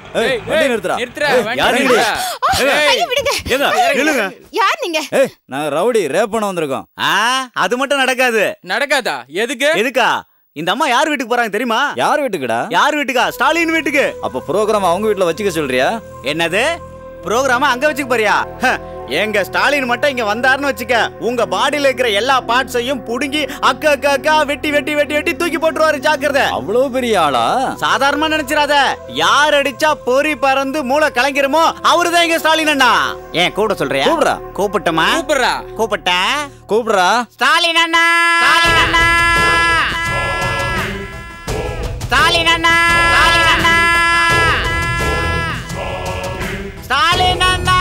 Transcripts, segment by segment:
ஏய், வண்டி நிறுத்துடா. நிறுத்துடா, ஏய், வண்டி யாரு நிறுத்துடா. நீங்க? ஏய், ஐயோ, விடுங்க ஏங்க நில்லுங்க யார் நீங்க ஏய் நாங்க ரவுடி ரேப் பண்ண வந்திருக்கோம் ஆ அது மட்டும் நடக்காது நடக்காதா எதுக்கு எதுக்கா இந்த அம்மா யார் வீட்டுக்கு போறாங்க தெரியுமா யார் வீட்டுக்குடா யார் வீட்டுக்கா ஸ்டாலின் வீட்டுக்கு அப்ப ப்ரோக்ராம் அவங்க வீட்ல வச்சுக்க சொல்றியா என்னது ப்ரோக்ராம அங்க வச்சுக்க போறியா ஹ, எங்க ஸ்டாலின் மட்டும் இங்க வந்தாருன்னு வச்சுக்க உங்க பாடியில இருக்கிற எல்லா பார்ட்ஸையும் புடுங்கி அக்கா அக்கா அக்கா வெட்டி வெட்டி வெட்டி வெட்டி தூக்கி போட்டுருவாரு ஜாக்கிரதை அவ்வளவு பெரிய ஆளா சாதாரணமா நினைச்சிராத யார் அடிச்சா பொறி பறந்து மூளை கலங்கிறமோ அவருதான் எங்க ஸ்டாலின் அண்ணா ஏன் கூட சொல்றியா கூப்பிடுறா. கூப்பிட்டமா கூப்பிடுறா கூப்பிட்ட கூப்பிடுறா ஸ்டாலின் அண்ணா ஸ்டாலின் அண்ணா ஸ்டாலின் அண்ணா ஸ்டாலின் அண்ணா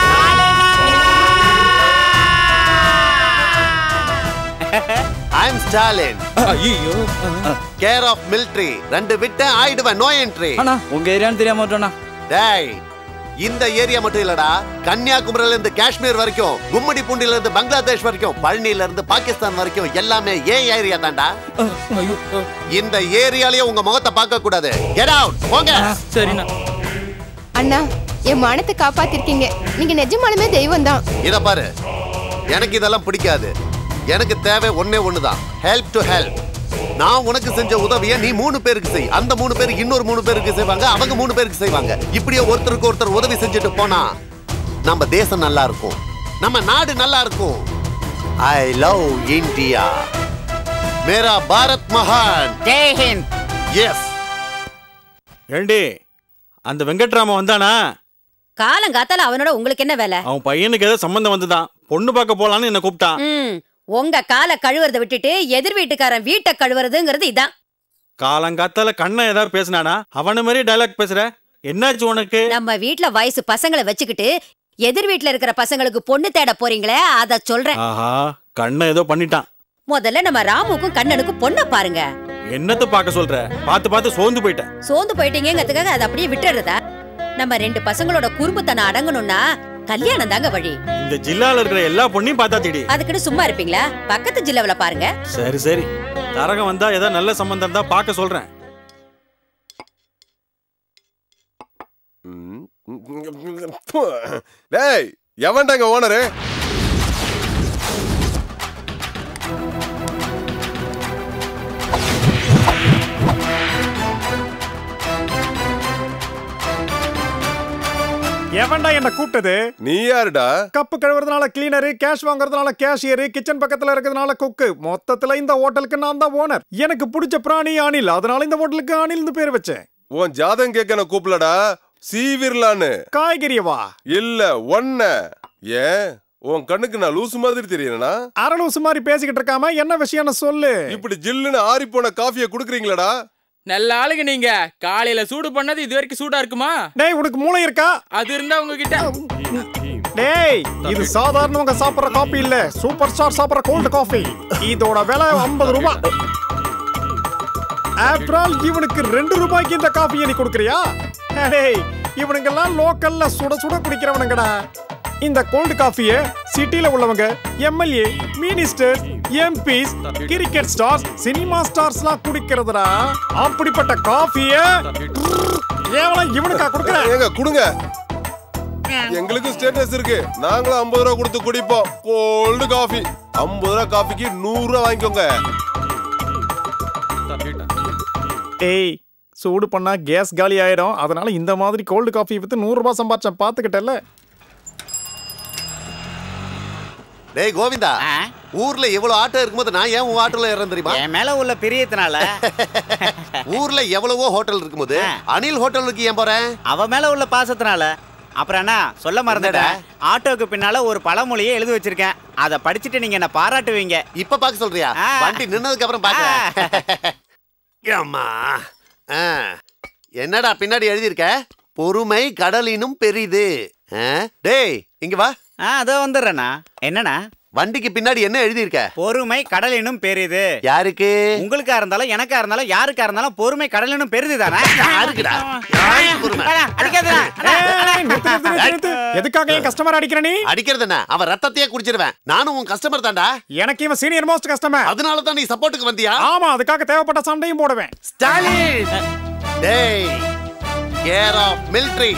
ஐம் ஸ்டாலின் ஐயோ கேர் ஆஃப் மிலிட்ரி ரெண்டு விட்டு ஆயிடுவேன் நோ என்ட்ரி அண்ணா உங்க ஏரியான்னு தெரியாம விட்டோண்ணா டேய் இந்த ஏரியா மட்டும் இல்லடா கன்னியாகுமரியில இருந்து காஷ்மீர் வரைக்கும் கும்மிடி பூண்டில இருந்து பங்களாதேஷ் வரைக்கும் பழனியில இருந்து பாகிஸ்தான் வரைக்கும் எல்லாமே ஏன் ஏரியா தான்டா ஐயோ இந்த ஏரியாலயே உங்க முகத்தை பார்க்க கூடாது கெட் அவுட் போங்க சரிண்ணா அண்ணா என் மானத்தை காப்பாத்திருக்கீங்க நீங்க நிஜமாலுமே தெய்வம் தான் இத பாரு எனக்கு இதெல்லாம் பிடிக்காது எனக்கு தேவை ஒண்ணே ஒண்ணுதான் ஹெல்ப் டு ஹெல்ப் நான் உனக்கு செஞ்ச உதவியை நீ மூணு பேருக்கு செய் அந்த மூணு பேருக்கு இன்னொரு மூணு பேருக்கு செய்வாங்க அவங்க மூணு பேருக்கு செய்வாங்க இப்படியே ஒருத்தருக்கு ஒருத்தர் உதவி செஞ்சுட்டு போனா நம்ம தேசம் நல்லா இருக்கும் நம்ம நாடு நல்லா இருக்கும் ஐ லவ் இந்தியா மேரா பாரத் மகான் ஜெய் ஹிந்த் எஸ் ஏண்டி அந்த வெங்கட்ராம வந்தானா காலங்காத்தால அவனோட உங்களுக்கு என்ன வேலை அவன் பையனுக்கு ஏதோ சம்பந்தம் வந்துதான் பொண்ணு பார்க்க போலான்னு என்ன கூப்பிட்டான் ம் உங்க காலை கழுவுறத விட்டுட்டு எதிர் வீட்டுக்காரன் வீட்டை கழுவுறதுங்கிறது இதான் காலங்காத்தால கண்ணை ஏதாவது பேசினானா அவன மாதிரி டைலாக் பேசுற என்னாச்சு உனக்கு நம்ம வீட்ல வயசு பசங்களை வச்சுக்கிட்டு எதிர் வீட்ல இருக்கிற பசங்களுக்கு பொண்ணு தேட போறீங்களே அத சொல்றேன் ஆஹா கண்ணை ஏதோ பண்ணிட்டான் முதல்ல நம்ம ராமுக்கும் கண்ணனுக்கும் பொண்ணை பாருங்க என்னத்த பார்க்க சொல்ற பார்த்து பார்த்து சோர்ந்து போயிட்டேன் சோர்ந்து போயிட்டீங்கிறதுக்காக அதை அப்படியே விட்டுறதா நம்ம ரெண்டு பசங்களோட குறும்புத்தனம் அடங்கணும்னா கல்யாணம் தாங்க வழி இந்த ஜில்லால இருக்கிற எல்லா பொண்ணையும் பார்த்தா திடி அதுக்குன்னு சும்மா இருப்பீங்களா பக்கத்து ஜில்லாவுல பாருங்க சரி சரி தரகம் வந்தா ஏதாவது நல்ல சம்பந்தம் தான் பார்க்க சொல்றேன் டேய் எவன்டாங்க ஓனரு எவன்டா என்ன கூப்பிட்டது நீ யாருடா கப்பு கழுவுறதுனால கிளீனரு கேஷ் வாங்குறதுனால கேஷியரு கிச்சன் பக்கத்துல இருக்கிறதுனால குக்கு மொத்தத்துல இந்த ஹோட்டலுக்கு நான் தான் ஓனர் எனக்கு பிடிச்ச பிராணி அணில் அதனால இந்த ஹோட்டலுக்கு அணில்னு பேர் வச்சேன் உன் ஜாதகம் கேட்க நான் கூப்பிடலடா சீவிரலான்னு காய்கறியவா இல்ல ஒன்ன ஏன் உன் கண்ணுக்கு நான் லூசு மாதிரி தெரியறேனா அரலூசு மாதிரி பேசிக்கிட்டு இருக்காம என்ன விஷயம்னு சொல்லு இப்படி ஜில்லுன்னு ஆறி போன காஃபியை குடுக்குறீங்களாடா நல்ல ஆளுங்க நீங்க காலையில சூடு பண்ணது இது வரைக்கும் சூடா இருக்குமா டேய் உனக்கு மூளை இருக்கா அது இருந்தா உங்ககிட்ட டேய் இது சாதாரணவங்க சாப்பிடுற காபி இல்ல சூப்பர் ஸ்டார் சாப்பிடுற கோல்டு காஃபி இதோட விலை 50 ரூபாய் ஆஃப்டர் ஆல் இவனுக்கு ரெண்டு ரூபாய்க்கு இந்த காஃபியை நீ கொடுக்குறியா டேய் இவனுங்கெல்லாம் லோக்கல்ல சுட சுட குடிக்கிறவனுங்கடா இந்த கோல்டு காஃபியை சிட்டில உள்ளவங்க MLA minister MPs cricket stars cinema ஸ்டார்ஸ்லாம் குடிக்கிறதுடா அப்படிப்பட்ட காஃபியை கேவலம் இவனுக்கா கொடுக்குறேன் ஏங்க கொடுங்க எங்களுக்கு ஸ்டேட்டஸ் இருக்கு நாங்களும் ஐம்பது ரூபா கொடுத்து குடிப்போம் கோல்டு காஃபி ஐம்பது ரூபா காஃபிக்கு நூறு ரூபா வாங்கிக்கோங்க ஏய் சூடு பண்ணா கேஸ் காலி ஆயிடும் அதனால இந்த மாதிரி கோல்டு காஃபி வித்து நூறு ரூபாய் சம்பாரிச்சேன் பாத்துக்கிட்டல டேய் கோவிந்தா ஆ? ஊர்ல எவ்வளவு ஆட்டோ இருக்கும்போது நான் ஏன் உன் ஆட்டோல ஏறேன் தெரியுமா என் மேல உள்ள பிரியத்தினால ஊர்ல எவ்வளவோ ஹோட்டல் இருக்கும்போது ஆ. அனில் ஹோட்டலுக்கு ஏன் போறேன் அவ மேல உள்ள பாசத்தினால அப்புறம் என்ன சொல்ல மறந்துட்டேன் ஆட்டோக்கு பின்னால ஒரு பழமொழியை எழுதி வச்சிருக்கேன் அதை படிச்சுட்டு நீங்க என்ன பாராட்டுவீங்க இப்ப பாக்க சொல்றியா ஆ. வண்டி நின்னதுக்கு அப்புறம் பாக்க அம்மா ஆ. என்னடா பின்னாடி எழுதியிருக்க பொறுமை கடலினும் பெரிது ஆ? டேய் இங்க வா ஆ அதோ வந்துடுறேண்ணா என்னண்ணா வண்டிக்கு பின்னாடி என்ன எழுதியிருக்க பொறுமை கடலினும் பெரிது யாருக்கு உங்களுக்கா இருந்தாலும் எனக்கா இருந்தாலும் யாருக்கா இருந்தாலும் பொறுமை கடலினும் பெரிது தானே யாருக்குடா? யாருக்கு பொறுமை? எதுக்காக என் கஸ்டமர் அடிக்கிற நீ அடிக்கிறது என்ன அவன் ரத்தத்தையே குடிச்சிருவேன் நானும் உன் கஸ்டமர் தான்டா எனக்கு இவன் சீனியர் மோஸ்ட் கஸ்டமர் அதனால தான் நீ சப்போர்ட்டுக்கு வந்தியா ஆமா அதுக்காக தேவைப்பட்ட சண்டையும் போடுவேன் ஸ்டாலின் டேய் care of military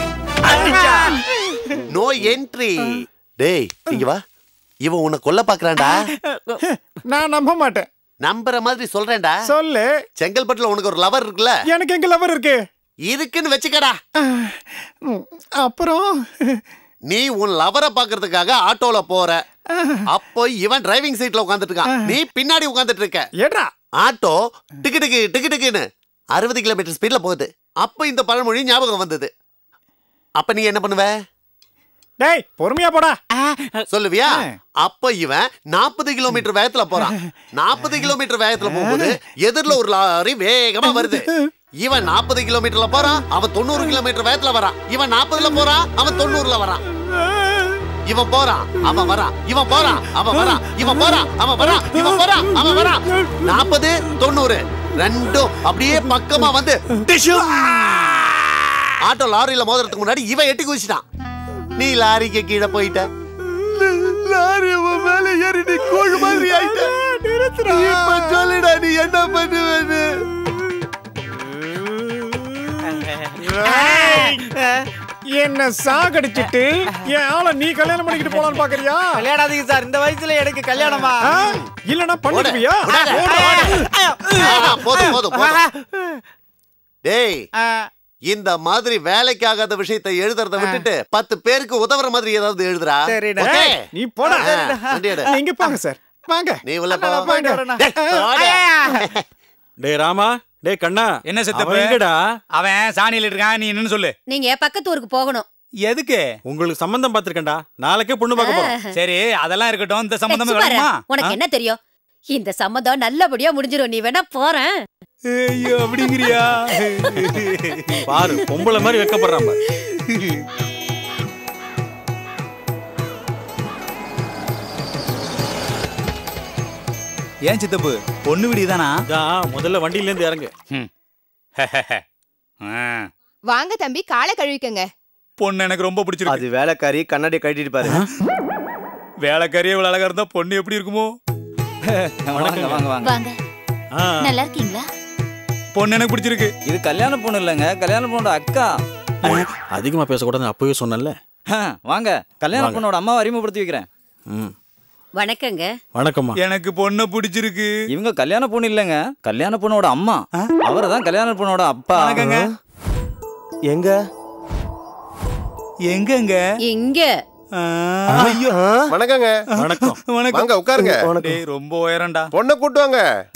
no entry டேய் இங்க வா இவன் உன்னை கொல்ல பாக்குறான்டா நான் நம்ப மாட்டேன் நம்புற மாதிரி சொல்றேன்டா சொல்லு செங்கல்பட்டுல உனக்கு ஒரு லவர் இருக்குல்ல எனக்கு எங்க லவர் இருக்கு இருக்குன்னு வச்சுக்கடா ம், அப்புறம் நீ உன் லவரை பாக்குறதுக்காக ஆட்டோல போற அப்போ இவன் டிரைவிங் சீட்ல உட்காந்துட்டு இருக்கான் நீ பின்னாடி உட்காந்துட்டு இருக்க ஏடா ஆட்டோ டிக்கு டிக்கு டிக்கு டிக்குன்னு அறுபது கிலோமீட்டர் ஸ்பீட்ல போகுது அப்ப இந்த பழமொழி ஞாபகம் வந்தது அப்ப நீ என்ன பண்ணுவ டேய் பொறுமையா போடா சொல்லுவியா அப்ப இவன் நாற்பது கிலோமீட்டர் வேகத்துல போறான் நாற்பது கிலோமீட்டர் வேகத்துல போகும்போது எதிரில ஒரு லாரி வேகமா வருது இவன் நாற்பது கிலோமீட்டர்ல போறான் அவன் தொண்ணூறு கிலோமீட்டர் வேகத்துல வரான் இவன் நாற்பதுல போறான் அவன் தொண்ணூறுல வரான் இவன் போறான் அவன் வரான் இவன் போறான் அவன் வரான் இவன் போறான் அவன் வரான் இவன் போறான் அவன் வரான் நாற்பது தொண்ணூறு ரெண்டும் அப்படியே பக்கமா வந்து டிஷ்யூம். ஆட்டோ லாரியில மோதுறதுக்கு முன்னாடி இவன் எட்டி குதிச்சிட்டான் நீ லாரிக்கு கீழே போயிட்ட லாரி உன் மேல ஏறி நீ கோழு மாதிரி ஆயிட்ட இப்ப சொல்லுடா நீ என்ன பண்ணுவேன்னு என்ன சாகடிச்சிட்டு என் ஆளை நீ கல்யாணம் பண்ணிக்கிட்டு போலான்னு பாக்குறியா விளையாடாதீங்க சார் இந்த வயசுல எனக்கு கல்யாணமா ஆ? இல்லனா பண்ணிக்குவியா விடாத. ஆ, போதும் போதும் போதும் டேய் இந்த மாதிரி வேலைக்கு ஆகாத விஷயத்தை எழுதுறத விட்டுட்டு பத்து பேருக்கு உதவுற மாதிரி ஏதாவது எழுதுறா சரிடா. ஓகே? நீ போடா ஆ, வண்டி எடு. நீங்க போங்க சார் வாங்க நீ உள்ள போ. வாங்க. டேய், போடா. டேய் ராமா டேய் கண்ணா என்ன சித்தப்பு? அவன் எங்கடா அவன் சாணியில இருக்கான் நீ என்னன்னு சொல்லு நீங்க பக்கத்து ஊருக்கு போகணும் எதுக்கு உங்களுக்கு சம்பந்தம் பார்த்திருக்கேன்டா நாளைக்கே பொண்ணு பார்க்க போறோம் சரி அதெல்லாம் இருக்கட்டும் இந்த சம்பந்தம் சும்மா இரு. வேணுமா உனக்கு என்ன தெரியும் இந்த சம்மந்தம் நல்லபடியா முடிஞ்சிரும் நீ வேணா போறேன் ஐயோ அப்படிங்கிறியா பாரு பொம்பளை மாதிரி வைக்கப்படுறான் பாரு ஏன் சித்தப்பு பொண்ணு வீடுதானா இதான் முதல்ல வண்டியில இருந்து இறங்கு வாங்க தம்பி காலை கழுவிக்கங்க பொண்ணு எனக்கு ரொம்ப பிடிச்சிருக்கு அது வேலைக்காரி கண்ணாடி கட்டிட்டு பாரு வேலைக்காரியே இவ்வளவு அழகா இருந்தா பொண்ணு எப்படி இருக்குமோ வாங்க வாங்க வாங்க வாங்க ஆ, நல்லா இருக்கீங்களா பொண்ணு எனக்கு பிடிச்சிருக்கு இது கல்யாண பொண்ணு இல்லைங்க கல்யாண பொண்ணோட அக்கா அதிகமா பேசக்கூடாதுன்னு அப்பவே சொன்னேன்ல ஆ, வாங்க கல்யாண வாங்க. பொண்ணோட அம்மாவை அறிமுகப்படுத்தி வைக்கிறேன் ம் வணக்கங்க வணக்கம்மா எனக்கு பொண்ணு பிடிச்சிருக்கு இவங்க கல்யாண பொண்ணு இல்லைங்க கல்யாண பொண்ணோட அம்மா அவரை தான் கல்யாண பொண்ணோட அப்பா வணக்கங்க எங்க எங்கங்க இங்க ஐயோ வணக்கங்க வணக்கம் வணக்கம் வாங்க உட்காருங்க டேய் ரொம்ப உயரம்டா பொண்ணை கூட்டு வாங்க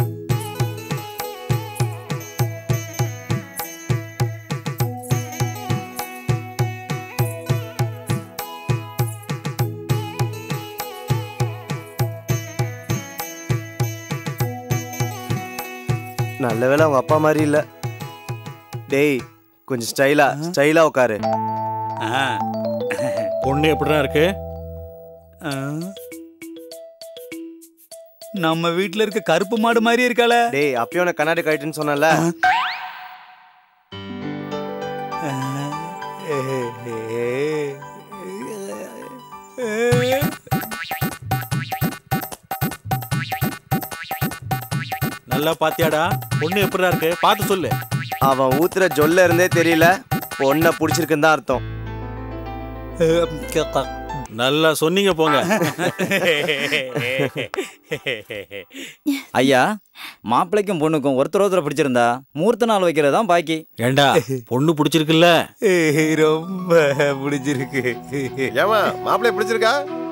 நல்ல வேளை அவங்க அப்பா மாதிரி இல்ல டேய் கொஞ்சம் ஸ்டைலா ஸ்டைலா உட்காரு ஆ. பொண்ணு எப்படிதான் இருக்கு ஆ. நம்ம வீட்ல இருக்க கருப்பு மாடு மாதிரி இருக்காள டேய் அப்பயும் உனக்கு கண்ணாடி கட்டின்னு சொன்னல நல்லா பாத்தியாடா பொண்ணு எப்படிதான் இருக்கு பார்த்து சொல்லு அவன் ஊத்துற ஜொல்ல இருந்தே தெரியல பொண்ணை பிடிச்சிருக்குன்னு தான் அர்த்தம் நல்லா சொன்னீங்க போங்க ஐயா மாப்பிள்ளைக்கும் பொண்ணுக்கும் ஒருத்தர் ஒருத்தர் பிடிச்சிருந்தா மூர்த்த நாள் வைக்கிறது தான் பாக்கி ஏண்டா பொண்ணு பிடிச்சிருக்குல்ல ரொம்ப பிடிச்சிருக்கு ஏமா மாப்பிள்ளை பிடிச்சிருக்கா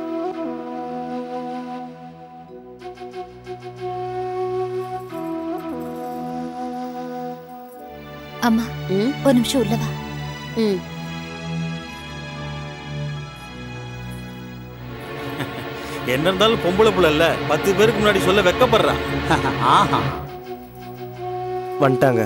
அம்மா ம், ஒரு நிமிஷம் உள்ள வா ம். என்ன இருந்தாலும் பொம்பளை புள்ள இல்ல பத்து பேருக்கு முன்னாடி சொல்ல வெக்கப்படுறா ஆஹா வந்துட்டாங்க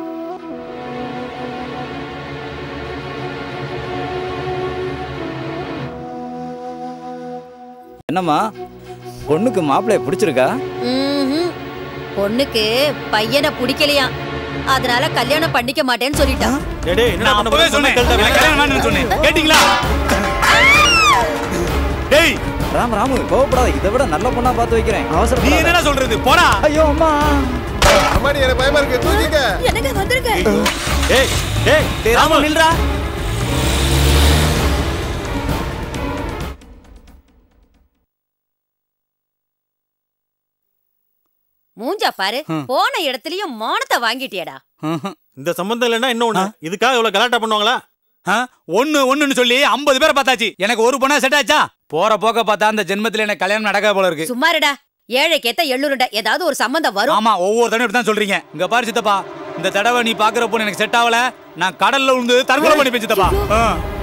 என்னம்மா பொண்ணுக்கு மாப்பிள்ளைய பிடிச்சிருக்கா ம்ஹும். பொண்ணுக்கு பையனை பிடிக்கலையாம் அதனால கல்யாணம் பண்ணிக்க மாட்டேன்னு சொல்லிட்டான் டேய், டேய், என்னடா நான் பண்ண அப்பவே போற? சொன்னேன் கேளுடா, எனக்கு கல்யாணம் வேணும்னு சொன்னேன் கேட்டீங்களா டேய் ராம் ராமு கோவப்படாத இதை விட நல்ல பொண்ணா பார்த்து வைக்கிறேன் நீ அவசரம் என்னடா சொல்றது போடா ஐயோ அம்மா அம்மாடி எனக்கு பயமா இருக்கு தூக்கிக்க எனக்கு வந்துருங்க டேய் டேய் டேய் ராமு ராமு நில்றா மூஞ்சா பாரு போன இடத்துலயும் மானத்தை வாங்கிட்டியடா இந்த சம்பந்தம் இல்லைன்னா என்ன ஒண்ணு இதுக்காக இவ்வளவு கலாட்டா பண்ணுவாங்களா ஆ? ஒண்ணு ஒண்ணுன்னு சொல்லி ஐம்பது பேரை பார்த்தாச்சு எனக்கு ஒரு பொண்ணா செட் ஆச்சா போற போக்க பார்த்தா அந்த ஜென்மத்துல எனக்கு கல்யாணம் நடக்காத போல இருக்கு சும்மாருடா ஏழைக்கேத்த எள்ளுருண்டை ஏதாவது ஒரு சம்பந்தம் வரும் ஆமா ஒவ்வொரு தடவை இப்படி தான் சொல்றீங்க இங்க பாரு சித்தப்பா இந்த தடவை நீ பாக்குற பொண்ணு எனக்கு செட் ஆகல நான் கடல்ல விழுந்து தற்கொலை பண்ணி சித்தப்பா ஆ.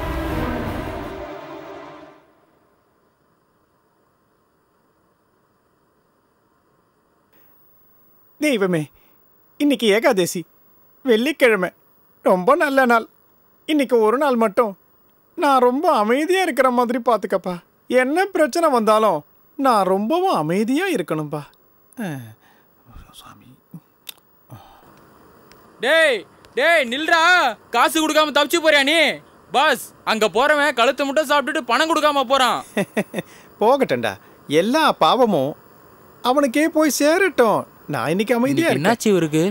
தெய்வமே இன்னைக்கு ஏகாதசி வெள்ளிக்கிழமை ரொம்ப நல்ல நாள் இன்னைக்கு ஒரு நாள் மட்டும் நான் ரொம்ப அமைதியாக இருக்கிற மாதிரி பார்த்துக்கப்பா என்ன பிரச்சனை வந்தாலும் நான் ரொம்பவும் அமைதியாக இருக்கணும்பா அஹ், டேய் டேய் நில்றா காசு கொடுக்காம தப்பிச்சு போறியா நீ பாஸ் அங்க போறவன் கழுத்தை மட்டும் சாப்பிட்டுட்டு பணம் கொடுக்காம போறான் போகட்டேன்டா எல்லா பாவமும் அவனுக்கே போய் சேரட்டும் நான் இன்னைக்கு அமைதியாக இருக்கேன் என்னாச்சு இவருக்கு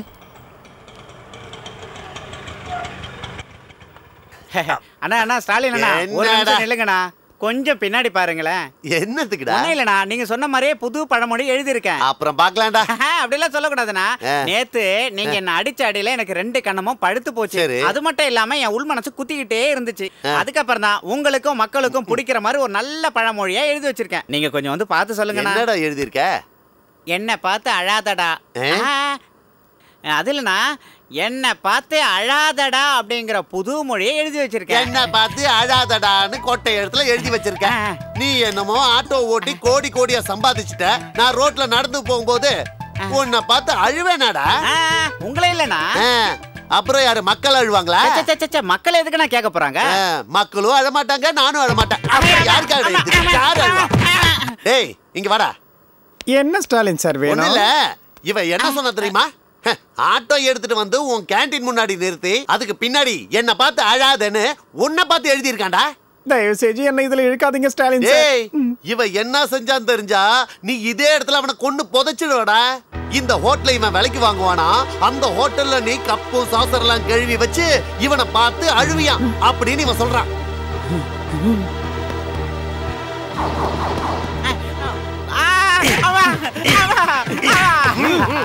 அண்ணா அண்ணா ஸ்டாலின் அண்ணா ஒரு என்னடா? நிமிஷம் நில்லுங்கண்ணா கொஞ்சம் பின்னாடி பாருங்களேன் என்னத்துக்குடா ஒண்ணும் இல்லண்ணா நீங்க சொன்ன மாதிரியே புது பழமொழி எழுதியிருக்கேன் அப்புறம் பாக்கலாம்டா அப்படிலாம் சொல்லக்கூடாதுண்ணா ஆ. நேத்து நீங்க என்ன அடிச்ச அடியில எனக்கு ரெண்டு கண்ணமும் படுத்து போச்சு சரி. அது மட்டும் இல்லாம என் உள் மனசு குத்திக்கிட்டே இருந்துச்சு அதுக்கப்புறம் தான் உங்களுக்கும் மக்களுக்கும் பிடிக்கிற மாதிரி ஒரு நல்ல பழமொழியா எழுதி வச்சிருக்கேன் நீங்க கொஞ்சம் வந்து பார்த்து சொல்லுங்கண்ணா என்னடா எழுதியிருக்க என்ன பார்த்து அழாதடா ஆ? ஆ, அது இல்லைண்ணா என்ன பார்த்து அழாதடா அப்படிங்கிற புது மொழியை எழுதி வச்சிருக்கேன் என்ன பார்த்து அழாதடான்னு கொட்டை இடத்துல எழுதி வச்சிருக்க ஆ. நீ என்னமோ ஆட்டோ ஓட்டி கோடி கோடியா சம்பாதிச்சுட்ட நான் ரோட்ல நடந்து போகும்போது உன்னை பார்த்து அழுவேனாடா ஆ, உங்களே இல்லைண்ணா ஆ, அப்புறம் யாரு மக்கள் அழுவாங்களா சே, சே, சே, சே, மக்கள் எதுக்கு நான் கேட்க போறாங்க ஆ, மக்களும் அழமாட்டாங்க நானும் அழமாட்டேன் அப்புறம் யாருக்கா அழுது யாரு அழுவா டேய் இங்க வாடா என்ன ஸ்டாலின் சார் ஒண்ணு வேணும் இல்ல இவ என்ன சொன்ன தெரியுமா ஹ, ஆட்டோ எடுத்துட்டு வந்து உன் கேண்டீன் முன்னாடி நிறுத்தி அதுக்கு பின்னாடி என்ன பார்த்து அழாதேன்னு உன்னை பார்த்து எழுதியிருக்காண்டா தயவு செஞ்சு என்ன இதுல இழுக்காதீங்க ஸ்டாலின் சார் ஏய் இவ என்ன செஞ்சான்னு தெரிஞ்சா நீ இதே இடத்துல அவனை கொண்டு புதைச்சிடுவடா இந்த ஹோட்டல்ல இவன் விலைக்கு வாங்குவானா அந்த ஹோட்டல்ல நீ கப்பு சாசரெல்லாம் கழுவி வச்சு இவனை பார்த்து அழுவியான் அப்படின்னு இவன் சொல்றான் ஆ, அவா, அவா, அவா.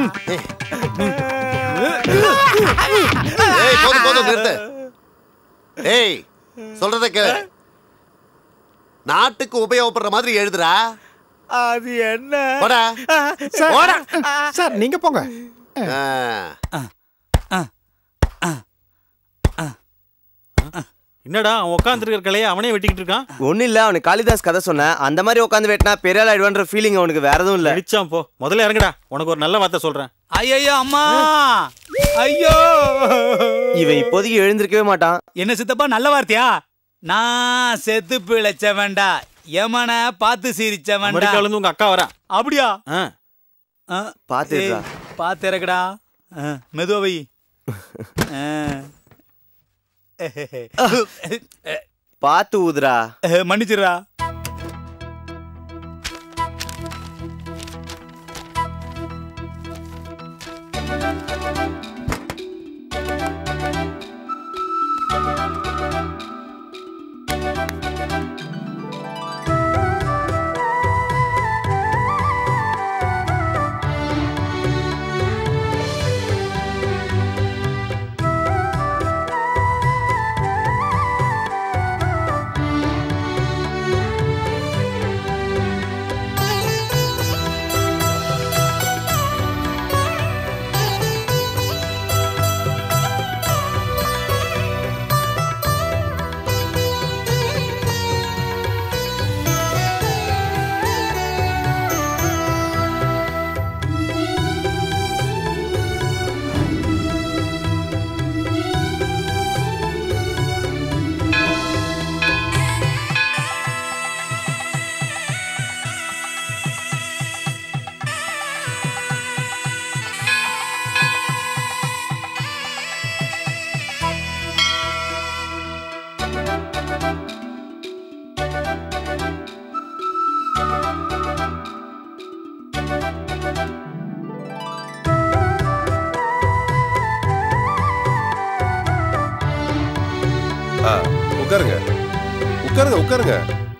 ஏய் போதும் போதும் நிறுத்து ஏய் சொல்றத கேளு நாட்டுக்கு உபயோகப்படுற மாதிரி எழுதுறா அது என்ன போடா சார் போடா. சார் நீங்க போங்க ஆ. என்னடா அவன் உட்காந்துருக்கிற கலையை அவனே வெட்டிக்கிட்டு இருக்கான் ஒன்னும் இல்ல அவனுக்கு காளிதாஸ் கதை சொன்னேன் அந்த மாதிரி உட்காந்து வெட்டினா பெரிய ஆள் ஆயிடுவான்ற ஃபீலிங் அவனுக்கு வேற எதுவும் இல்ல அடிச்சான் போ முதல்ல இறங்குடா உனக்கு ஒரு நல்ல வார்த்தை சொல்றேன் ஐயையோ அம்மா ஐயோ இவன் இப்போதைக்கு எழுந்திருக்கவே மாட்டான் என்ன சித்தப்பா நல்ல வார்த்தையா நான் செத்து பிழைச்சவன்டா யமனை பார்த்து சிரிச்சவன்டா அமெரிக்கால இருந்து உங்க அக்கா வரா அப்படியா ஆ. ஆ, பார்த்து ஏய், இருடா. பார்த்து இறக்குடா ஆ, மெதுவா வை ஆ. பார்த்து ஊதுடா மன்னிச்சிடுறா உட்காருங்க உட்காருங்க உட்காருங்க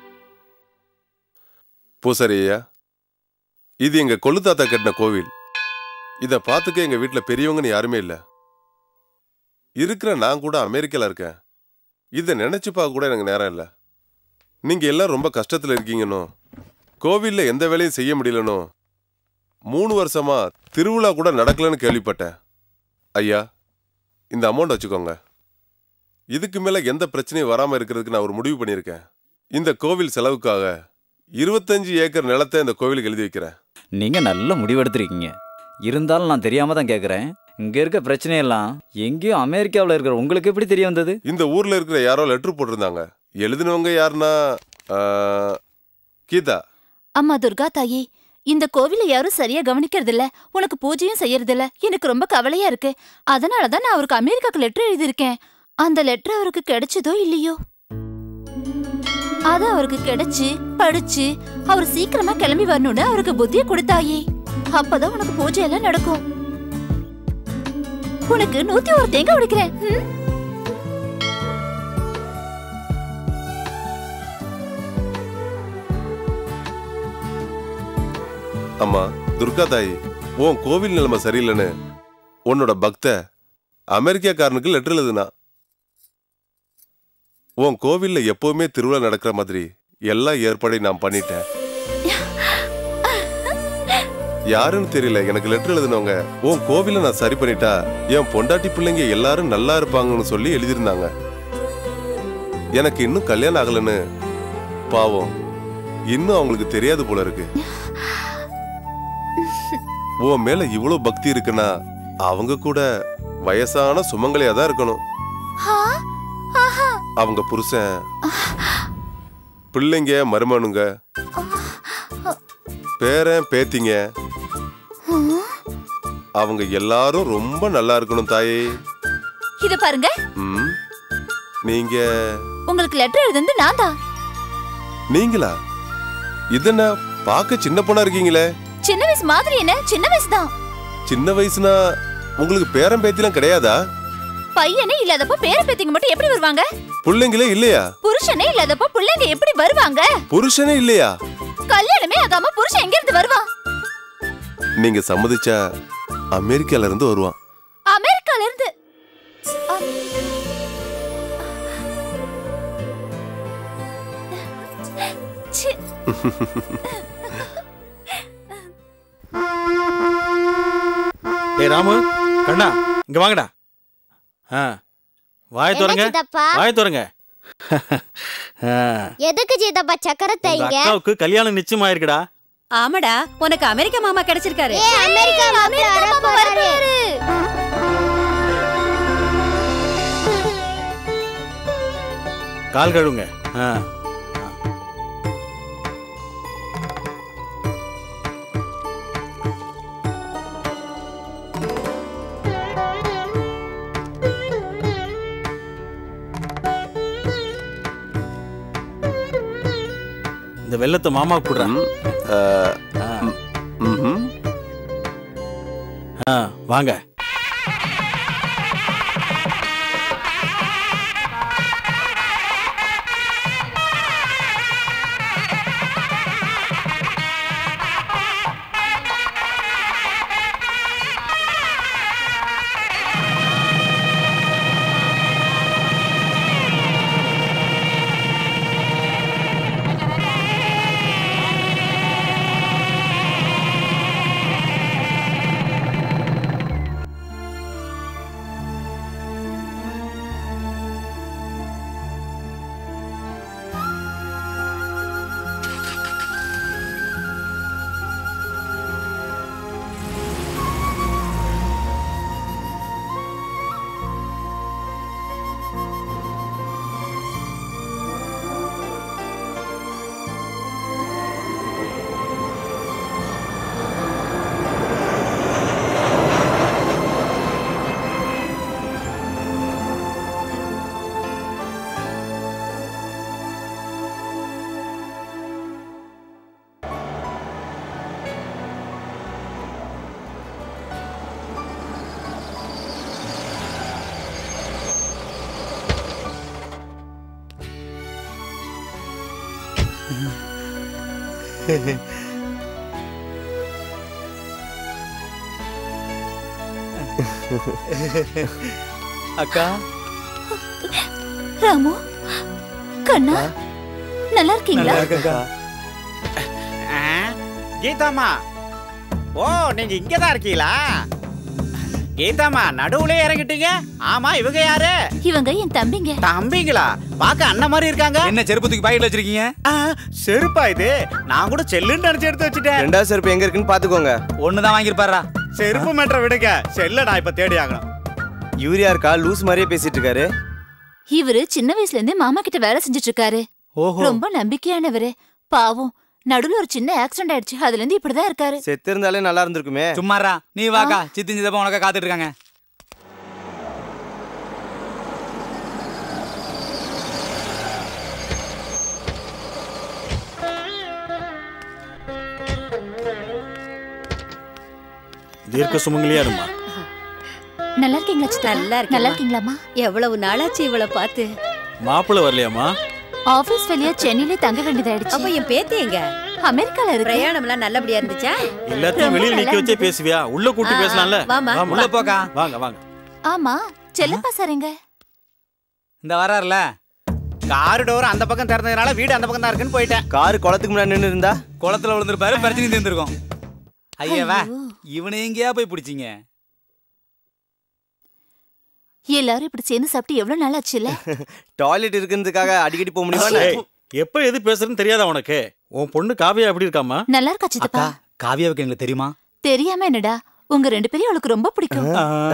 பூசாரி ஐயா இது எங்க கொள்ளு தாத்தா கட்டின கோவில் இத பார்த்துக்க எங்க வீட்ல பெரியவங்கன்னு யாருமே இல்ல இருக்கிற நான் கூட அமெரிக்கால இருக்கேன் இதை நினைச்சு பார்க்க கூட எனக்கு நேரம் இல்ல நீங்க எல்லாம் ரொம்ப கஷ்டத்துல இருக்கீங்கன்னு கோவில்ல எந்த வேலையும் செய்ய முடியலனோ மூணு வருஷமா திருவிழா கூட நடக்கலன்னு கேள்விப்பட்டேன் ஐயா இந்த அமௌண்ட் வச்சுக்கோங்க இதுக்கு மேல எந்த பிரச்சனையும் வராம இருக்கிறதுக்கு நான் ஒரு முடிவு பண்ணியிருக்கேன் இந்த கோவில் செலவுக்காக இருபத்தஞ்சு ஏக்கர் நிலத்தை இந்த கோவிலுக்கு எழுதி வைக்கிறேன் நீங்க நல்ல முடிவெடுத்திருக்கீங்க இருந்தாலும் நான் தெரியாம தான் கேக்குறேன் இங்க இருக்க பிரச்சனையெல்லாம் எங்கேயும் அமெரிக்காவில் இருக்கிற உங்களுக்கு எப்படி தெரிய வந்தது இந்த ஊர்ல இருக்கிற யாரோ லெட்டர் போட்டிருந்தாங்க எழுதினவங்க யாருன்னா ஆ, கீதா அம்மா துர்கா தாயி இந்த கோவில யாரும் சரியா கவனிக்கிறது இல்ல உனக்கு பூஜையும் செய்யறது இல்ல எனக்கு ரொம்ப கவலையா இருக்கு அதனால தான் நான் அவருக்கு அமெரிக்காக்கு லெட்டர் எழுதியிருக்கேன் அந்த லெட்டர் அவருக்கு கிடைச்சதோ இல்லையோ அது அவருக்கு கிடைச்சு படிச்சு அவர் சீக்கிரமா கிளம்பி வரணும்னு அவருக்கு புத்திய கொடுத்தாயே அப்பதான் உனக்கு பூஜை எல்லாம் நடக்கும் உனக்கு நூத்தி ஒரு தேங்காய் உடைக்கிறேன் ம்? அம்மா துர்கா தாயி உன் கோவில் நிலைமை சரியில்லைன்னு உன்னோட பக்த அமெரிக்காக்காரனுக்கு லெட்டர் எழுதுனா உன் கோவில்ல எப்பவுமே திருவிழா நடக்கிற மாதிரி எல்லா ஏற்பாடையும் நான் பண்ணிட்டேன் யாருன்னு தெரியல எனக்கு லெட்டர் எழுதினவங்க உன் கோவில நான் சரி பண்ணிட்டா என் பொண்டாட்டி பிள்ளைங்க எல்லாரும் நல்லா இருப்பாங்கன்னு சொல்லி எழுதியிருந்தாங்க எனக்கு இன்னும் கல்யாணம் ஆகலன்னு பாவம் இன்னும் அவங்களுக்கு தெரியாது போல இருக்கு உன் மேல இவ்வளவு பக்தி இருக்குன்னா அவங்க கூட வயசான சுமங்கலியா தான் இருக்கணும் ஆ, ஆஹா. அவங்க புருஷன் பிள்ளைங்க மருமனுங்க பேரன் பேத்திங்க அவங்க எல்லாரும் ரொம்ப நல்லா இருக்கணும் தாயே இத பாருங்க ம் நீங்க உங்களுக்கு லெட்டர் எழுதுனது நான் தான் நீங்களா இதென்ன பார்க்க சின்ன பொண்ணா இருக்கீங்களே சின்ன வயசு மாதிரி என்ன சின்ன வயசு தான் சின்ன வயசுனா உங்களுக்கு பேரன் பேத்திலாம் கிடையாதா பையனே இல்லாதப்போ பேர பேத்திங்க மட்டும் எப்படி வருவாங்க பிள்ளைங்களே இல்லையா புருஷனே இல்லாதப்போ பிள்ளைங்க எப்படி வருவாங்க புருஷனே இல்லையா கல்யாணமே ஆகாம புருஷன் எங்க இருந்து வருவான் நீங்க சம்மதிச்சா அமெரிக்கால இருந்து வருவான் அமெரிக்கால இருந்து அ- ச்சீ. டேய் ராமு கண்ணா இங்க வாங்கடா ஆ வாய என்ன திறங்க சித்தப்பா? வாய திறங்க ஆ, எதுக்கு சித்தப்பா சக்கரத்தை உங்க இங்க அக்காவுக்கு கல்யாணம் நிச்சயமாயிருக்குடா ஆமாடா உனக்கு அமெரிக்கா மாமா கிடைச்சிருக்காரு ஏ அமெரிக்கா மாப்பிள்ள வர போறாரு கால் கழுவுங்க ஆ இந்த வெள்ளத்தை மாமாவுக்கு கொடுறேன் ஆ வாங்க அக்கா ராமு கண்ணா நல்லா இருக்கீங்களா கீதாமா ஓ நீங்க இங்க தான் இருக்கீங்களா கீதாமா நடுவுல இறங்கிட்டீங்க ஆமா இவங்க யாரு இவங்க என் தம்பிங்க தம்பிங்களா பார்க்க அண்ணன் மாதிரி இருக்காங்க என்ன செருப்பு தூக்கி பாக்கெட்ல வச்சிருக்கீங்க செருப்பா இது நான் கூட செல்லுன்னு நினைச்சு எடுத்து வச்சுட்டேன் ரெண்டாவது செருப்பு எங்க இருக்குன்னு பாத்துக்கோங்க ஒண்ணுதான் வாங்கிருப்பாரா செருப்பு மேட்டரை விடுங்க செல்ல நான் இப்ப தேடி ஆகணும் யூரியா இருக்கா லூஸ் மாதிரியே பேசிட்டு இருக்காரு இவரு சின்ன வயசுல இருந்தே மாமா கிட்ட வேலை செஞ்சுட்டு இருக்காரு ஓஹோ. ரொம்ப நம்பிக்கையானவரு பாவம் நடுவுல ஒரு சின்ன ஆக்சிடென்ட் ஆயிடுச்சு அதுல இருந்து இப்படிதான் இருக்காரு செத்து இருந்தாலே நல்லா இருந்திருக்குமே சும்மாரா நீ வாக்கா சித்தி சித்தப்பா உனக்கு காத்துட்டு இருக்காங்க தீர்க்க சுமங்கலியா இருமா நல்லா இருக்கீங்களா சித்தப்பா? நல்லா இருக்கு நல்லா இருக்கீங்களாமா எவ்வளவு நாளாச்சு இவளை பார்த்து மாப்பிள்ளை வரலையாம்மா ஆபீஸ் வழியா சென்னையில தங்க வேண்டியதாயிடுச்சு அப்ப என் பேத்தி எங்க அமெரிக்கால இருக்கு பிரயாணம்லாம் நல்லபடியா இருந்துச்சா எல்லாத்தையும் ரொம்ப வெளியில நிக்க நல்லா வச்சே பேசுவியா உள்ள கூட்டி ஆ, பேசலாம்ல வாம்மா. வாம்மா. உள்ள போக்கா வாங்க வாங்க ஆமா செல்லப்பா சாருங்க இந்த வராருல கார் டோர் அந்த பக்கம் திறந்ததுனால வீடு அந்த பக்கம் தான் இருக்குன்னு போயிட்டேன் கார் குளத்துக்கு முன்னாடி நின்று இருந்தா குளத்துல விழுந்திருப்பாரு பிரச்சனை தீர்ந்திருக்கும் ஐயவா ஐயோ. இவனை எங்கேயா போய் பிடிச்சிங்க எல்லாரும் இப்படி சேர்ந்து சாப்பிட்டு எவ்வளவு நாள் ஆச்சுல்ல டாய்லெட் இருக்குன்றதுக்காக அடிக்கடி போக முடியுமா ஏய், எப்ப எது பேசுறதுன்னு தெரியாதா உனக்கு உன் பொண்ணு காவியா எப்படி இருக்காமா நல்லா இருக்கா சித்தப்பா அக்கா காவியாவுக்கு எங்களுக்கு தெரியுமா தெரியாம என்னடா உங்க ரெண்டு பேரையும் அவளுக்கு ரொம்ப பிடிக்கும்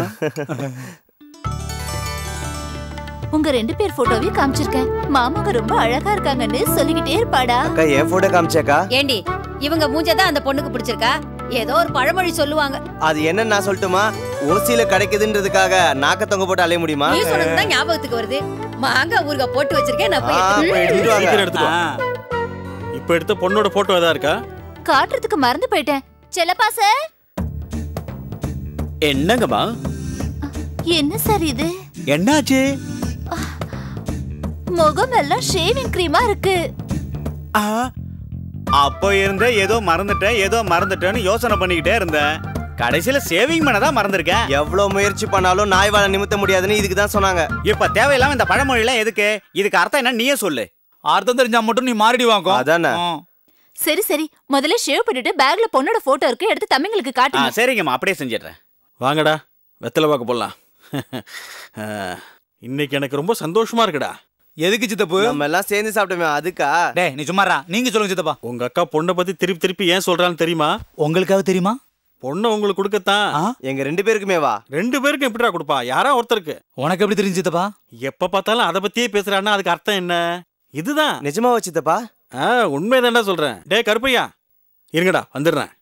உங்க ரெண்டு பேர் போட்டோவையும் காமிச்சிருக்கேன் மாமாங்க ரொம்ப அழகா இருக்காங்கன்னு சொல்லிக்கிட்டே இருப்பாடா அக்கா என் போட்டோ காமிச்சாக்கா ஏண்டி இவங்க மூஞ்சதான் அந்த பொண்ணுக்கு பிடிச்சிருக்கா ஏதோ ஒரு பழமொழி சொல்லுவாங்க அது என்னன்னு நான் சொல்லட்டுமா ஓசியில கிடைக்குதுன்றதுக்காக நாக்க தொங்க போட்டு அலைய முடியுமா நீ சொன்னதுதான் ஞாபகத்துக்கு வருது மாங்காய் ஊறுகாய் போட்டு வச்சிருக்கேன் நான் ஆ, போய் போய் எடுத்துட்டு வாங்க. சீக்கிரம் எடுத்துக்கோ இப்ப எடுத்த பொண்ணோட போட்டோ ஏதா இருக்கா காட்டுறதுக்கு மறந்து போயிட்டேன் செல்லப்பா சார் என்னங்கம்மா என்ன சார் இது என்னாச்சு முகம் எல்லாம் ஷேவிங் கிரீமா இருக்கு ஆ, அப்போ இருந்தே ஏதோ மறந்துட்டேன் ஏதோ மறந்துட்டேன்னு யோசனை பண்ணிக்கிட்டே இருந்தேன் கடைசியில சேவிங் பண்ண தான் மறந்துருக்கேன் எவ்வளவு முயற்சி பண்ணாலும் நாய் வாழை நிமித்த முடியாதுன்னு இதுக்கு தான் சொன்னாங்க இப்ப தேவையில்லாம இந்த பழமொழிலாம் எதுக்கு இதுக்கு அர்த்தம் என்ன நீயே சொல்லு அர்த்தம் தெரிஞ்சா மட்டும் நீ மாறிடி வாங்கோ அதானே சரி சரி முதல்ல ஷேவ் பண்ணிட்டு பேக்ல பொண்ணோட போட்டோ இருக்கு எடுத்து தம்பிங்களுக்கு ஆ, காட்டுங்க சரிங்கம்மா அப்படியே செஞ்சிடுறேன் வாங்கடா வெத்தலை பார்க்க போடலாம் ஆ, இன்னைக்கு எனக்கு ரொம்ப சந்தோஷமா இருக்குடா எதுக்கு சித்தப்பு நம்ம எல்லாம் சேர்ந்து சாப்பிட்டோமே அதுக்கா டேய் நீ சும்மாரா நீங்க சொல்லுங்க சித்தப்பா உங்க அக்கா பொண்ணை பத்தி திருப்பி திருப்பி ஏன் சொல்றான்னு தெரியுமா உங்களுக்காக தெரியுமா பொண்ணை உங்களுக்கு கொடுக்கத்தான் ஆ? எங்க ரெண்டு பேருக்குமே வா ரெண்டு பேருக்கும் எப்படிடா கொடுப்பா யாரா ஒருத்தருக்கு உனக்கு எப்படி தெரிஞ்சு சித்தப்பா எப்ப பார்த்தாலும் அதை பத்தியே பேசுறான்னா அதுக்கு அர்த்தம் என்ன இதுதான் நிஜமா வச்சுத்தப்பா ஆ உண்மைதான்டா சொல்றேன் டேய் கருப்பையா இருங்கடா வந்துடுறேன்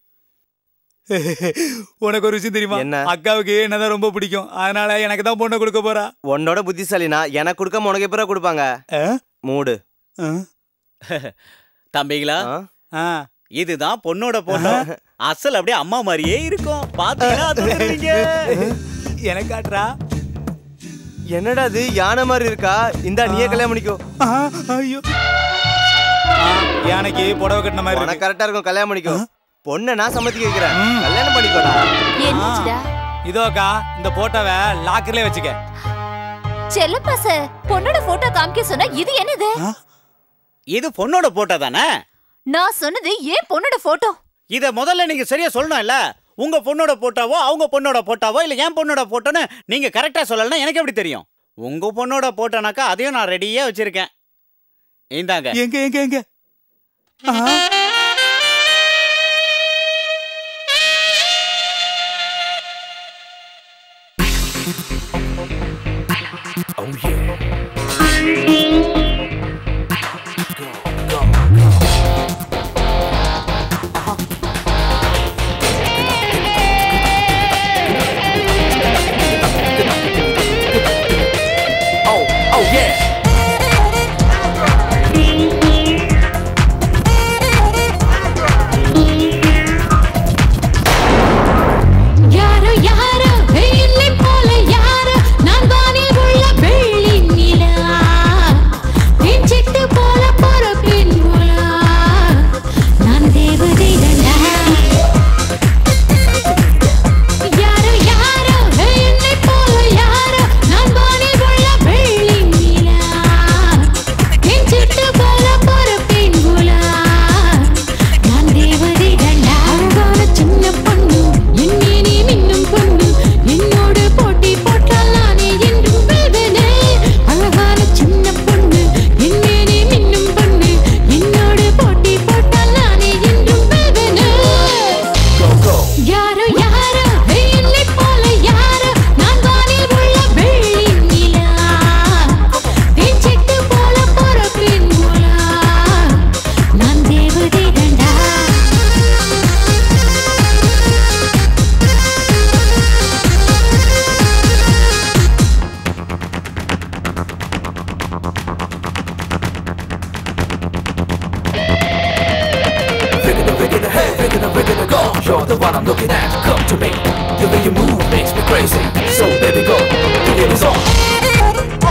உனக்கு ஒரு விஷயம் தெரியுமா என்ன? அக்காவுக்கு என்னதான் ரொம்ப பிடிக்கும் அதனால எனக்கு தான் பொண்ணை கொடுக்க போறா உன்னோட புத்திசாலினா எனக்கு கொடுக்காம உனக்கு எப்பறம் கொடுப்பாங்க ஆ? மூடு ஆ? தம்பிங்களா ஆ? ஆ. இதுதான் பொண்ணோட போட்டோ அசல் அப்படியே அம்மா மாதிரியே இருக்கும் பாத்தீங்களா தூக்குறீங்க. எனக்கு காட்டுறா என்னடா இது யானை மாதிரி இருக்கா இந்தா நீயே கல்யாணம் பண்ணிக்கோ ஆ, ஐயோ ஆ, யானைக்கு புடவை கட்டின மாதிரி உனக்கு இருக்கு. கரெக்டா இருக்கும் கல்யாணம் பண்ணிக்கோ பொண்ணை நான் சம்மதிக்க வைக்கிறேன் கல்யாணம் பண்ணிக்கோடா என்னாச்சுடா இதோக்கா இந்த போட்டோவை லாக்கர்லயே வச்சுக்க செல்லப்பா சார் பொண்ணோட போட்டோ காமிக்க சொன்னா இது என்னது இது பொண்ணோட போட்டோ தானே நான் சொன்னது ஏன் பொண்ணோட போட்டோ இத முதல்ல நீங்க சரியா சொல்லணும்ல உங்க பொண்ணோட போட்டாவோ அவங்க பொண்ணோட போட்டாவோ இல்ல என் பொண்ணோட போட்டோன்னு நீங்க கரெக்டா சொல்லலன்னா எனக்கு எப்படி தெரியும் உங்க பொண்ணோட போட்டோனாக்கா அதையும் நான் ரெடியா வச்சிருக்கேன் இந்தாங்க எங்க எங்க எங்க ஆ. யாரோ யாரோ வெயிலை போல யாரோ நான் வானில் உள்ள வெள்ளி நிலா யாரோ யாரோ என்னை போல யாரோ நான் வானில் உள்ள வெள்ளி நிலா தேன்சிட்டு போல பொறப்பின் முலா நான் தேவதை தண்டா You're the one I'm looking at. Come to me. The way you move makes me crazy. So baby, go. The game is on.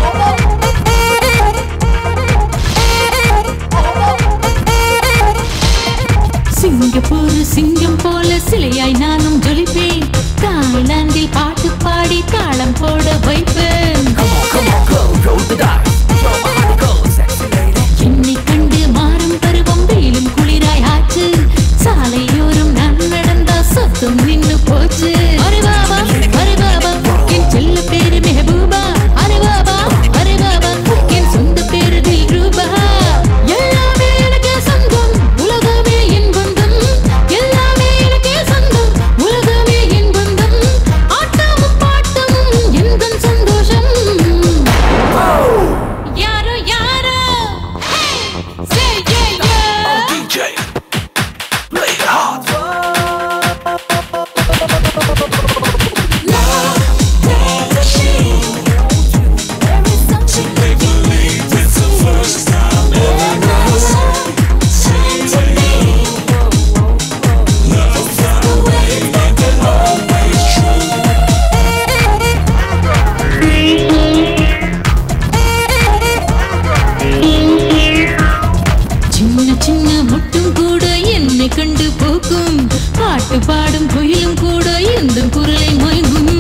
Singapore சிங்கம் போல சிலையாய் நானும் ஜொலிப்பேன் தாய்லாந்தில் பாட்டு பாடி தாளம் போட வைப்பேன் Roll the dice. You're my honey gold, sexy lady. என்னை கண்டு மாறும் பருவம் வெயிலும் குளிராய் ஆச்சு சாலையோரம் நான் நடந்தா சத்தம் நின்னு போச்சு அரே பாபா அரே பாபா என் செல்ல பேரு மெஹபூபா அரே பாபா அரே பாபா என் சொந்த பேரு தில்ரூபா எல்லாமே எனக்கே சொந்தம் உலகமே என் பந்தம் எல்லாமே எனக்கே சொந்தம் உலகமே என் பந்தம் ஆட்டமும் பாட்டமும் எந்தன் சந்தோஷம் யாரோ யாரோ Say yeah yeah DJ, play it hard. சின்ன சின்ன முட்டும் கூட என்னை கண்டு போக்கும் பாட்டு பாடும் குயிலும் கூட எந்த குரலை மயங்கும்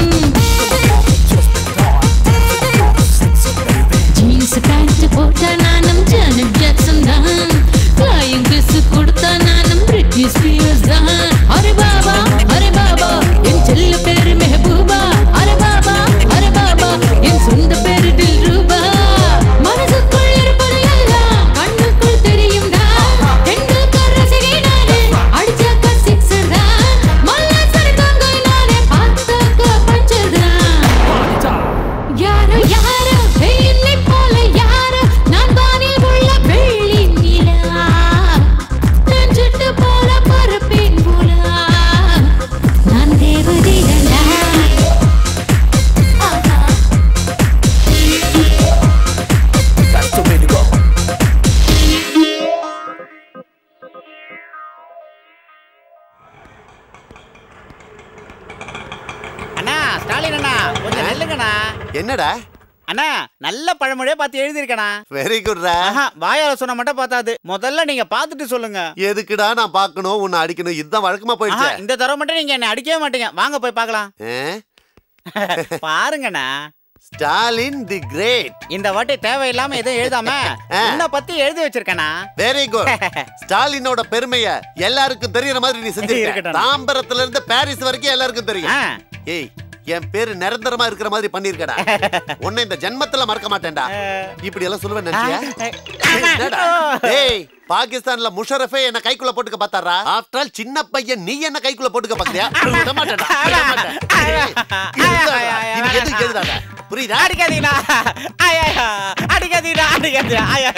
ஜீன்ஸ் பேண்ட் போட்டா நானும் ஜானட் ஜாக்சன் தான் ஃப்ளையிங் ட்ரெஸ் கொடுத்தா நானும் பிரிட்னி ஸ்பியர்ஸ் தான் அரே பாபா அரே பாபா என் செல்ல பேரு மெஹபூபா அரே பாபா அரே பாபா என் சொந்த பேரு தில்ரூபா மனசுக்குள் இருப்பது எல்லாம் கண்ணுக்குள் தெரியும் தான் டெண்டுல்கர் ரசிகை நானே அடிச்சாக்க சிக்ஸர் தான் மல்லாசர் தங்கை நானே பார்த்தாக்க பஞ்சர் தான் யாரோ யாரோ என்னை போல யாரோ நான் வானில் உள்ள வெள்ளி நிலா நான் சுட்டு போல பரப்பின் புலா நான் தேவதை தண்டா That's the way to go. அண்ணா ஸ்டாலின் அண்ணா கொஞ்சம் நில்லுங்கண்ணா என்னடா அண்ணா நல்ல பழமொழியா பார்த்து எழுதியிருக்கண்ணா வெரி குட்ரா ஆஹா வாயால சொன்னா மட்டும் பார்த்தாது முதல்ல நீங்க பார்த்துட்டு சொல்லுங்க எதுக்குடா நான் பார்க்கணும் உன்னை அடிக்கணும் இதுதான் வழக்கமா ஆஹா, போயிடுச்சு இந்த தடவை மட்டும் நீங்க என்ன அடிக்கவே மாட்டீங்க வாங்க போய் பார்க்கலாம் பாருங்கண்ணா ஸ்டாலின் தி கிரேட் இந்த வாட்டி தேவையில்லாம எதுவும் எழுதாம உன்னை பத்தி எழுதி வச்சிருக்கேனா வெரி குட் ஸ்டாலினோட பெருமைய எல்லாருக்கும் தெரியற மாதிரி நீ செஞ்சிருக்க இருக்கட்டும். தாம்பரத்துல இருந்து பாரிஸ் வரைக்கும் எல்லாருக்கும் தெரியும் ஏய் என் பேரு நிரந்தரமா இருக்கிற மாதிரி பண்ணிருக்கடா உன்னை இந்த ஜென்மத்துல மறக்க மாட்டேன்டா இப்படி எல்லாம் சொல்லுவேன் நினைச்சியா என்னடா? ஏய் பாகிஸ்தான்ல முஷரஃபே என்ன கைக்குள்ள போட்டுக்க பார்த்தாரா ஆஃப்டர் ஆல் சின்ன பையன் நீ என்ன கைக்குள்ள போட்டுக்க பாக்குறியா விட மாட்டேன்டா விட மாட்டேன். ஏய், எழுதாதடா. இனி எதுவும் எழுதாத புரியுதா அடிக்காதீங்கண்ணா ஐயா அடிக்காதீங்கண்ணா அடிக்காதீங்க ஐயா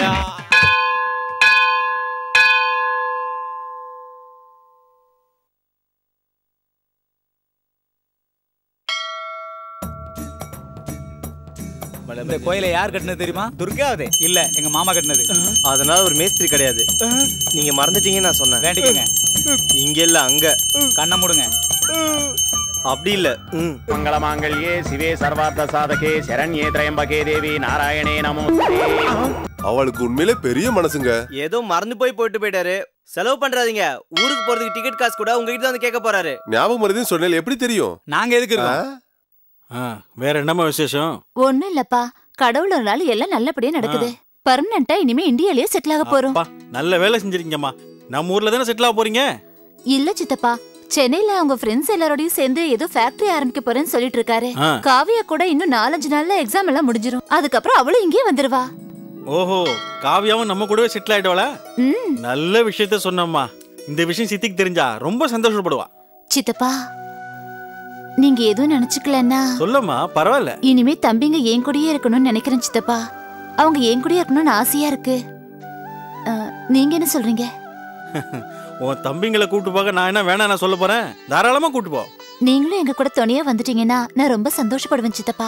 இந்த கோயிலை யார் கட்டினது தெரியுமா துர்காவது இல்ல எங்க மாமா கட்டினது அதனால ஒரு மேஸ்திரி கிடையாது நீங்க மறந்துட்டீங்கன்னு நான் சொன்னேன் வேண்டிக்கங்க இங்க இல்ல அங்க கண்ணை மூடுங்க அப்படி இல்ல மங்களமாங்கல்யே சிவே சர்வார்த்த சாதகே சரண்யே திரையம்பகே தேவி நாராயணே நமோ அவளுக்கு உண்மையிலே பெரிய மனசுங்க ஏதோ மறந்து போய் போயிட்டு போயிட்டாரு செலவு பண்றாதீங்க ஊருக்கு போறதுக்கு டிக்கெட் காசு கூட உங்ககிட்ட தான் வந்து கேட்க போறாரு ஞாபகம் மருதின்னு சொன்னேன் எப்படி தெரியும் நாங்க எதுக்கு இருக்கோம் வேற என்னம்மா விசேஷம் ஒண்ணும் இல்லப்பா கடவுளனால எல்லாம் நல்லபடியா நடக்குது பர்மனண்டா இனிமே இந்தியாலயே செட்டில் ஆக போறோம் அப்பா, நல்ல வேலை செஞ்சிருக்கீங்கம்மா நம்ம ஊர்ல தானே செட்டில் ஆக போறீங்க இல்ல சித்தப்பா சென்னையில அவங்க ஃப்ரெண்ட்ஸ் எல்லாரோடயும் சேர்ந்து ஏதோ ஃபேக்டரி ஆரம்பிக்க போறேன்னு சொல்லிட்டு இருக்காரு ஆ. காவியா கூட இன்னும் நாலஞ்சு நாள்ல எக்ஸாம் எல்லாம் முடிஞ்சிரும் அதுக்கப்புறம் அவளும் இங்கேயே வந்துருவா ஓஹோ காவியாவும் நம்ம கூடவே செட்டில் ஆயிடுவாளா ம் நல்ல விஷயத்த சொன்னம்மா இந்த விஷயம் சித்திக்கு தெரிஞ்சா ரொம்ப சந்தோஷப்படுவா சித்தப்பா நீங்க எதுவும் நினைச்சுக்கலன்னா சொல்லம்மா பரவாயில்ல இனிமே தம்பிங்க என் கூடயே இருக்கணும்னு நினைக்கிறேன் சித்தப்பா அவங்க என் கூடயே இருக்கணும்னு ஆசையா இருக்கு அஹ், நீங்க என்ன சொல்றீங்க உன் தம்பிங்களை கூட்டு போக நான் என்ன வேணாம் நான் சொல்ல போறேன் தாராளமா கூட்டு போ நீங்களும் எங்க கூட துணையா வந்துட்டீங்கன்னா நான் ரொம்ப சந்தோஷப்படுவேன் சித்தப்பா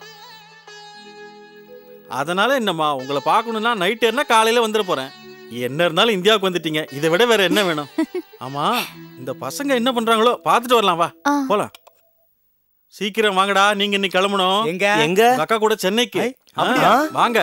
அதனால என்னம்மா உங்களை பார்க்கணும்னா நைட் என்ன காலையில வந்துட போறேன் என்ன இருந்தாலும் இந்தியாவுக்கு வந்துட்டீங்க இதை விட வேற என்ன வேணும் ஆமா இந்த பசங்க என்ன பண்றாங்களோ பார்த்துட்டு வரலாம் வா போலாம் சீக்கிரம் வாங்கடா நீங்க இன்னைக்கு கிளம்பணும் எங்க? எங்க அக்கா கூட சென்னைக்கு அப்படியா? ஆ, வாங்க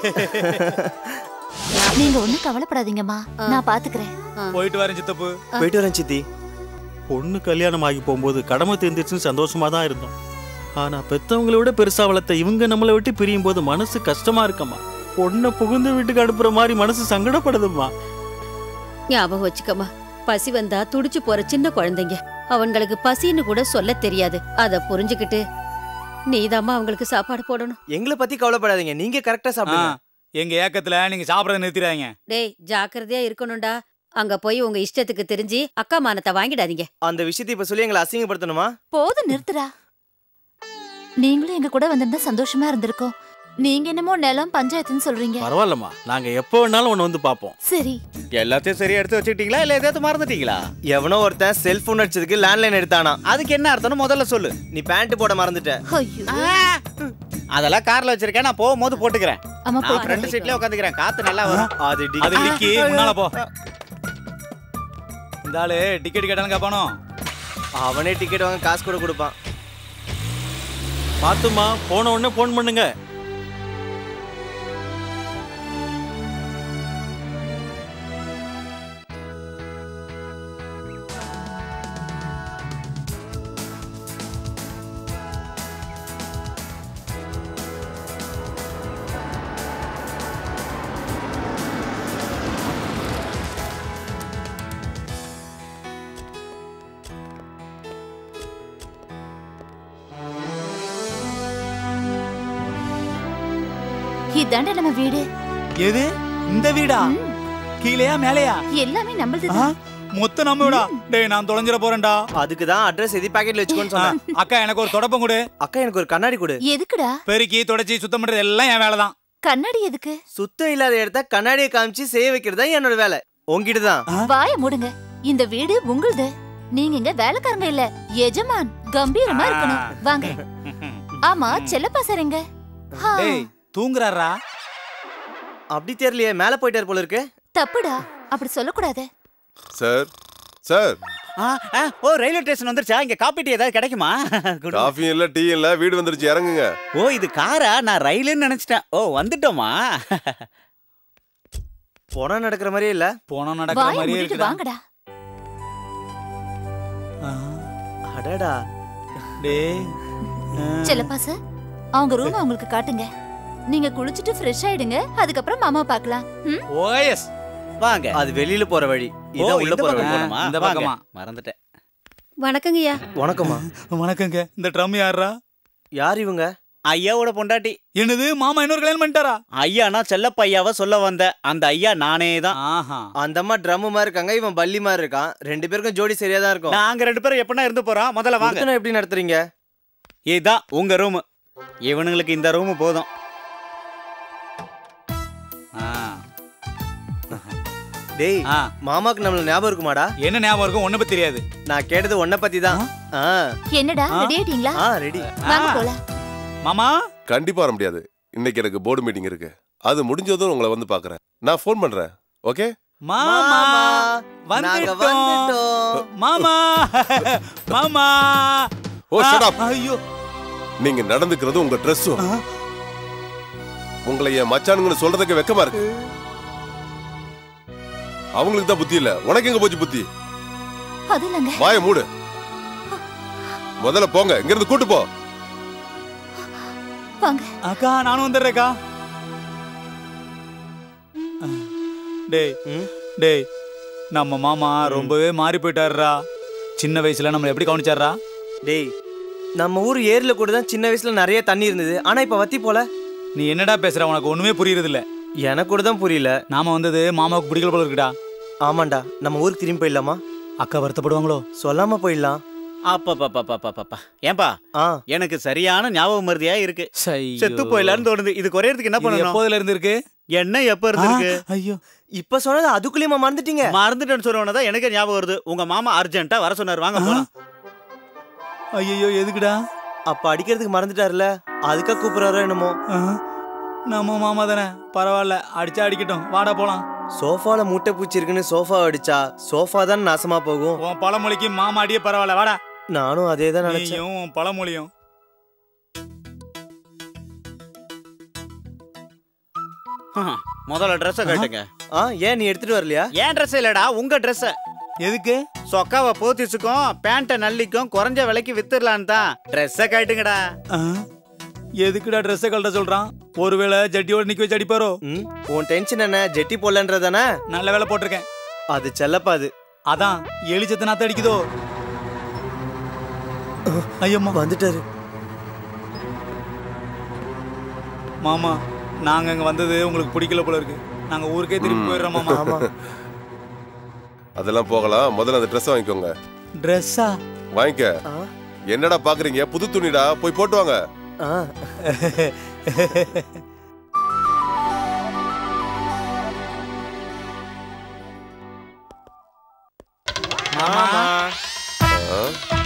நீங்க ஒண்ணும் கவலைப்படாதீங்கம்மா நான் பாத்துக்கிறேன் போயிட்டு வரேன் சித்தப்பு போயிட்டு வரேன் சித்தி பொண்ணு கல்யாணம் ஆகி போகும்போது கடமை தெரிஞ்சிருச்சுன்னு சந்தோஷமா தான் இருந்தோம் ஆனா பெத்தவங்களை விட பெருசா வளர்த்த இவங்க நம்மளை விட்டு பிரியும் போது மனசு கஷ்டமா இருக்கம்மா பொண்ணை புகுந்த வீட்டுக்கு அனுப்புற மாதிரி மனசு சங்கடப்படுதும்மா ஞாபகம் வச்சுக்கம்மா பசி வந்தா துடிச்சு போற சின்ன குழந்தைங்க அவங்களுக்கு பசின்னு கூட சொல்ல தெரியாது அத புரிஞ்சுக்கிட்டு நீதாம்மா அவங்களுக்கு சாப்பாடு போடணும் எங்களை பத்தி கவலைப்படாதீங்க நீங்க கரெக்டா சாப்பிடுங்க எங்க ஏக்கத்துல நீங்க சாப்பிடறத நிறுத்திடாதீங்க டேய் ஜாக்கிரதையா இருக்கணும்டா அங்க போய் உங்க இஷ்டத்துக்கு தெரிஞ்சு அக்கா மானத்தை வாங்கிடாதீங்க அந்த விஷயத்தை இப்ப சொல்லி எங்களை அசிங்கப்படுத்தணுமா போதும் நிறுத்துடா நீங்களும் எங்க கூட வந்திருந்தா சந்தோஷமா இருந்திருக்கும் நீங்க என்னமோ நிலம் பஞ்சாயத்துன்னு சொல்றீங்க பரவாயில்லம்மா நாங்க எப்போ வேணாலும் ஒண்ணு வந்து பார்ப்போம் சரி எல்லாத்தையும் சரியா எடுத்து வச்சுக்கிட்டீங்களா இல்ல எதாவது மறந்துட்டீங்களா எவனோ ஒருத்தன் செல்போன் அடிச்சதுக்கு லேண்ட்லைன் எடுத்தானா அதுக்கு என்ன அர்த்தம்னு முதல்ல சொல்லு நீ பேண்ட் போட மறந்துட்ட அதெல்லாம் கார்ல வச்சிருக்கேன் நான் போகும்போது போட்டுக்கிறேன் ஆமா நான் ஃப்ரண்ட் சீட்லயே உட்காந்துக்கிறேன் காத்து நல்லா வரும் அது அது டிக்கி முன்னால போ இந்த ஆளு டிக்கெட் கேட்டாலும் கேப்பானோ அவனே டிக்கெட் வாங்க காசு கூட கொடுப்பான் பார்த்துமா போன உடனே ஃபோன் பண்ணுங்க இதாண்டா நம்ம வீடு எது இந்த வீடா கீழேயா மேலையா எல்லாமே நம்மளது ஆ? மொத்த நம்மடா டேய் நான் தொலைஞ்சிர போறேன்டா அதுக்கு தான் அட்ரஸ் எதி பாக்கெட்ல வச்சுக்கோன்னு சொன்னேன் அக்கா எனக்கு ஒரு தொடப்பம் கொடு அக்கா எனக்கு ஒரு கண்ணாடி கொடு எதுக்குடா பெருக்கி தொடச்சி சுத்தம் பண்றது எல்லாம் என் வேலை தான் கண்ணாடி எதுக்கு சுத்தம் இல்லாத இடத்த கண்ணாடியை காமிச்சு செய்ய வைக்கிறது தான் என்னோட வேலை உங்ககிட்ட தான் வாய மூடுங்க இந்த வீடு உங்களுது நீங்க இங்க வேலைக்காரங்க இல்ல எஜமான் கம்பீரமா இருக்கணும் வாங்க ஆமா செல்லப்பா சார் எங்க ஆ, டேய் தூங்குறாரா அப்படி தெரியலையே மேல போயிட்டார் போல இருக்கு தப்புடா அப்படி சொல்லக்கூடாது சார் சார் ஆ, ஆ, ஓ ரயில்வே ஸ்டேஷன் வந்துருச்சா இங்க காப்பி டீ ஏதாவது கிடைக்குமா குடு. காஃபியும் இல்ல டீ இல்ல வீடு வந்துருச்சு இறங்குங்க ஓ இது காரா நான் ரயிலுன்னு நினைச்சிட்டேன் ஓ வந்துட்டோமா போனா நடக்கிற மாதிரியே இல்ல போனா வாய மூடிட்டு வாங்கடா அடடா டேய் செல்லப்பா சார் அவங்க ரூம் அவங்களுக்கு காட்டுங்க நீங்க குளிச்சிட்டு ஃப்ரெஷ் ஆயிடுங்க அதுக்கப்புறம் மாமா பார்க்கலாம் ம்? ஓஎஸ் வாங்க அது வெளியில போற வழி ஓ இதான் உள்ள இந்த போற பக்கம் வழி போகணுமா? இந்த வாங்க. பக்கமா? மறந்துட்டேன் வணக்கங்கய்யா வணக்கம்மா வணக்கங்க இந்த ட்ரம் யாரா யார் இவங்க ஐயாவோட பொண்டாட்டி என்னது மாமா இன்னொரு கல்யாணம் பண்ணிட்டாரா ஐயானா செல்லப்ப ஐயாவை சொல்ல வந்த அந்த ஐயா நானே தான் ஆஹா அந்த அம்மா ட்ரம் மாதிரி இருக்காங்க இவன் பல்லி மாதிரி இருக்கான் ரெண்டு பேருக்கும் ஜோடி சரியா தான் இருக்கும் நாங்க ரெண்டு பேரும் எப்படின்னா இருந்து போறோம் முதல்ல வாங்க குடுத்தனம் எப்படி நடத்துறீங்க இதுதான் உங்க ரூம் இவனுங்களுக்கு இந்த ரூம் போதும் ஆ. டேய் ஆ. மாமாக்கு நம்மள ஞாபகம் இருக்குமாடா என்ன ஞாபகம் இருக்கும் ஒண்ணு பத்தி தெரியாது நான் கேட்டது உன்னை பத்தி தான் ஆ என்னடா ஆ? ரெடி ஆயிட்டீங்களா ஆ ரெடி வாங்க போலாம் மாமா கண்டிப்பா வர முடியாது இன்னைக்கு எனக்கு போர்டு மீட்டிங் இருக்கு அது முடிஞ்சதும் உங்களை வந்து பாக்குறேன் நான் ஃபோன் பண்றேன் ஓகே மாமா நாங்க வந்துட்டோம் வந்துட்டோம் மாமா மாமா ஓ ஆ, ஷட் அப் ஐயோ நீங்க நடந்துக்கிறது உங்க ட்ரெஸ்ஸும் உங்களை என் மச்சானுங்கன்னு சொல்றதுக்கு வெக்கமா இருக்கு அவங்களுக்கு தான் புத்தி இல்ல உனக்கு எங்க போச்சு புத்தி அது இல்லைங்க வாய மூடு முதல்ல போங்க இங்க இருந்து கூட்டு போ வாங்க அக்கா நானும் வந்துடுறேக்கா டேய் டேய் நம்ம மாமா ரொம்பவே மாறி போயிட்டாருடா சின்ன வயசுல நம்மள எப்படி கவனிச்சாரா டேய் நம்ம ஊர் ஏரியில கூட தான் சின்ன வயசுல நிறைய தண்ணி இருந்தது ஆனா இப்ப வத்தி போல நீ என்னடா பேசுற உனக்கு ஒண்ணுமே புரியுறது இல்ல எனக்கு கூட தான் புரியல நாம வந்தது மாமாவுக்கு பிடிக்கல போல இருக்குடா ஆமாண்டா நம்ம ஊருக்கு திரும்பி போயிடலாமா அக்கா வருத்தப்படுவாங்களோ சொல்லாம போயிடலாம் அப்பப்பப்பப்பப்பப்பா ஏன்பா எனக்கு சரியான ஞாபகம் மருதியா இருக்கு செத்து போயிடலான்னு தோணுது இது குறையறதுக்கு என்ன இது பண்ணணும் எப்போதுல இருந்து இருக்கு என்ன எப்ப இருந்திருக்கு ஐயோ இப்ப சொன்னது அதுக்குள்ளேயுமா மறந்துட்டீங்க மறந்துட்டேன்னு சொன்னதான் எனக்கு ஞாபகம் வருது உங்க மாமா அர்ஜென்ட்டா வர சொன்னாரு வாங்க போலாம் ஐயோ எதுக்குடா அப்ப அடிக்கிறதுக்கு மறந்துட்டாருல அதுக்கா கூப்பிடுறாரோ என்னமோ நம்ம மாமா தானே பரவாயில்ல அடிச்சா அடிக்கட்டும் வாடா போலாம் சோஃபால முட்டை பூச்சி இருக்குன்னு சோஃபா அடிச்சா சோஃபா தான் நாசமா போகும் உன் பழமொழிக்கு மாமா அடியே பரவாயில்ல வாடா நானும் அதே தான் நினைச்சேன் நீயும் உன் பழமொழியும் முதல்ல ட்ரெஸ்ஸை கட்டுங்க ஆ ஏன் நீ எடுத்துட்டு வரலையா ஏன் ட்ரெஸ் இல்லடா உங்க ட்ரெஸ் எதுக்கு சொக்காவை போத்திச்சுக்கும் பேண்ட்டை நல்லிக்கும் குறைஞ்ச விலைக்கு வித்துடலான்னு தான் ட்ரெஸ்ஸை கட்டுங்கடா எதுக்குடா ட்ரெஸ்ஸை கழட்ட சொல்றான் ஒருவேளை ஜட்டியோட நிக்க வச்சு அடிப்பாரோ ம், உன் டென்ஷன் என்ன ஜெட்டி போடலன்றதானே நல்ல வேலை போட்டிருக்கேன் அது செல்லப்பா அது அதான் எலிச்சத்து நாத்த அடிக்குதோ ஐயம்மா வந்துட்டாரு மாமா நாங்க இங்க வந்தது உங்களுக்கு பிடிக்கல போல இருக்கு நாங்க ஊருக்கே திருப்பி போயிடுறோம் மாமா அதெல்லாம் போகலாம் முதல்ல அந்த ட்ரெஸ் வாங்கிக்கோங்க ட்ரெஸ்ஸா வாங்கிக்க என்னடா பாக்குறீங்க புது துணிடா போய் போட்டு வாங்க மாமா ஆ?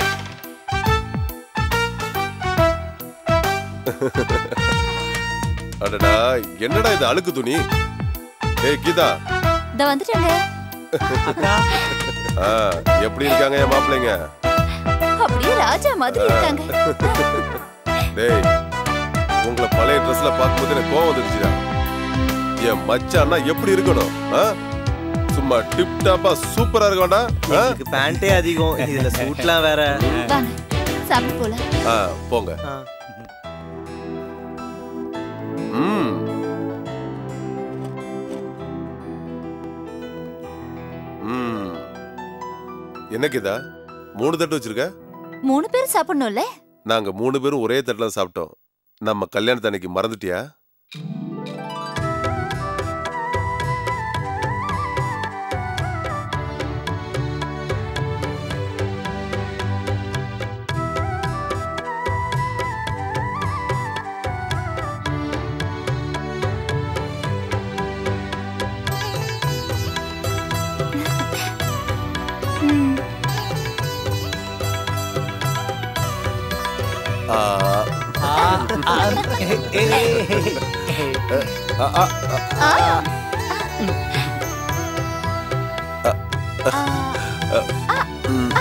அடடா என்னடா இது அழுக்கு துணி ஏய் கீதா இந்த வந்துட்டேங்க ஆ, எப்படி இருக்காங்க என் மாப்பிள்ளைங்க அப்படியே ராஜா மாதிரி இருக்காங்க டேய் உங்களை பழைய ட்ரெஸ்ல பார்க்கும்போது எனக்கு கோவம் வந்துருச்சுடா என் மச்சான்னா எப்படி இருக்கணும் ஆ? சும்மா டிப் டாப்பா சூப்பரா இருக்க வேண்டாம் ஆ? எனக்கு பேண்டே அதிகம் இதுல சூட்லாம் வேற வாங்க சாப்பிட்டு போலாம் ஆ போங்க ம் ம் என்ன கிதா மூணு தட்டு வச்சிருக்க மூணு பேர் சாப்பிடணும்ல நாங்க மூணு பேரும் ஒரே தட்டுல சாப்பிட்டோம் நம்ம கல்யாணத்து அன்னைக்கு மறந்துட்டியா ஆ, ஆ, ஆ, ஆ, ம்.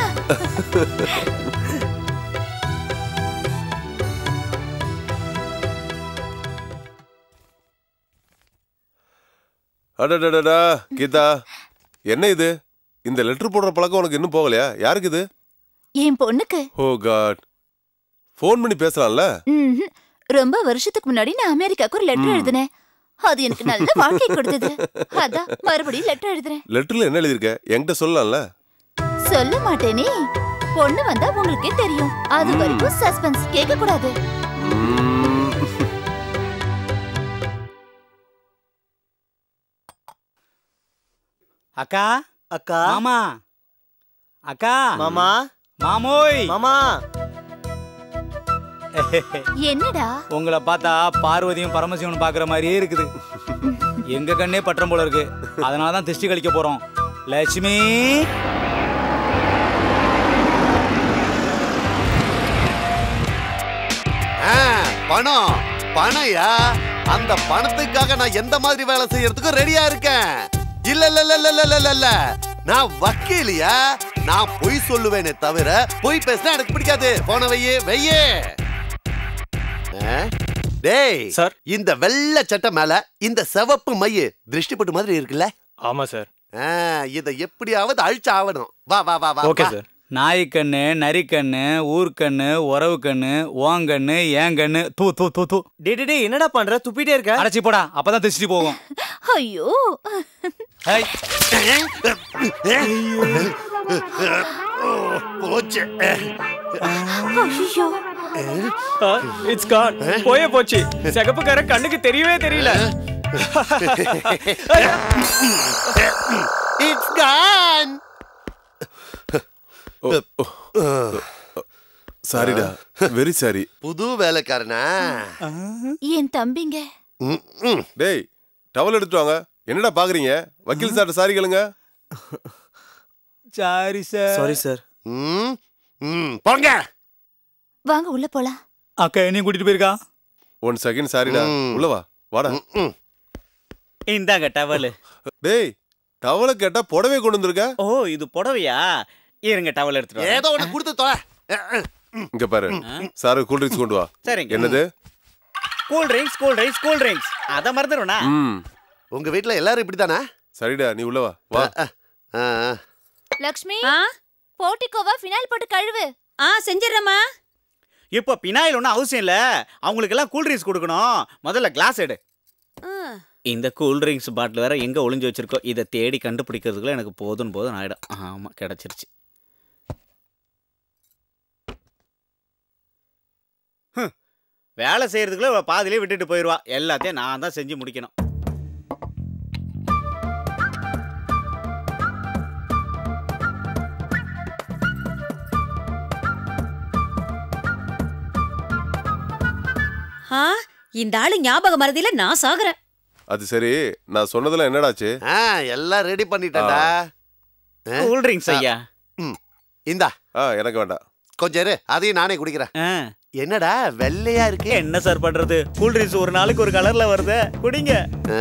அடடடடா கீதா என்ன இது இந்த லெட்டர் போடுற பழக்கம் உனக்கு இன்னும் போகலையா யாருக்கு இது என் பொண்ணுக்கு ஓ காட் ஃபோன் பண்ணி பேசலாம்ல ம்ஹும். ரொம்ப வருஷத்துக்கு முன்னாடி நான் அமெரிக்காக்கு ஒரு லெட்டர் ம். எழுதினேன் அது எனக்கு நல்ல வாழ்க்கை கொடுத்தது அதான் மறுபடியும் லெட்டர் எழுதுறேன் லெட்டர்ல என்ன எழுதியிருக்க என்கிட்ட சொல்லலாம்ல சொல்ல மாட்டேனே பொண்ணு வந்தா உங்களுக்கே தெரியும் அது வரைக்கும் சஸ்பென்ஸ் கேட்க கூடாது ம். அக்கா அக்கா மாமா அக்கா மாமா மாமோய் மாமா என்னடா உங்களை பார்த்தா பார்வதியும் பரமசிவனும் பாக்குற மாதிரியே இருக்குது எங்க கண்ணே பற்றம் போல இருக்கு அதனால தான் திருஷ்டி கழிக்க போறோம் லட்சுமி ஆ, பணம் பணையா அந்த பணத்துக்காக நான் எந்த மாதிரி வேலை செய்யறதுக்கும் ரெடியா இருக்கேன் இல்ல இல்ல இல்ல இல்ல இல்ல இல்ல இல்ல நான் வக்கீலியா நான் பொய் சொல்லுவேனே தவிர பொய் பேசினா எனக்கு பிடிக்காது போன வையே வையே ஆ? டேய் சார் இந்த வெள்ளை சட்டை மேல இந்த சிவப்பு மைய திருஷ்டிப்பட்டு மாதிரி இருக்குல்ல ஆமா சார் ஆ, இதை எப்படியாவது அழிச்சு ஆகணும் வா வா வா வா ஓகே வா. சார் நாய்க்கண்ணு நரிக்கண்ணு ஊர்க்கண்ணு உறவு கண்ணு ஓங்கண்ணு ஏங்கண்ணு தூ தூ தூ தூ டே டே, டே என்னடா பண்ற துப்பிட்டே இருக்க அடைச்சி போடா அப்பதான் திருஷ்டி போகும் ஐயோ ஹேய். போச்சு ஐயோ இட்ஸ் கான் போயே போச்சு சிகப்புக்கார கண்ணுக்கு தெரியவே தெரியல இட்ஸ் கான் சாரிடா வெரி சாரி புது வேலைக்காரனா என் தம்பிங்க டேய் டவல் எடுத்துட்டு வாங்க என்னடா பாக்குறீங்க வக்கீல் சார் சாரி கேளுங்க சாரி சார் சாரி சார் ம் ம் போங்க வாங்க உள்ள போலாம் அக்கா என்னையும் கூட்டிட்டு போயிருக்கா ஒன் செகண்ட் சாரிடா உள்ள வா வாடா இந்தாங்க டவலு டேய் டவலை கேட்டா புடவை கொண்டு வந்திருக்க ஓ இது புடவையா இருங்க டவல் எடுத்துட்டு வரேன். ஏதோ ஒண்ணு கொடுத்து தொலை இங்க பாரு சாரு கூல் ட்ரிங்க்ஸ் கொண்டு வா சரிங்க. என்னது cool drinks cool drinks cool drinks அத மறந்துடுவேனா ம் உங்க வீட்ல எல்லாரும் இப்படிதானா சரிடா நீ உள்ள வா வா லக்ஷ்மி போட்டிக்கோவா ஃபினாயில் போட்டு கழுவு ஆ செஞ்சிடறேம்மா இப்போ பினாயில் ஒன்றும் அவசியம் இல்ல அவங்களுக்கு எல்லாம் கூல் ட்ரிங்க்ஸ் கொடுக்கணும் முதல்ல கிளாஸ் எடு இந்த கூல் ட்ரிங்க்ஸ் பாட்டில் வேற எங்க ஒளிஞ்சு வச்சிருக்கோம் இதை தேடி கண்டுபிடிக்கிறதுக்குள்ள எனக்கு போதும் போதும் ஆயிடும் ஆமா கிடைச்சிருச்சு ஹம், வேலை செய்யறதுக்குள்ள இவ பாதியிலே விட்டுட்டு போயிடுவா எல்லாத்தையும் நான் தான் செஞ்சு முடிக்கணும் ஆ இந்த ஆளு ஞாபக மறதியில நான் சாகுறேன் அது சரி நான் சொன்னதெல்லாம் என்னடாச்சு ஆ எல்லாம் ரெடி பண்ணிட்டேன்டா கூல் ட்ரிங்க்ஸ் ஐயா ம் இந்தா ஆ எனக்கு வேண்டாம் கொஞ்சம் இரு அதையும் நானே குடிக்கிறேன் என்னடா வெள்ளையா இருக்கு என்ன சார் பண்றது கூல் ட்ரிங்க்ஸ் ஒரு நாளைக்கு ஒரு கலர்ல வருது குடிங்க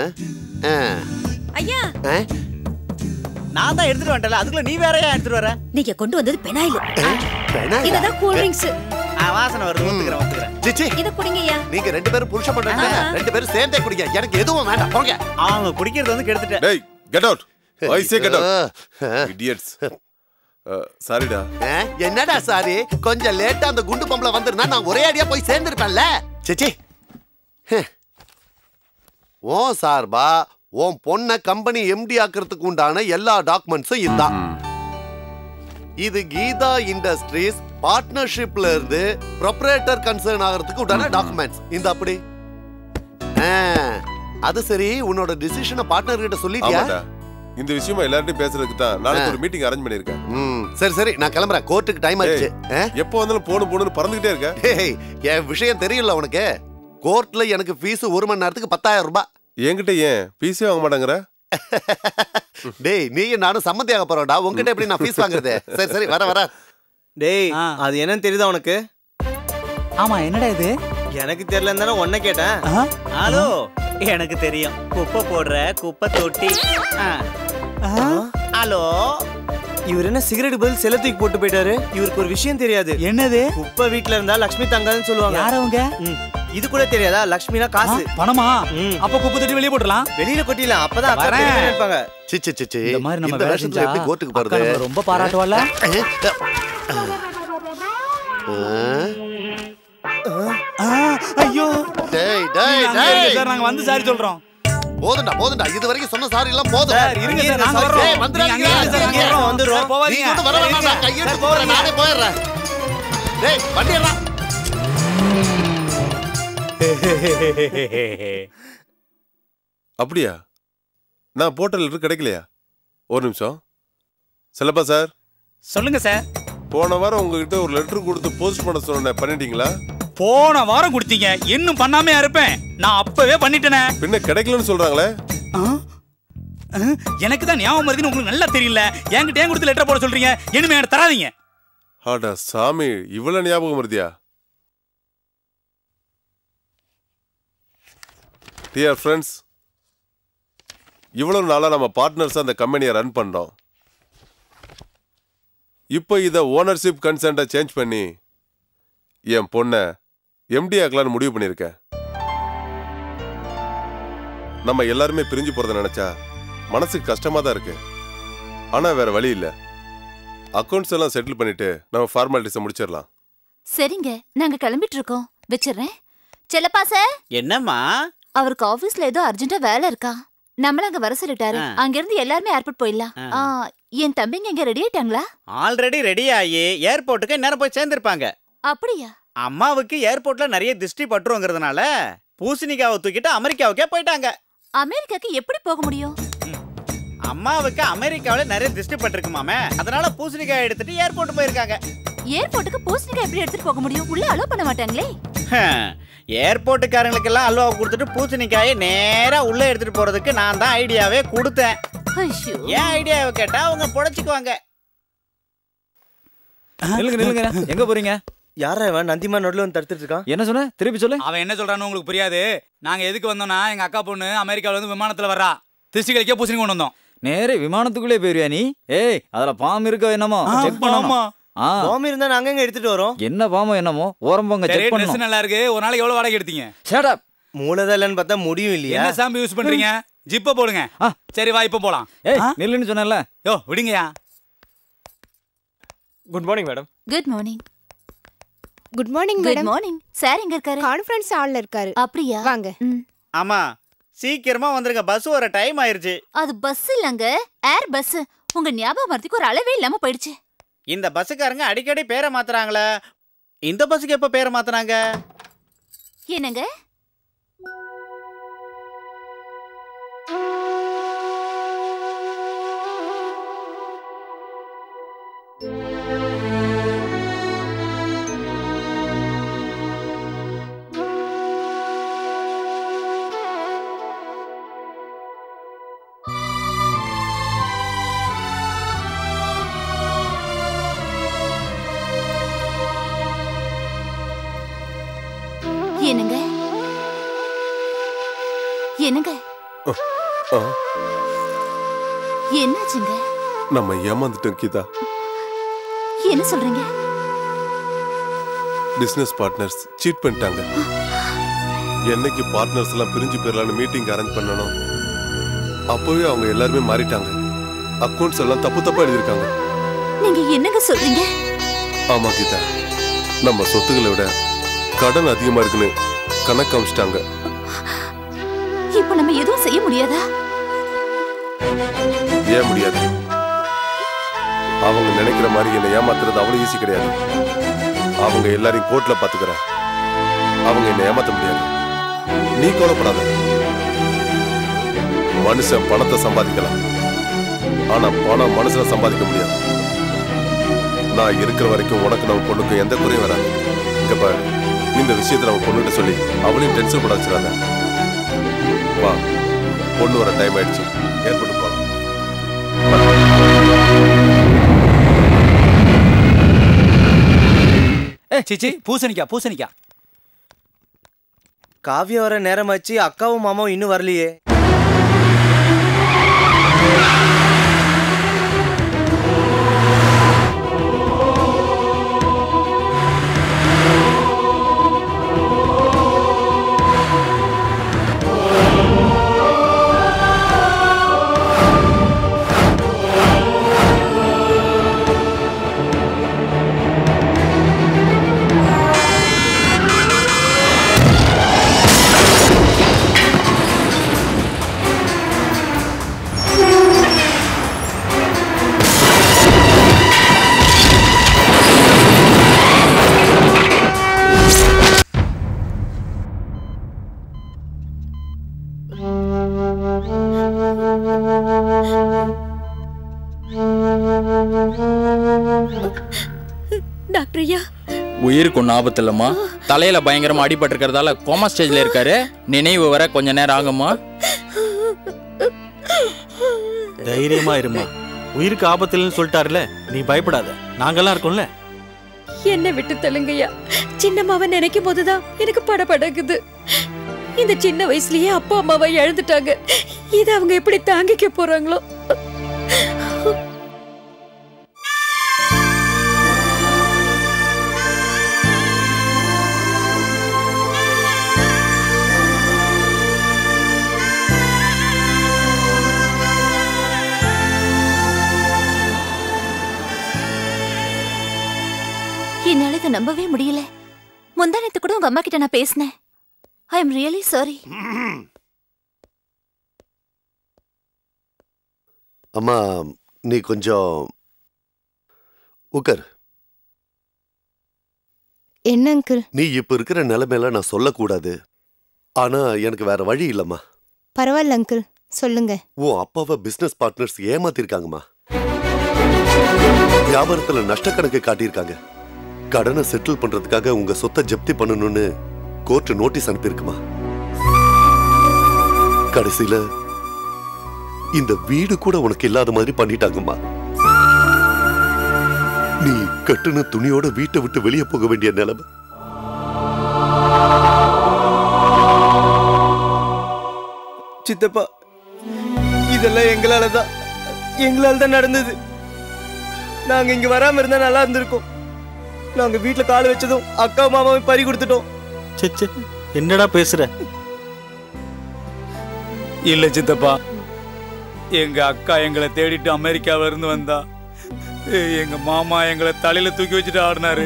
ஐயா நான் தான் எடுத்துட்டு வந்துட்டல அதுக்குள்ள நீ வேறயா எடுத்துட்டு வர நீங்க கொண்டு வந்தது பெனாயில் பெனாயிலா? இததான் கூல் ட்ரிங்க்ஸ் ஆ, வாசனை வருது ஒத்துக்கிறேன் ஒத்துக்கிறேன் சிச்சி இத குடிங்கய்யா நீங்க ரெண்டு பேரும் புருஷ பண்றீங்க ரெண்டு பேரும் சேர்ந்தே குடிங்க எனக்கு எதுவும் வேண்டாம் போங்க அவங்க குடிக்கிறது வந்து கெடுத்துட்டேன் டேய் get out I say get out idiots சாரிடா ஆ, என்னடா சாரி கொஞ்சம் லேட்டா அந்த குண்டு பம்பளை வந்திருந்தா நான் ஒரே அடியா போய் சேர்ந்திருப்பேன்ல சிச்சி ஹ். ஓ சார்பா உன் பொண்ணை கம்பெனி எம்டி ஆக்குறதுக்கு உண்டான எல்லா டாக்குமெண்ட்ஸும் இதுதான் இது கீதா இண்டஸ்ட்ரீஸ் பார்ட்னர்ஷிப்ல இருந்து ப்ரொப்ரேட்டர் கன்சர்ன் ஆகிறதுக்கு உண்டான டாக்குமெண்ட்ஸ் இந்த அப்படி ஆ, அது சரி உன்னோட டிசிஷனை பார்ட்னர் கிட்ட சொல்லிட்டியா ஆமாடா இந்த விஷயமா எல்லார்ட்டையும் பேசுறதுக்கு தான் நாளைக்கு ஒரு மீட்டிங் அரேஞ்ச் பண்ணிருக்கேன் ம் சரி சரி நான் கிளம்புறேன் கோர்ட்டுக்கு டைம் ஆயிடுச்சு எப்போ வந்தாலும் போணும் போணும்னு பறந்துகிட்டே இருக்க டேய் என் விஷயம் தெரியல உனக்கு கோர்ட்ல எனக்கு ஃபீஸ் ஒரு மணி நேரத்துக்கு பத்தாயிரம் ரூபாய் என்கிட்ட ஏன் பீஸே வாங்க மாட்டாங்கற டேய் நீயும் நானும் சம்மந்தியாக போறோம்டா உன்கிட்ட எப்படி நான் ஃபீஸ் வாங்குறது சரி சரி வர வர டேய் அது என்னன்னு தெரியுதா உனக்கு ஆமா என்னடா இது எனக்கு தெரியலன்னு தானே உன்னை கேட்டேன் ஹலோ எனக்கு தெரியும் குப்பை போடுற குப்பை தொட்டி ஆ. ஹலோ இவர் என்ன சிகரெட் பதில் செல்ல தூக்கி போட்டு போயிட்டாரு இவருக்கு ஒரு விஷயம் தெரியாது என்னது குப்பை வீட்ல இருந்தா லக்ஷ்மி தங்காதுன்னு சொல்லுவாங்க யார் அவங்க? ம். இது கூட தெரியாதா லக்ஷ்மினா காசு பணமா அப்ப குப்பை தட்டி வெளியே போட்டுலாம் வெளியில கொட்டிடலாம் அப்பதான் அக்கா வரேன். பெரிய பேர் இருப்பாங்க சிச்சி சிச்சி இந்த மாதிரி நம்ம இந்த வேலை வருஷத்துல செஞ்சா எப்படி கோர்ட்டுக்கு அக்கா போறது நம்மள ரொம்ப பாராட்டுவாள்ல? ஐயோ டேய் டேய் நீங்க அங்க இருங்க டேய் சார் நாங்க வந்து சாரி சொல்றோம் போதும்டா போதும்டா இது வரைக்கும் சொன்ன சாரி எல்லாம் போதும் சார், இருங்க சார், நாங்க வர்றோம். டேய், வந்துடாதீங்க, நீங்க அங்க இருங்க சார், நாங்க வர்றோம். வந்துடுறோம். சார், போகாதீங்க. நீங்க ஒண்ணும் வர வேணாம், நான் இருங்க. கையெழுத்து சார், போடுறேன், போகாதீங்க. நானே போயிடுறேன் டேய் வண்டி ஏறா அப்படியா நான் போட்ட லெட்டர் கிடைக்கலையா ஒரு நிமிஷம் செல்லப்பா சார் சொல்லுங்க சார் போன வாரம் உங்ககிட்ட ஒரு லெட்டர் கொடுத்து போஸ்ட் பண்ண சொன்னேன் பண்ணிட்டீங்களா போன வாரம் கொடுத்தீங்க இன்னும் பண்ணாமே இருப்பேன் நான் அப்பவே பண்ணிட்டேனே பின்ன கிடைக்கலன்னு சொல்றாங்களே எனக்கு தான் ஞாபகம் வருதுன்னு உங்களுக்கு நல்லா தெரியல என்கிட்ட ஏன் கொடுத்து லெட்டர் போட சொல்றீங்க இனிமே எனக்கு தராதீங்க ஆடா சாமி இவ்வளவு ஞாபகம் வருதியா டியர் ஃப்ரெண்ட்ஸ் இவ்வளவு நாளா நம்ம பார்ட்னர்ஸ் அந்த கம்பெனியை ரன் பண்ணோம் இப்போ இதை ஓனர்ஷிப் கன்சென்ட்டை சேஞ்ச் பண்ணி என் பொண்ணை எம்டி ஆக்கலான்னு முடிவு பண்ணியிருக்கேன் நம்ம எல்லாருமே பிரிஞ்சு போறத நினைச்சா மனசுக்கு கஷ்டமா தான் இருக்கு ஆனா வேற வழி இல்லை அக்கௌண்ட்ஸ் எல்லாம் செட்டில் பண்ணிட்டு நம்ம ஃபார்மாலிட்டிஸை முடிச்சிடலாம் சரிங்க நாங்க கிளம்பிட்டு இருக்கோம் வச்சிடுறேன் செல்லப்பா சார் என்னம்மா அவருக்கு ஆபீஸ்ல ஏதோ அர்ஜென்ட்டா வேலை இருக்கா நம்மள அங்க வர சொல்லிட்டாரு ஆ. அங்க இருந்து எல்லாருமே ஏர்போர்ட் போயிடலாம் ஆ. ஆ, என் தம்பிங்க இங்க ரெடி ஆயிட்டாங்களா ஆல்ரெடி ரெடி ஆகி ஏர்போர்ட்டுக்கு நேரம் போய் சேர்ந்திருப்பாங்க அப்படியா அம்மாவுக்கு ஏர்போர்ட்ல நிறைய திருஷ்டி பட்டுருங்கிறதுனால பூசணிக்காவை தூக்கிட்டு அமெரிக்காவுக்கே போயிட்டாங்க அமெரிக்காக்கு எப்படி போக முடியும் அம்மாவுக்கு அமெரிக்காவுல நிறைய திருஷ்டி பட்டிருக்குமாமே அதனால பூசணிக்காய் எடுத்துட்டு ஏர்போர்ட் போயிருக்காங்க ஏர்போர்ட்டுக்கு பூசணிக்காய் எப்படி எடுத்துட்டு போக முடியும் உள்ள அலோ பண்ண மாட்டாங்களே ஏர்போர்ட்டுக்காரங்களுக்கெல்லாம் அல்வா கொடுத்துட்டு பூசணிக்காயை நேரா உள்ள எடுத்துட்டு போறதுக்கு நான் தான் ஐடியாவே கொடுத்தேன் ஏன் ஐடியாவை கேட்டா அவங்க புடைச்சுக்குவாங்க நில்லுங்க நில்லுங்க எங்க போறீங்க யாரா இவன் நந்திமா நடுவில் வந்து தடுத்துட்டு இருக்கான் என்ன சொன்ன திருப்பி சொல்லு அவன் என்ன சொல்றான்னு உங்களுக்கு புரியாது நாங்க எதுக்கு வந்தோம்னா எங்க அக்கா பொண்ணு அமெரிக்கால இருந்து விமானத்துல வர்றா திருச்சி கழிக்க பூசணி கொண்டு வந்தோம் நேரே விமானத்துக்குள்ளே போயிருவியா நீ ஏய் அதுல பாம்பு இருக்கோ என்னமோ ஆ, செக் பண்ணணும் பாம்பா. ஆ பாம்பு இருந்தா நாங்க எங்க எடுத்துட்டு வரோம் என்ன பாம்போ என்னமோ ஓரம் போங்க சரி செக் ட்ரெஸ் பண்ணணும் நல்லா இருக்கு ஒரு நாளைக்கு எவ்வளவு வாடகை எடுத்தீங்க ஷட் அப் மூலதா இல்லைன்னு பார்த்தா முடியும் இல்லையா என்ன ஷாம்பு யூஸ் பண்றீங்க ஜிப்ப போடுங்க சரி வா இப்ப போலாம் ஏய் நில்லுன்னு சொன்னேன்ல யோ விடுங்கயா good morning madam good morning good morning good madam morning sir எங்க இருக்காரு கான்ஃபரன்ஸ் ஹால்ல இருக்காரு அப்படியா வாங்க ஆமா சீக்கிரமா வந்துருங்க பஸ் வர டைம் ஆயிருச்சு அது பஸ் இல்லங்க ஏர் பஸ் உங்க ஞாபகம் மறதிக்கு ஒரு அளவே இல்லாம போயிடுச்சு இந்த பஸ்ஸுக்காரங்க அடிக்கடி பேரை மாத்துறாங்களே இந்த பஸ்ஸுக்கு எப்ப பேரை மாத்துனாங்க என்னங்க என்னங்க என்னங்க ஆ, என்னாச்சுங்க நம்ம ஏமாந்துட்டோம் கீதா என்ன சொல்றீங்க பிசினஸ் பார்ட்னர்ஸ் சீட் பண்ணிட்டாங்க என்னைக்கு பார்ட்னர்ஸ் எல்லாம் பிரிஞ்சு போயிடலான்னு மீட்டிங் அரேஞ்ச் பண்ணணும் அப்பவே அவங்க எல்லாருமே மாறிட்டாங்க அக்கவுண்ட்ஸ் எல்லாம் தப்பு தப்பா எழுதியிருக்காங்க நீங்க என்னங்க சொல்றீங்க ஆமா கீதா நம்ம சொத்துக்களை விட கடன் அதிகமா இருக்குன்னு கணக்கு அமைச்சிட்டாங்க இப்ப நம்ம எதுவும் செய்ய முடியாதா ஏன் முடியாது அவங்க நினைக்கிற மாதிரி என்னை ஏமாத்துறது அவ்வளவு ஈஸி கிடையாது அவங்க எல்லாரையும் கோர்ட்ல பாத்துக்கிறேன் அவங்க என்னை ஏமாத்த முடியாது நீ கவலைப்படாத மனுஷன் பணத்தை சம்பாதிக்கலாம் ஆனா பணம் மனுஷனை சம்பாதிக்க முடியாது நான் இருக்கிற வரைக்கும் உனக்கு நம்ம பொண்ணுக்கு எந்த குறையும் வராது இங்க பாரு இந்த விஷயத்தை நம்ம பொண்ணுகிட்ட சொல்லி அவளையும் டென்ஷன் பட வச்சிடாத வா பொண்ணு வர டைம் ஆயிடுச்சு ஏற்பட்டு போலாம் ஏ சிச்சி பூசணிக்கா பூசணிக்கா காவியா வர நேரமாச்சு அக்காவும் மாமாவும் இன்னும் வரலையே டாக்டர் ஐயா உயிருக்கு ஒன்றும் ஆபத்து இல்லைம்மா தலையில பயங்கரமா அடிபட்டிருக்கிறதால கோமா ஸ்டேஜ்ல இருக்காரு நினைவு வர கொஞ்ச நேரம் ஆகுமா தைரியமா இருமா உயிருக்கு ஆபத்துலன்னு சொல்லிட்டாருல நீ பயப்படாத நாங்கெல்லாம் இருக்கோம்ல என்ன விட்டு தள்ளுங்கய்யா சின்னம்மாவை நினைக்கும் போதுதான் எனக்கு படபடக்குது இந்த சின்ன வயசுலயே அப்பா அம்மாவை இழந்துட்டாங்க இதை அவங்க எப்படி தாங்கிக்க போறாங்களோ என்னால இதை நம்பவே முடியல முந்தானத்து கூட உங்க அம்மா கிட்ட நான் பேசினேன் ஐ எம் ரியலி சாரி அம்மா நீ கொஞ்சம் உக்கர் என்ன அங்கிள் நீ இப்ப இருக்கிற நிலைமையில நான் சொல்லக்கூடாது ஆனா எனக்கு வேற வழி இல்லம்மா பரவாயில்ல அங்கிள் சொல்லுங்க உன் அப்பாவை பிசினஸ் பார்ட்னர்ஸ் ஏமாத்திருக்காங்கம்மா வியாபாரத்துல நஷ்டக்கணக்கு காட்டியிருக்காங்க கடனை செட்டில் பண்றதுக்காக உங்க சொத்தை ஜப்தி பண்ணணும்னு கோர்ட் நோட்டீஸ் அனுப்பியிருக்குமா கடைசியில இந்த வீடு கூட உனக்கு இல்லாத மாதிரி பண்ணிட்டாங்கம்மா நீ கட்டுன துணியோட வீட்டை விட்டு வெளியே போக வேண்டிய நிலைமை சித்தப்பா இதெல்லாம் எங்களால தான் எங்களால தான் நடந்தது நாங்க இங்க வராம இருந்தா நல்லா இருந்திருக்கோம் நாங்க வீட்ல கால் வச்சதும் அக்கா மாமாவை பறி கொடுத்துட்டோம் ச்சே, ச்சே என்னடா பேசுற இல்ல சித்தப்பா எங்க அக்கா எங்களை தேடிட்டு அமெரிக்காவில இருந்து வந்தா எங்க மாமா எங்களை தலையில தூக்கி வச்சுட்டு ஆடினாரு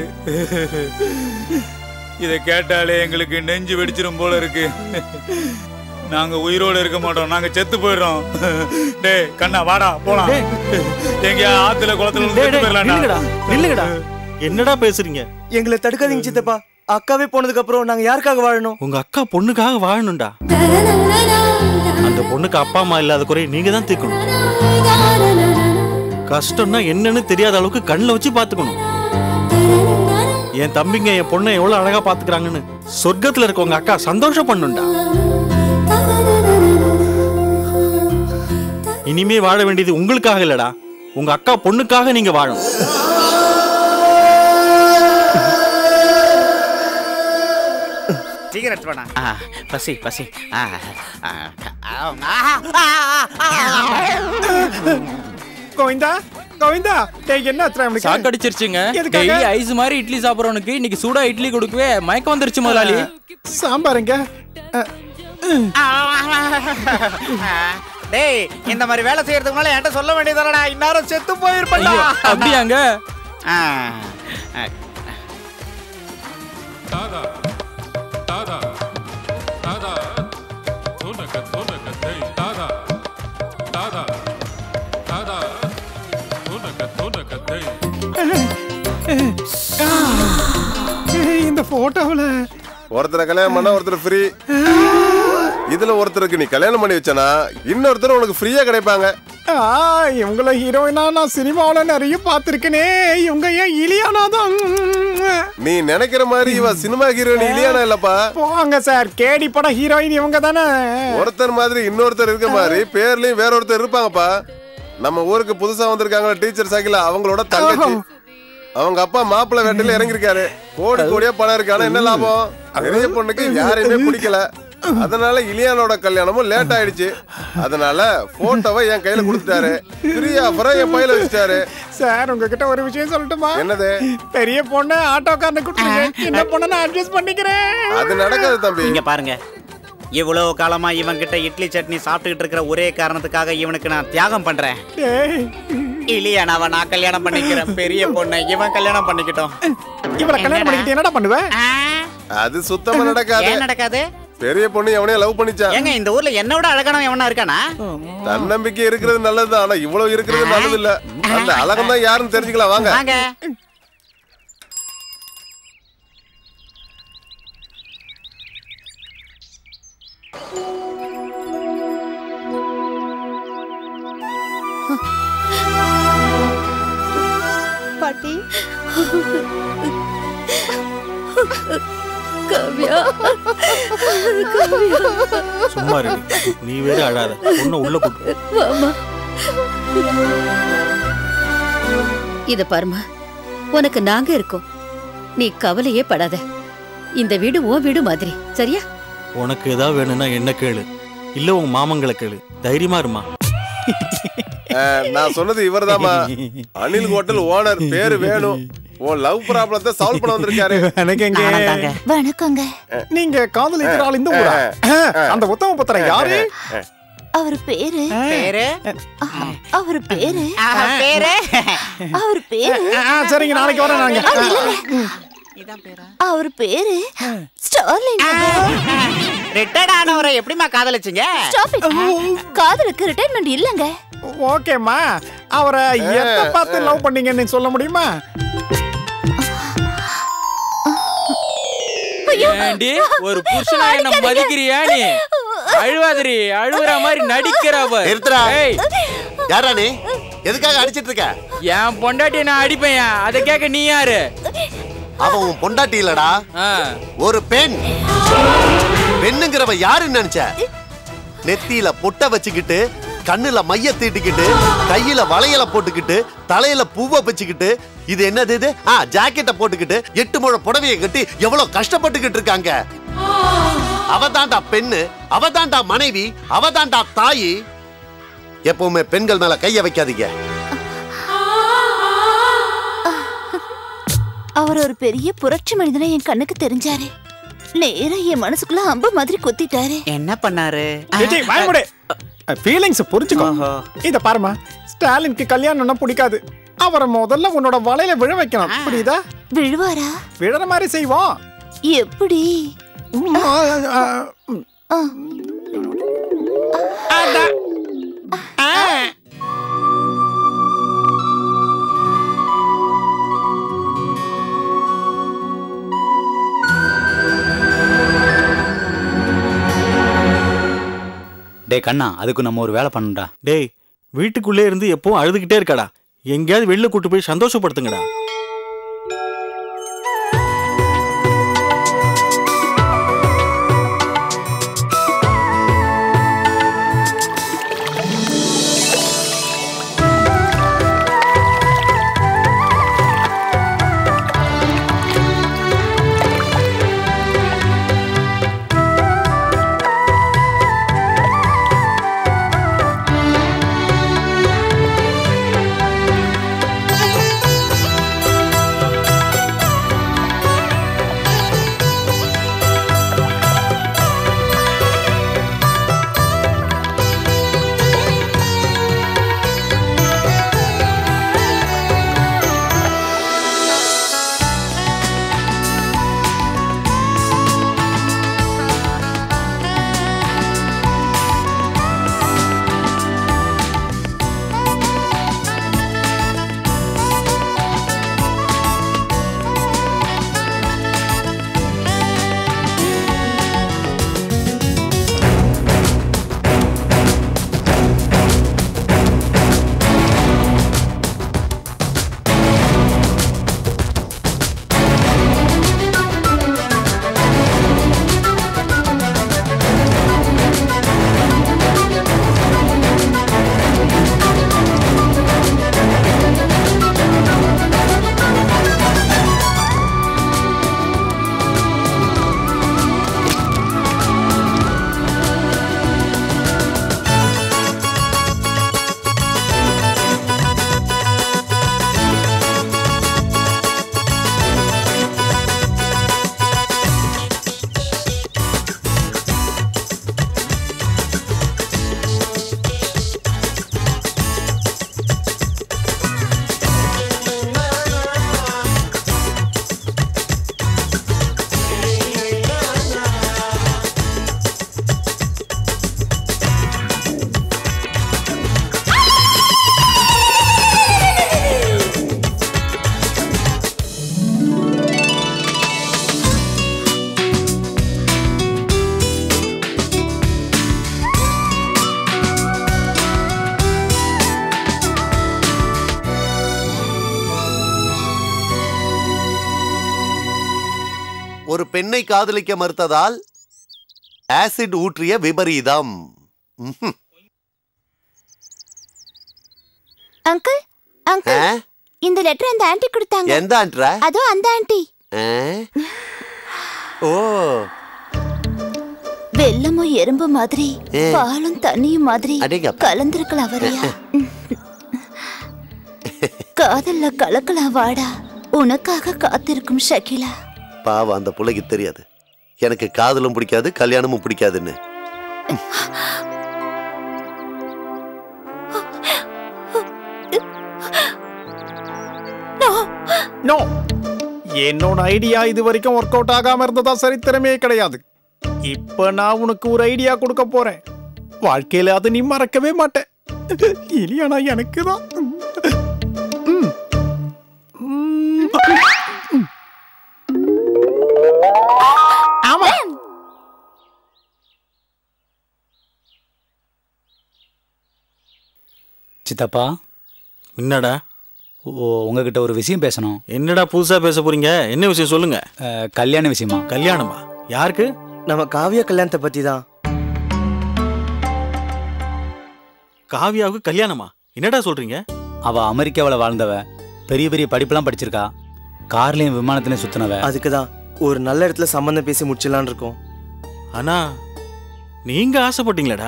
இதை கேட்டாலே எங்களுக்கு நெஞ்சு வெடிச்சிரும் போல இருக்கு நாங்க உயிரோட இருக்க மாட்டோம் நாங்க செத்து போயிடுறோம் டேய் கண்ணா வாடா போலாம் எங்க ஆத்துல குளத்துல இருந்து செத்து நில்லுங்கடா போயிடலாம்டா நில்லுங்கடா என்னடா பேசுறீங்க எங்களை தடுக்காதீங்க சித்தப்பா அக்காவே போனதுக்கு அப்புறம் நாங்க யாருக்காக வாழணும் உங்க அக்கா பொண்ணுக்காக வாழணும்டா அந்த பொண்ணுக்கு அப்பா அம்மா இல்லாத குறைய நீங்க தான் தீர்க்கணும் கஷ்டம்னா என்னன்னு தெரியாத அளவுக்கு கண்ணில் வச்சு பார்த்துக்கணும் என் தம்பிங்க என் பொண்ணை எவ்வளவு அழகா பாத்துக்கிறாங்கன்னு சொர்க்கத்துல இருக்க உங்க அக்கா சந்தோஷம் பண்ணுண்டா இனிமே வாழ வேண்டியது உங்களுக்காக இல்லடா உங்க அக்கா பொண்ணுக்காக நீங்க வாழணும் சீக்கிரம் எடுத்து வாடா. ஆ, பசி பசி ஆ, ஆ, ஆ, ஆ, கோவிந்தா கோவிந்தா டேய் என்ன ஆச்சுடா இவனுக்கு? சாக்கு அடிச்சிருச்சுங்க எதுக்காக? டெய்லி ஐஸ் மாதிரி இட்லி சாப்பிட்றவனுக்கு இன்னைக்கு சூடா இட்லி கொடுக்கவே மயக்கம் வந்துருச்சு முதலாளி சாம்பாருங்க டேய் இந்த மாதிரி வேலை செய்யறதுக்கு முன்னால என்கிட்ட சொல்ல வேண்டியதானடா இந்நேரம் செத்து போயிருப்பா ஐயோ, அப்படியாங்க ஏய், இந்த போட்டோவுல ஒருத்தரை கல்யாணம் பண்ணா ஒருத்தர் ஃப்ரீ இதுல ஒருத்தருக்கு நீ கல்யாணம் பண்ணி வச்சனா இன்னொருத்தர் உனக்கு ஃப்ரீயா கிடைப்பாங்க ஆ, இவங்கள ஹீரோயினா நான் சினிமாவுல நிறைய பார்த்திருக்கேனே இவங்க ஏன் இலியானா தான் நீ நினைக்கிற மாதிரி இவ சினிமா ஹீரோயின் இல்லையானா இல்லப்பா போங்க சார் கேடி பட ஹீரோயின் இவங்க தானே ஒருத்தர் மாதிரி இன்னொருத்தர் இருக்க மாதிரி பேர்லயும் வேற ஒருத்தர் இருப்பாங்கப்பா நம்ம ஊருக்கு புதுசா வந்திருக்காங்களா டீச்சர் சைக்கிள் அவங்களோட தங்கச்சி அவங்க அப்பா மாப்பிள்ளை வேட்டையில இறங்கிருக்காரு கோடி கோடியா பணம் இருக்கு ஆனா என்ன லாபம் பெரிய பொண்ணுக்கு யாரையுமே பிடிக்கல அதனால இலியானோட கல்யாணமும் லேட் ஆயிடுச்சு அதனால போட்டோவை என் கையில கொடுத்துட்டாரு ஃப்ரீ ஆஃபரா என் பையில வச்சுட்டாரு சார் உங்ககிட்ட ஒரு விஷயம் சொல்லட்டுமா என்னது பெரிய பொண்ணு ஆட்டோக்காரனை கொடுத்துருங்க சின்ன பொண்ணை நான் அட்ஜஸ்ட் பண்ணிக்கிறேன் அது நடக்காது தம்பி இங்க பாருங்க இவ்வளவு காலமா இவன் கிட்ட இட்லி சட்னி சாப்பிட்டுக்கிட்டு இருக்கிற ஒரே காரணத்துக்காக இவனுக்கு நான் தியாகம் பண்றேன் டேய், இல்லையானாவ நான் கல்யாணம் பண்ணிக்கிறேன் பெரிய பொண்ணை இவன் கல்யாணம் பண்ணிக்கிட்டோம் இவளை கல்யாணம் பண்ணிக்கிட்டு என்னடா பண்ணுவேன் அது சுத்தமா நடக்காது ஏன் நடக்காது பெரிய பொண்ணு எவனையும் லவ் பண்ணிச்சான் ஏங்க இந்த ஊர்ல என்ன விட அழகானவன் எவனா இருக்கானா தன்னம்பிக்கை இருக்கிறது நல்லது ஆனா இவ்வளவு இருக்கிறது நல்லது இல்ல அந்த அழகம் தான் யாருன்னு தெரிஞ்சுக்கலாம் வாங்க வாங்க பாட்டி கவ்யா கவ்யா சும்மா இரு நீ வேற அழாத பொண்ணை உள்ள கூட்டு வாமா இத பாருமா உனக்கு நாங்க இருக்கோம் நீ கவலையே படாத இந்த வீடு உன் வீடு மாதிரி சரியா உனக்கு ஏதாவது வேணும்னா என்ன கேளு இல்ல உன் மாமங்களை கேளு தைரியமா இருமா அஹ், நான் சொன்னது இவர்தாம்மா அனில் ஹோட்டல் ஓனர் பேரு வேணும் உன் லவ் ப்ராப்ளத்தை சால்வ் பண்ண வந்திருக்காரு வணக்கங்க வணக்கங்க நீங்க காதலிக்கிற ஆள் இந்த ஊரா அந்த உத்தம புத்திரன் யாரு அவர் பேரு பேரு அவர் பேரு பேரு அவர் பேரு ஆ, சரிங்க நாளைக்கு வரேன் நாங்க அது இல்லைங்க. அவர் பேரு ஸ்டார்லிங் ரிட்டையர்ட் ஆனவரை எப்படிமா காதலிச்சீங்க Stop it. காதலுக்கு ரிட்டைர்மெண்ட் இல்லங்க ஓகேம்மா அவரை எத்த பார்த்து லவ் பண்ணீங்கன்னு சொல்ல முடியுமா ஏண்டி ஒரு புருஷனா என்ன மதிக்கிறியா நீ அழுவாதிரி அழுவுற மாதிரி நடிக்கிற அவ நிறுத்துடா. ஏய் யாரா நீ எதுக்காக அடிச்சிட்டு இருக்க என் பொண்டாட்டியை நான் அடிப்பேன் அதை கேட்க நீ யாரு அவன் உன் பொண்டாட்டி இல்லடா ஒரு பெண் பெண்ணுங்கிறவ யாருன்னு நினைச்ச நெத்தியில பொட்ட வச்சுக்கிட்டு கண்ணுல மைய தீட்டிக்கிட்டு கையில வளையல போட்டுக்கிட்டு தலையில பூவை வச்சுக்கிட்டு இது என்னது இது ஆ ஜாக்கெட்டை போட்டுக்கிட்டு எட்டு முழ புடவையை கட்டி எவ்வளவு கஷ்டப்பட்டுக்கிட்டு இருக்காங்க அவதான்டா பெண்ணு அவதான்டா மனைவி அவதான்டா தாயி எப்பவுமே பெண்கள் மேல கைய வைக்காதீங்க அவர் ஒரு பெரிய புரட்சி மனிதனை என் கண்ணுக்கு தெரிஞ்சாரு நேரா என் மனசுக்குள்ள அம்பு மாதிரி குத்திட்டாரு என்ன பண்ணாரு விஜய் பயமுடு ஃபீலிங்ஸ் புரிஞ்சுக்கோ இத பாருமா ஸ்டாலினுக்கு கல்யாணம்னா பிடிக்காது அவரை முதல்ல உன்னோட வலையில விழ வைக்கணும் புரியுதா விழுவாரா விழற மாதிரி செய்வோம் எப்படி டேய் கண்ணா அதுக்கு நம்ம ஒரு வேலை பண்ணணும்டா டேய் வீட்டுக்குள்ளே இருந்து எப்பவும் அழுதுகிட்டே இருக்காடா எங்கேயாவது வெளில கூட்டு போய் சந்தோஷப்படுத்துங்கடா ஒரு பெண்ணை காதலிக்க மறுத்ததால் ஆசிட் ஊற்றிய விபரீதம் ம்ஹும். அங்கிள் அங்கிள் ஆ? இந்த லெட்டர் அந்த ஆன்ட்டி கொடுத்தாங்க எந்த ஆண்ட்ரா அதோ அந்த ஆன்ட்டி ஆ? ஓ வெள்ளமும் எறும்பு மாதிரி ஏ. பாலும் தண்ணியும் மாதிரி அடேங்கப்பா. கலந்திருக்கலாம் வரியா காதல்ல கலக்கலாம் வாடா உனக்காக காத்திருக்கும் ஷகிலா பாவம் அந்த பிள்ளைக்கு தெரியாது எனக்கு காதலும் பிடிக்காது கல்யாணமும் பிடிக்காதுன்னு நோ என்னோட ஐடியா இது வரைக்கும் ஒர்க் அவுட் ஆகாம இருந்ததா சரித்திரமே கிடையாது இப்ப நான் உனக்கு ஒரு ஐடியா கொடுக்க போறேன் வாழ்க்கையில அதை நீ மறக்கவே மாட்ட இல்லையானா எனக்கு தான் ஆமா சித்தப்பா என்னடா ஓ உங்ககிட்ட ஒரு விஷயம் பேசணும் என்னடா புதுசா பேச போறீங்க என்ன விஷயம் சொல்லுங்க கல்யாண விஷயமா கல்யாணமா யாருக்கு நம்ம காவியா கல்யாணத்தை பத்தி தான் காவியாவுக்கு கல்யாணமா என்னடா சொல்றீங்க அவ அமெரிக்காவில் வாழ்ந்தவ பெரிய பெரிய படிப்பெல்லாம் படிச்சிருக்கா கார்லயும் விமானத்திலையும் சுத்தினவ அதுக்கு தான் ஒரு நல்ல இடத்துல சம்பந்தம் பேசி முடிச்சிடலான்னு இருக்கோம் ஆனா நீங்க ஆசைப்பட்டீங்களடா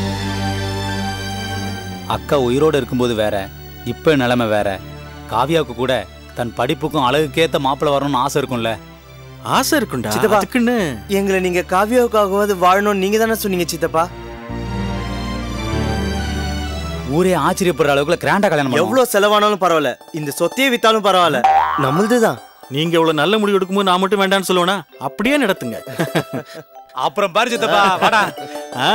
அக்கா உயிரோடு இருக்கும்போது வேற இப்ப நிலைமை வேற காவியாவுக்கு கூட தன் படிப்புக்கும் அழகுக்கேத்த மாப்பிள்ளை வரணும்னு ஆசை இருக்கும்ல ஆசை இருக்கும்டா சித்தப்பா அதுக்குன்னு எங்களை நீங்க காவியாவுக்காகவாது வாழணும்னு நீங்க தானே சொன்னீங்க சித்தப்பா ஊரே ஆச்சரியப்படுற அளவுக்குள்ள கிராண்டா கல்யாணம் பண்ணுவோம். எவ்வளவு செலவானாலும் பரவாயில்ல இந்த சொத்தையே வித்தாலும் பரவாயில்ல நம்மளது தான் நீங்க இவ்வளவு நல்ல முடிவு எடுக்கும்போது நான் மட்டும் வேண்டாம்னு சொல்லுவேனா அப்படியே நடத்துங்க அப்புறம் பாரு சித்தப்பா வாடா ஆ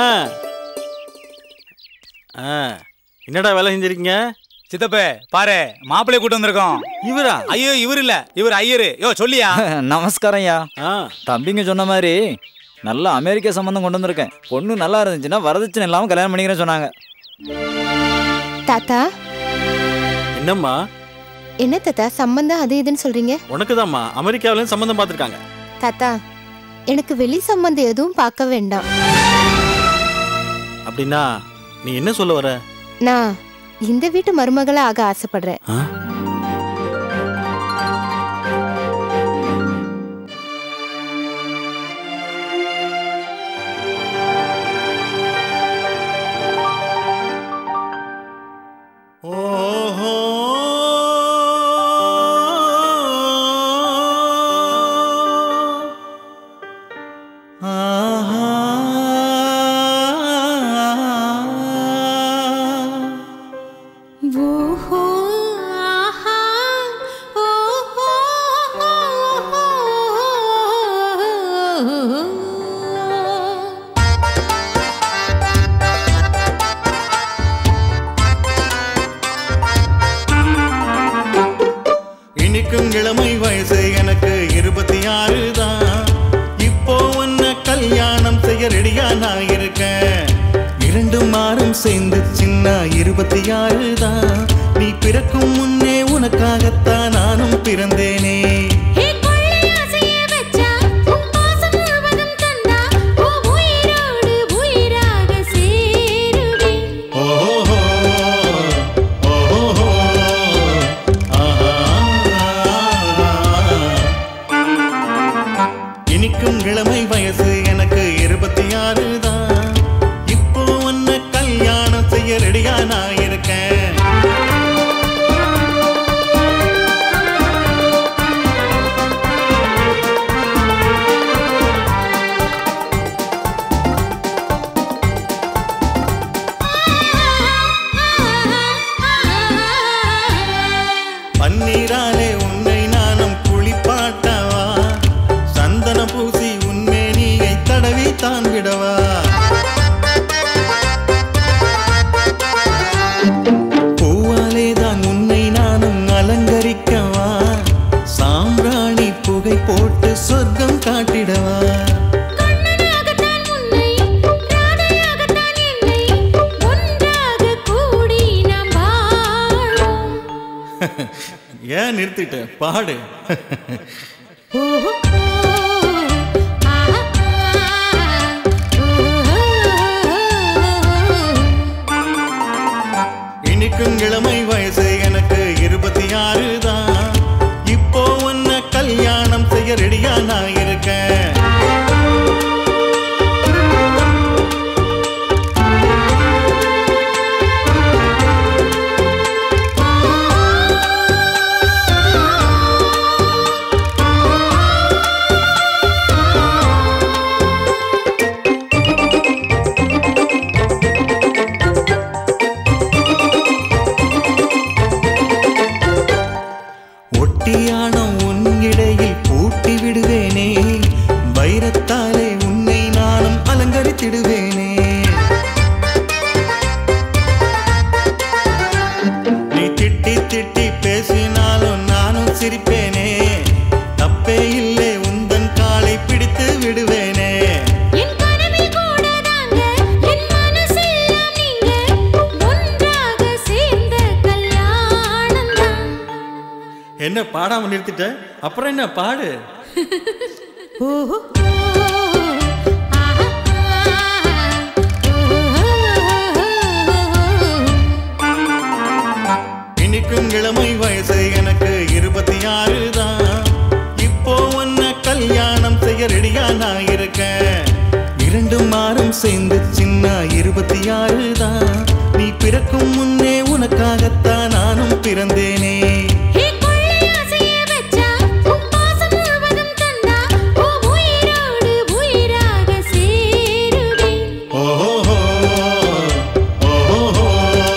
ஆ என்னடா வேலை செஞ்சிருக்கீங்க சித்தப்பே பாரு மாப்பிள்ளை கூட்டு வந்திருக்கோம் இவரா ஐயோ இவர் இல்ல இவர் ஐயரு யோ சொல்லியா நமஸ்காரம் ஐயா தம்பிங்க சொன்ன மாதிரி நல்ல அமெரிக்கா சம்பந்தம் கொண்டு வந்திருக்கேன் பொண்ணு நல்லா இருந்துச்சுன்னா வரதட்சணை இல்லாம கல்யாணம் பண்ணிக்கிறேன்னு சொன்னாங்க தாத்தா என்னம்மா என்ன தாத்தா சம்பந்தம் அது இதுன்னு சொல்றீங்க உனக்கு தான்மா அமெரிக்காவிலும் சம்மந்தம் பார்த்துருக்காங்க தாத்தா எனக்கு வெளி சம்பந்தம் எதுவும் பார்க்க வேண்டாம் அப்படின்னா நீ என்ன சொல்ல வர நான் இந்த வீட்டு மருமகளா ஆக ஆசைப்படுறேன் இனிக்கும் இளமை வயசு எனக்கு இருபத்தி ஆறு தான் இப்போ உன்னை கல்யாணம் செய்ய ரெடியா நான் இருக்கேன் இரண்டு மாறும் சேர்ந்து சின்ன இருபத்தி ஆறு தான் நீ பிறக்கும் முன்னே உனக்காகத்தான் நானும் பிறந்தேனே ஓஹோ ஓஹோ இனிக்கும் இளமை வயசு எனக்கு இருபத்தி ஆறு தான் இப்போ உன்னை கல்யாணம் செய்ய ரெடியா நான் இருக்கேன் பன்னீராலே உன்னை நானும் குளிப்பாட்டவா சந்தன பூசி உன்மே நீயை தடவி தான் விடவா பூவாலே தான் உன்னை நானும் அலங்கரிக்கவா சாம்பிராணி புகை போட்டு சொர்க்கம் காட்டிடவா ஏன் நிறுத்திட்ட பாடு இனிக்கும் இளமை வயசு எனக்கு இருபத்தி ஆறு தான் இப்போ உன்னை கல்யாணம் செய்ய ரெடியா நான் இருக்கேன் ஒட்டியானம் உன் இடையில் பூட்டி விடுவேனே வைரத்தாலே உன்னை நானும் அலங்கரித்திடுவேனே நீ திட்டி திட்டி பேசினாலும் நானும் சிரிப்பேனே தப்பே இல்லை உந்தன் காலை பிடித்து விடுவேனே ஒன்றாக பாடாம நிறுத்திட்ட அப்புறம் என்ன பாடு இனிக்கும் இளமை வயசு எனக்கு இருபத்தி ஆறு தான் இப்போ உன்னை கல்யாணம் செய்ய ரெடியா நான் இருக்கேன் இரண்டு மாறும் சேர்ந்து சின்ன இருபத்தி ஆறு தான் நீ பிறக்கும் முன்னே உனக்காகத்தான் நானும் பிறந்தேனே ஓஹோ ஓஹோ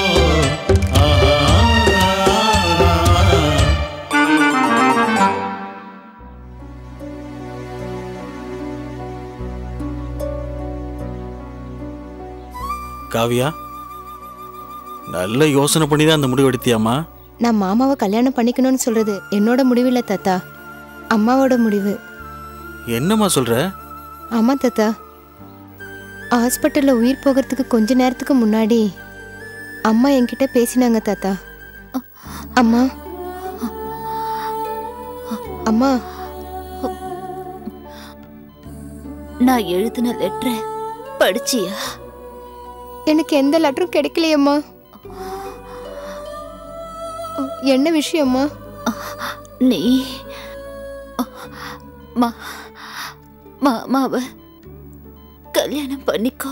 காவியா நல்ல யோசனை பண்ணி தான் அந்த முடிவு எடுத்தியாமா நான் மாமாவை கல்யாணம் பண்ணிக்கணும்னு சொல்றது என்னோட முடிவில்ல தாத்தா அம்மாவோட முடிவு என்னம்மா சொல்ற ஆமா தாத்தா ஹாஸ்பிட்டல்ல உயிர் போகிறதுக்கு கொஞ்ச நேரத்துக்கு முன்னாடி அம்மா என்கிட்ட பேசினாங்க தாத்தா அம்மா அம்மா நான் எழுதின லெட்டரை படிச்சியா எனக்கு எந்த லெட்டரும் கிடைக்கலையம்மா என்ன விஷயம்மா நீ மா மாமாவ கல்யாணம் பண்ணிக்கோ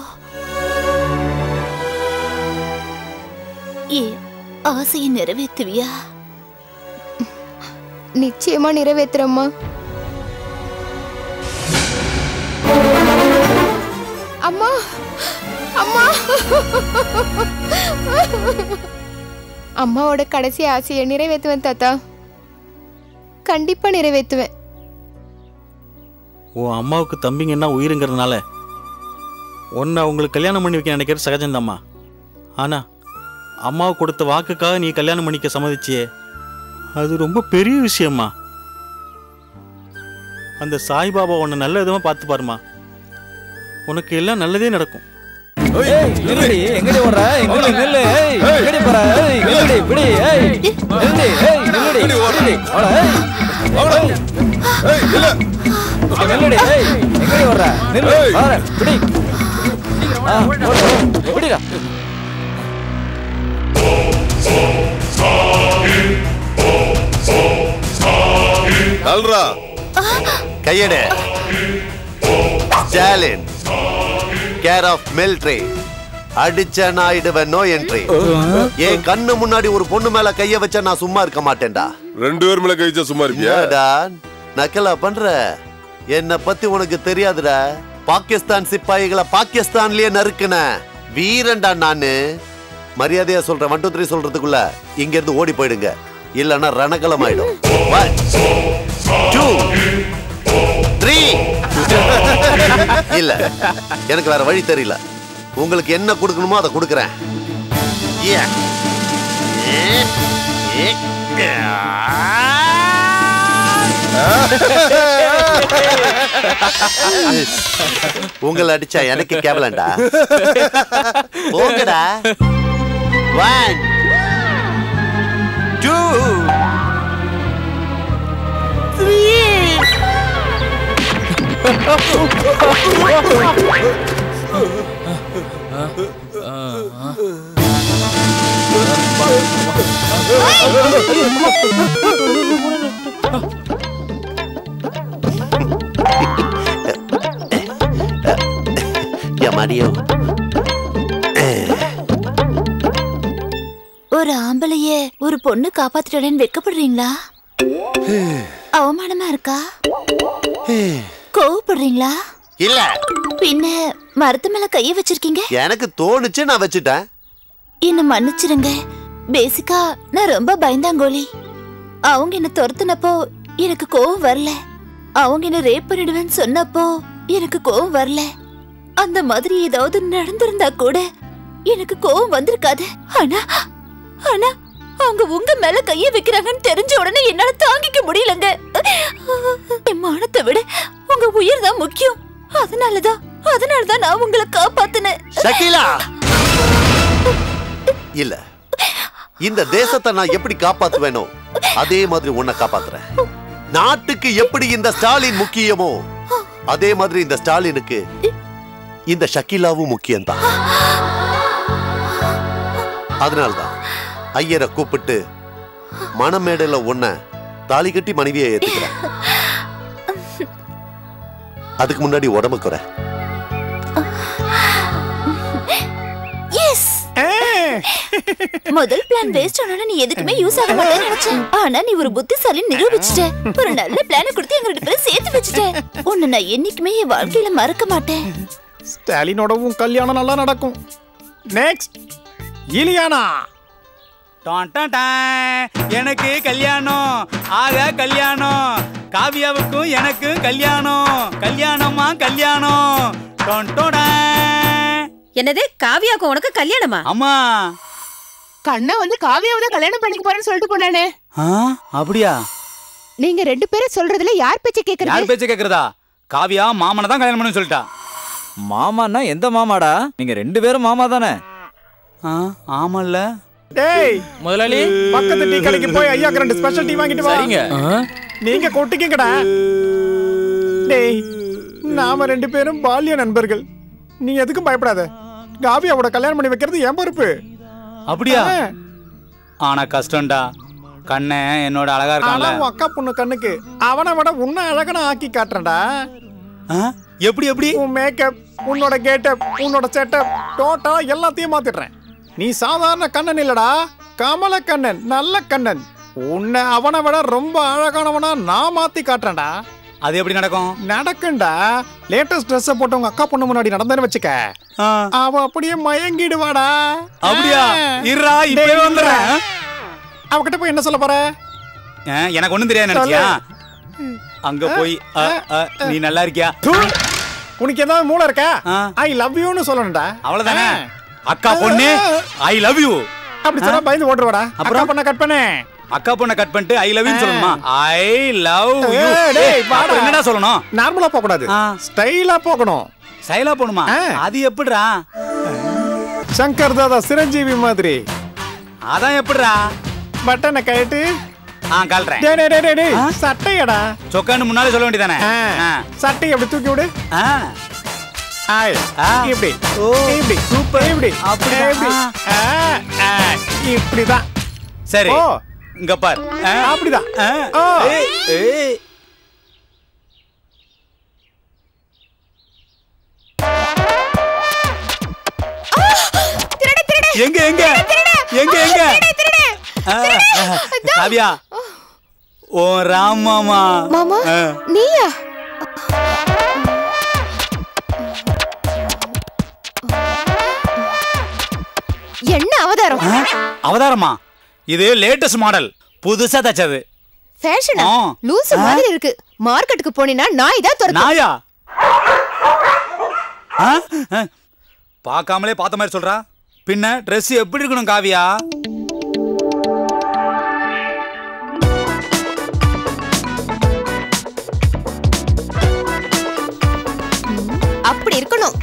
ஏன் ஆசையை நிறைவேற்றுவியா நிச்சயமா நிறைவேத்துறம்மா அம்மா அம்மா அம்மாவோட கடைசி ஆசையை நிறைவேற்றுவேன் தாத்தா கண்டிப்பா நிறைவேற்றுவேன் உன் அம்மாவுக்கு தம்பிங்கன்னா உயிருங்கிறதுனால உன்னை அவங்களுக்கு கல்யாணம் பண்ணி வைக்க நினைக்கிறது சகஜம்தாம்மா ஆனா அம்மாவுக்கு கொடுத்த வாக்குக்காக நீ கல்யாணம் பண்ணிக்க சம்மதிச்சியே அது ரொம்ப பெரிய விஷயம்மா அந்த சாய்பாபா உன்னை நல்ல விதமா பார்த்து பாருமா உனக்கு எல்லாம் நல்லதே நடக்கும் நில்லுடி எங்கடி ஓடுற எங்கடி நில்லு ஏய் எங்கடி போற ஏய் நில்லுடி பிடி ஏய் நில்லுடி ஏய் நில்லுடி நில்லுடி ஓட ஏய் ஏய் நில்லு நில்லுடி ஏய் எங்கடி ஓடுற நில்லு வர பிடி ஆ ஓடு பிடிடா நல்ரா கையெடு ஸ்டாலின் கேர் ஆஃப் மிலிட்ரி அடிச்ச நாயிடுவேன் நோ என்ட்ரி என் கண்ணு முன்னாடி ஒரு பொண்ணு மேல கைய வச்சா நான் சும்மா இருக்க மாட்டேன்டா ரெண்டு பேர் மேல கை வச்சா சும்மா இருப்பியா என்னடா நக்கலா பண்ற என்ன பத்தி உனக்கு தெரியாதுடா பாகிஸ்தான் சிப்பாய்களை பாகிஸ்தான்லயே நறுக்குன வீரன்டா நானு மரியாதையா சொல்றேன் ஒன் டூ த்ரீ சொல்றதுக்குள்ள இங்க இருந்து ஓடி போயிடுங்க இல்லன்னா ரணகலம் ஆயிடும் One, two, three. இல்ல எனக்கு வேற வழி தெரியல உங்களுக்கு என்ன கொடுக்கணுமோ அதை கொடுக்கறேன் Yeah. Eh, eh, உங்களை அடிச்சா எனக்கு கேவலண்டா போங்கடா ஒன் டூ யா மரியோ ஒரு ஆம்பளைய ஒரு பொண்ணு காப்பாத்திட்டேன்னு வெக்கப்படுறீங்களா அவமானமா இருக்கா கோவப்படுறீங்களா இல்ல பின்ன மரத்து மேல கைய வச்சிருக்கீங்க எனக்கு தோணுச்சு நான் வச்சுட்டேன் என்ன மன்னிச்சிருங்க பேசிக்கா நான் ரொம்ப பயந்தாங்கோலி அவங்க என்ன துரத்துனப்போ எனக்கு கோவம் வரல அவங்க என்ன ரேப் பண்ணிடுவேன்னு சொன்னப்போ எனக்கு கோவம் வரல அந்த மாதிரி ஏதாவது நடந்திருந்தா கூட எனக்கு கோவம் வந்திருக்காது ஆனா ஆனா அவங்க உங்க மேல கைய வைக்கிறாங்கன்னு தெரிஞ்ச உடனே என்னால தாங்கிக்க முடியலங்க என் மானத்தை விட உங்க உயிர் தான் முக்கியம் அதனாலதான் அதனாலதான் நான் உங்களை காப்பாத்தினேன் ஷக்கீலா இல்ல இந்த தேசத்தை நான் எப்படி காப்பாத்துவேனோ அதே மாதிரி உன்னை காப்பாத்துறேன் நாட்டுக்கு எப்படி இந்த ஸ்டாலின் முக்கியமோ அதே மாதிரி இந்த ஸ்டாலினுக்கு இந்த ஷக்கிலாவும் முக்கியம்தான் அதனால்தான் ஐயரை கூப்பிட்டு மணமேடையில உன்னை தாலி கட்டி மனைவியை ஏத்துக்கிறேன் அதுக்கு முன்னாடி உடம்பு குறை எஸ் முதல் பிளான் வேஸ்ட் ஆனாலும் நீ எதுக்குமே யூஸ் ஆக மாட்டேன்னு நினைச்சேன் ஆனா நீ ஒரு புத்திசாலி நிரூபிச்சிட்ட ஒரு நல்ல பிளான கொடுத்து எங்க ரெண்டு பேரும் சேர்த்து வச்சுட்ட உன்னை நான் என்னைக்குமே என் வாழ்க்கையில மறக்க மாட்டேன் ஸ்டாலினோடவும் கல்யாணம் நல்லா நடக்கும் நெக்ஸ்ட் இலியானா டான் டான் டான். எனக்கு கல்யாணம் ஆக கல்யாணம் காவியாவுக்கும் எனக்கும் கல்யாணம் கல்யாணமா கல்யாணம் டான் டோடான். என்னது காவியாக்கும் உனக்கு கல்யாணமா அம்மா கண்ணா வந்து காவியாவை தான் கல்யாணம் பண்ணிக்க போறேன்னு சொல்லிட்டு போனானே ஆ, அப்படியா நீங்க ரெண்டு பேரும் சொல்றதுல யார் பேச்ச யார் கேக்குறது பேச்ச கேக்குறதா காவியா மாமனை தான் கல்யாணம் பண்ணு சொல்லிட்டா மாமான்னா எந்த மாமாடா நீங்க ரெண்டு பேரும் மாமா தானே ஆமால்ல டேய் முதலாளி பக்கத்து டீ கடைக்கு போய் ஐயாக்கு ரெண்டு ஸ்பெஷல் டீ வாங்கிட்டு வா சரிங்க. நீங்க கொட்டிக்கங்கடா டேய் நாம ரெண்டு பேரும் பால்ய நண்பர்கள் நீ எதுக்கும் பயப்படாத காவியாவோட கல்யாணம் பண்ணி வைக்கிறது என் பொறுப்பு அப்படியா ஆனா கஷ்டம்டா கண்ணே என்னோட அழகா ஆனா இருக்கான்ல உன் அக்கா பொண்ணு கண்ணுக்கு அவனை விட உன்னை அழகனா ஆக்கி காட்டுறேன்டா எப்படி எப்படி உன் மேக்கப் உன்னோட கெட்டப் உன்னோட செட்டப் டோட்டலா எல்லாத்தையும் மாத்திடுறேன் நீ சாதாரண கண்ணன் இல்லடா கமல கண்ணன் நல்ல கண்ணன் உன்னை அவனை விட ரொம்ப அழகானவனா நான் மாத்தி காட்டுறேன்டா அது எப்படி நடக்கும் நடக்கும்டா லேட்டஸ்ட் ட்ரெஸ் போட்டு உங்க அக்கா பொண்ணு முன்னாடி நடந்தேன்னு வச்சுக்க அவ அப்படியே மயங்கிடுவாடா அப்படியா? ஆ. இருடா, இப்பவே டேய், வந்துடுறேன். அவகிட்ட போய் என்ன சொல்ல போற ஆ, எனக்கு ஒண்ணும் தெரியாது நினைச்சியா அங்க போய் அ, அ, நீ நல்லா இருக்கியா உனக்கு ஏதாவது மூளை இருக்கா ஐ லவ் யூன்னு சொல்லணும்டா அவ்வளவுதானே அக்கா பொண்ணு ஐ லவ் யூ அப்படி சொன்னா பயந்து ஓட்டுருவாடா அப்புறம் பண்ண கட் பண்ணு அக்கா பொண்ணை கட் பண்ணிட்டு ஐ லவ் யூ சொல்லணுமா ஐ லவ் யூ ஏய், டேய், வாடா. என்னடா சொல்லணும் நார்மலா போக கூடாது ஸ்டைலா போகணும் ஸ்டைலா போகணுமா அது எப்படிடா சங்கர் தாதா சிரஞ்சீவி மாதிரி அதான் எப்படிடா பட்டனை கழட்டு ஆ கல்றேன் டேய் டேய், டேய், டேய், டேய், சட்டையடா சொக்கான்னு முன்னாலே சொல்ல வேண்டியதானே ஆ. சட்டை அப்படி தூக்கி விடு ஆய் இப்படி இப்படி சூப்பர் இப்படி அப்படி இப்படி ஆ, ஆ, இப்படிதான் சரி ஓ. இங்க பார் ஆ. அப்படிதான் ஆ. ஓ. ஏய், ஏய். எங்க எங்க எங்க எங்க ஆ, ஆ, காவியா ஓ ராம் மாமா மாமா ஆ. நீயா என்ன அவதாரம் அவதாரமா இது லேட்டஸ்ட் மாடல் புதுசா தச்சது ஃபேஷனா ஆ. லூசு மாதிரி இருக்கு மார்க்கெட்டுக்கு போனீனா நாய் தான் துரத்தும் நாயா ஆ? ஆ. பார்க்காமலே பார்த்த மாதிரி சொல்றா பின்ன Dress எப்படி இருக்கணும் காவியா அப்படி இருக்கணும்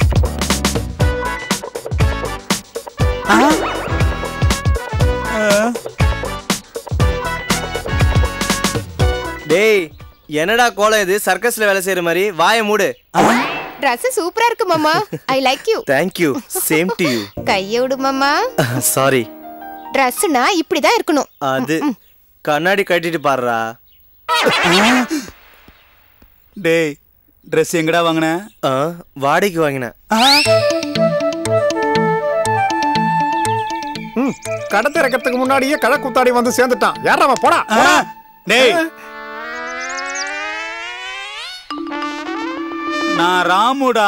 டேய் என்னடா கோலம் இது சர்க்கஸ்ல வேலை செய்யற மாதிரி வாயை மூடு Dress சூப்பரா இருக்கு மாமா I like you thank you same to you கைய விடு மாமா சாரி ட்ரெஸ்னா இப்படிதான் இருக்கணும் அது கண்ணாடி கட்டிட்டு பாடுறா டேய் Dress எங்கடா வாங்கின வாடகைக்கு வாங்கினேன் ம், கடை திறக்கிறதுக்கு முன்னாடியே கழ குத்தாடி வந்து சேர்ந்துட்டான் யாரா அவன் போடா போடா. டேய் நான் ராமுடா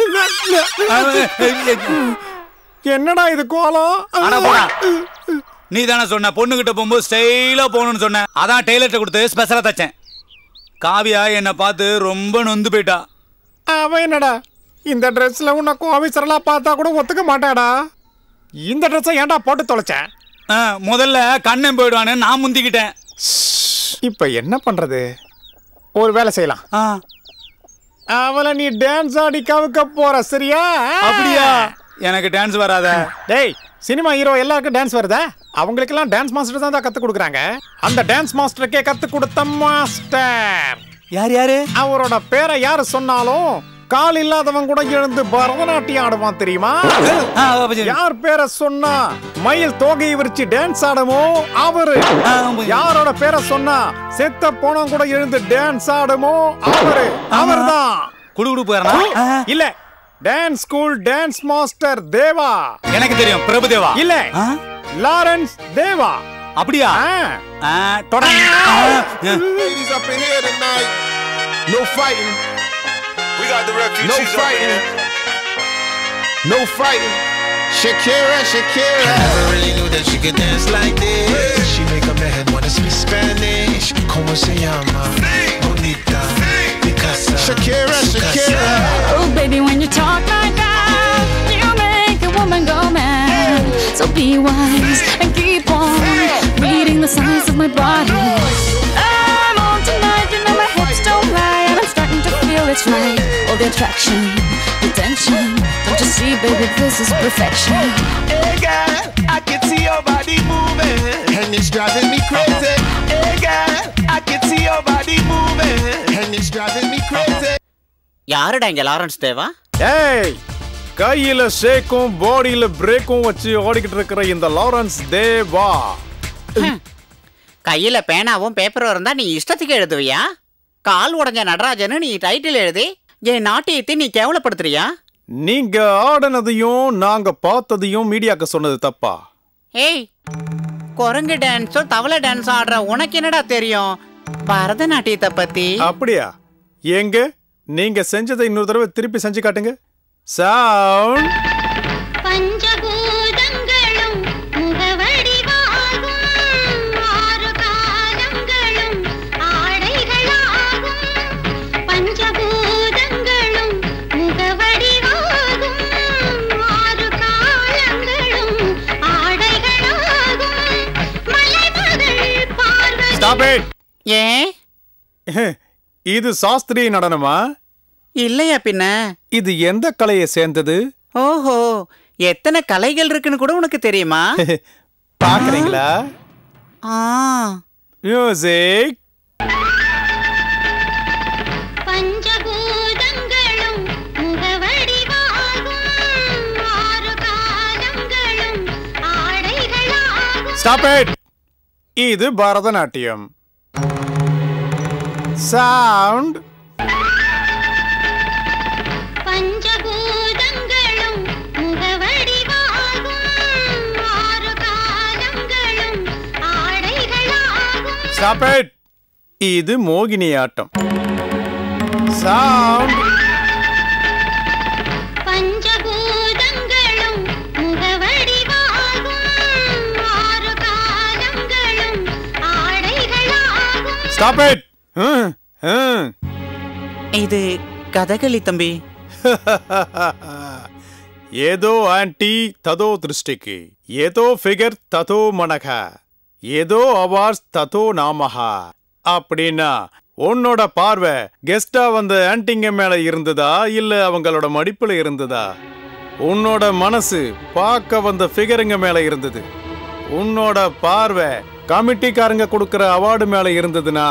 என்னடா இது கோலம் ஆனா போடா நீ தானே சொன்ன பொண்ணுகிட்ட போகும்போது ஸ்டைலா போகணும்னு சொன்ன அதான் டெய்லர்ட்ட கொடுத்து ஸ்பெஷலா தச்சேன் காவியா என்னை பார்த்து ரொம்ப நொந்து போயிட்டா அவன் என்னடா இந்த ட்ரெஸ்ல உன்னை கோவிசரெல்லாம் பார்த்தா கூட ஒத்துக்க மாட்டாடா இந்த ட்ரெஸ்ஸை ஏன்டா போட்டு தொலைச்சேன் ஆ, முதல்ல கண்ணன் போயிடுவான்னு நான் முந்திக்கிட்டேன் இப்ப என்ன பண்றது ஒரு வேலை செய்யலாம் அவளை நீ டான்ஸ் ஆடி கவுக்க போற சரியா அப்படியா எனக்கு டான்ஸ் வராத டேய் சினிமா ஹீரோ எல்லாருக்கும் டான்ஸ் வருதா அவங்களுக்கெல்லாம் டான்ஸ் மாஸ்டர் தான் கத்து கொடுக்குறாங்க அந்த டான்ஸ் மாஸ்டருக்கே கத்து கொடுத்த மாஸ்டர் யார் யாரு அவரோட பேரை யாரு சொன்னாலும் கால் இல்லாதவன் கூட எழுந்து பரதநாட்டியம் ஆடுவான் தெரியுமா யார் பேரை சொன்னா மயில் தோகையை விரிச்சு டான்ஸ் ஆடுமோ அவரு யாரோட பேரை சொன்னா செத்த போனவன் கூட எழுந்து டான்ஸ் ஆடுமோ அவரு அவர்தான் குடு குடு இல்ல dance school dance master Deva எனக்கு தெரியும் பிரபுதேவா இல்ல லாரன்ஸ் தேவா அப்படியா Ladies up in here tonight. No fighting. We got the refugees. No fighting. No fighting. Shakira, Shakira. I never really knew that she could dance like this. She make up her head wanna speak Spanish. Como se llama? Bonita. Picasa. Shakira, Shakira. Oh, baby, when you talk like that, you make a woman go mad. So be wise and keep on reading the signs of my body. I'm on tonight, you know my hips don't lie, and I'm starting to feel it's right. All the attraction, the tension. Don't you see, baby, this is perfection. Hey girl, I can see your body moving, and it's driving me crazy. Hey girl, I can see your body moving, and it's driving me crazy. யாருடா இங்க Lawrence தேவா ஏய் கையில ஷேக்கும் பாடியில பிரேக்கும் வச்சு ஓடிக்கிட்டு இருக்கிற இந்த Lawrence தேவா கையில பேனாவும் பேப்பரும் இருந்தா நீ இஷ்டத்துக்கு எழுதுவியா கால் உடைஞ்ச நடராஜன்னு நீ டைட்டில் எழுதி என் நாட்டியத்தை நீ கேவலப்படுத்துறியா நீங்க ஆடினதையும் நாங்க பார்த்ததையும் மீடியாக்கு சொன்னது தப்பா ஏய் குரங்கு டான்ஸும் தவளை டான்ஸும் ஆடுற உனக்கு என்னடா தெரியும் பரதநாட்டியத்தை பத்தி அப்படியா எங்க நீங்க செஞ்சதை இன்னொரு தடவை திருப்பி செஞ்சு காட்டுங்க சவுண்ட் பஞ்சபூதங்களும் முகவடிவாகும் ஆறு காலங்களும் ஆடைகளாகும் பஞ்சபூதங்களும் முகவடிவாகும் ஆறு காலங்களும் ஆடைகளாகும் மலைமகள் பார்வதி ஸ்டாப் இட் ஏன் இது சாஸ்திரிய நடனமா இல்லையா பின்ன இது எந்த கலையை சேர்ந்தது ஓஹோ எத்தனை கலைகள் இருக்குன்னு கூட உனக்கு தெரியுமா பாக்குறீங்களா ஆ மியூசிக் பஞ்சபூதங்களும் முகவடிவாகும் ஆறு காலங்களும் ஆடைகளாகும் ஸ்டாப் இட் இது பரதநாட்டியம் சவுண்ட் பஞ்சபூதங்களும் முகவடிவாகும் ஆறு காலங்களும் ஆடைகளாகும் ஸ்டாப் இட் இது மோகினி ஆட்டம் சவுண்ட் பஞ்சபூதங்களும் முகவடிவாகும் ஆறு காலங்களும் ஆடைகளாகும் ஸ்டாப் இட் இது கதகளி தம்பி ఏదో ఆంటీ తదో దృష్టికి ఏదో ఫిగర్ తతో మనக ஏதோ அவார்ட்ஸ் ததோ நாமஹ அப்படின்னா உன்னோட பார்வை கெஸ்டா வந்த ஆன்டிங்க மேல இருந்ததா இல்ல அவங்களோட மடிப்புல இருந்ததா உன்னோட மனசு பார்க்க வந்த ஃபிகருங்க மேல இருந்தது உன்னோட பார்வை கமிட்டிக்காரங்க கொடுக்கிற அவார்டு மேல இருந்ததுன்னா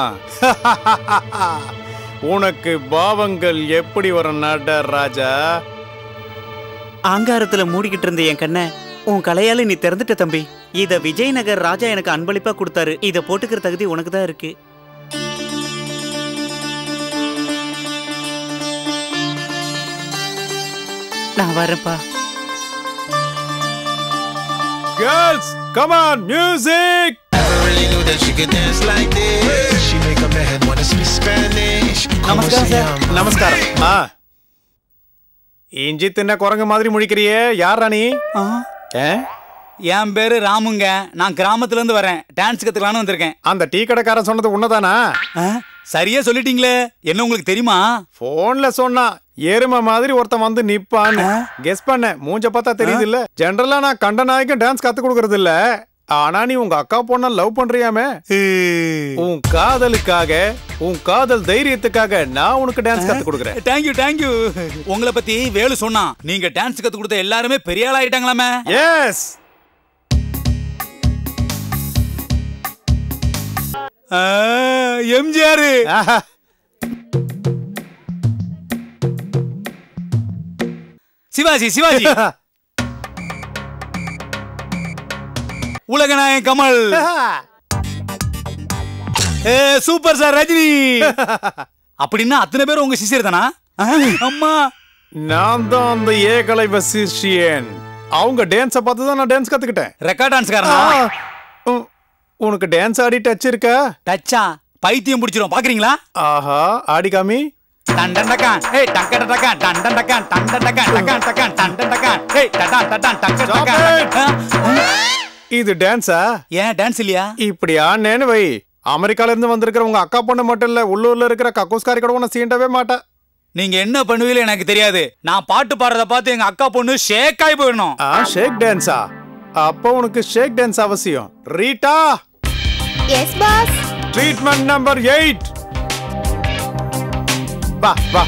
உனக்கு பாவங்கள் எப்படி வரும் நடராஜா ஆங்காரத்துல மூடிக்கிட்டு இருந்த என் கண்ணை உன் கலையால நீ திறந்துட்ட தம்பி இத விஜயநகர் ராஜா எனக்கு அன்பளிப்பா கொடுத்தாரு இத போட்டுக்கிற தகுதி உனக்கு தான் இருக்கு நான் வரேன்ப்பா girls come on music Never really knew that she could dance like this. She make up her head wanna speak Spanish. Como se llama? நமஸ்காரம் ஆ இஞ்சி தின்ன குரங்கு மாதிரி முழிக்கிறியே யார் ராணி ஏ என் பேரு ராமுங்க நான் கிராமத்துல இருந்து வரேன் டான்ஸ் கத்துக்கலாம்னு வந்திருக்கேன் அந்த டீ கடைக்காரன் சொன்னது உன்னதானா சரியா சொல்லிட்டீங்களே என்ன உங்களுக்கு தெரியுமா போன்ல சொன்னா எருமை மாதிரி ஒருத்தன் வந்து நிப்பான்னு கெஸ் பண்ண மூஞ்ச பார்த்தா தெரியுது இல்ல ஜெனரலா நான் கண்ட நாய்க்கும் டான்ஸ் கத்து கொடுக்கறது இல்ல ஆனா நீ உங்க அக்கா பொண்ண லவ் பண்றியாமே உன் காதலுக்காக உன் காதல் தைரியத்துக்காக நான் உனக்கு டான்ஸ் கத்து கொடுக்குறேன் தேங்க்யூ தேங்க்யூ உங்களை பத்தி வேலு சொன்னான் நீங்க டான்ஸ் கத்து கொடுத்த எல்லாருமே பெரிய ஆள் ஆயிட்டாங்களாமே எஸ் எம்ஜிஆர் சிவாஜி சிவாஜி உலகநாயகன் கமல் ஏ, சூப்பர் சார் ரஜினி அப்படின்னா அத்தனை பேரும் உங்க சிசியர் தானா அம்மா நான் தான் அந்த ஏகலை வசிஷியன் அவங்க டான்ஸை பார்த்து தான் நான் டான்ஸ் கத்துக்கிட்டேன் ரெக்கார்ட் டான்ஸ்காரனா ஆ, உ- உனக்கு டான்ஸ் ஆடி டச் இருக்கா டச்சா பைத்தியம் பிடிச்சிரும் பாக்குறீங்களா ஆஹா ஆடி காமி டன் டக்கான் ஏய் டக்க டக்கான் டன் டன் டக்கான் டன் டன் டக்கான் டக்கான் டக்கான் டன் டன் டக்கான் ஏய் டடான் டடான் டக்க டக்கான் இது டான்ஸா ஏன் டான்ஸ் இல்லையா இப்படி ஆனேன்னு வை அமெரிக்கால இருந்து வந்திருக்கிற உங்க அக்கா பொண்ணு மட்டும் இல்ல உள்ளூர்ல இருக்கிற கக்கூஸ்காரி கூட உன்னை சீண்டவே மாட்டா நீங்க என்ன பண்ணுவீங்களோ எனக்கு தெரியாது நான் பாட்டு பாடுறத பார்த்து எங்க அக்கா பொண்ணு ஷேக் ஆகி போயிடணும் ஆ ஷேக் டான்ஸா அப்போ உனக்கு ஷேக் டான்ஸ் அவசியம் Rita yes boss treatment number eight வா வா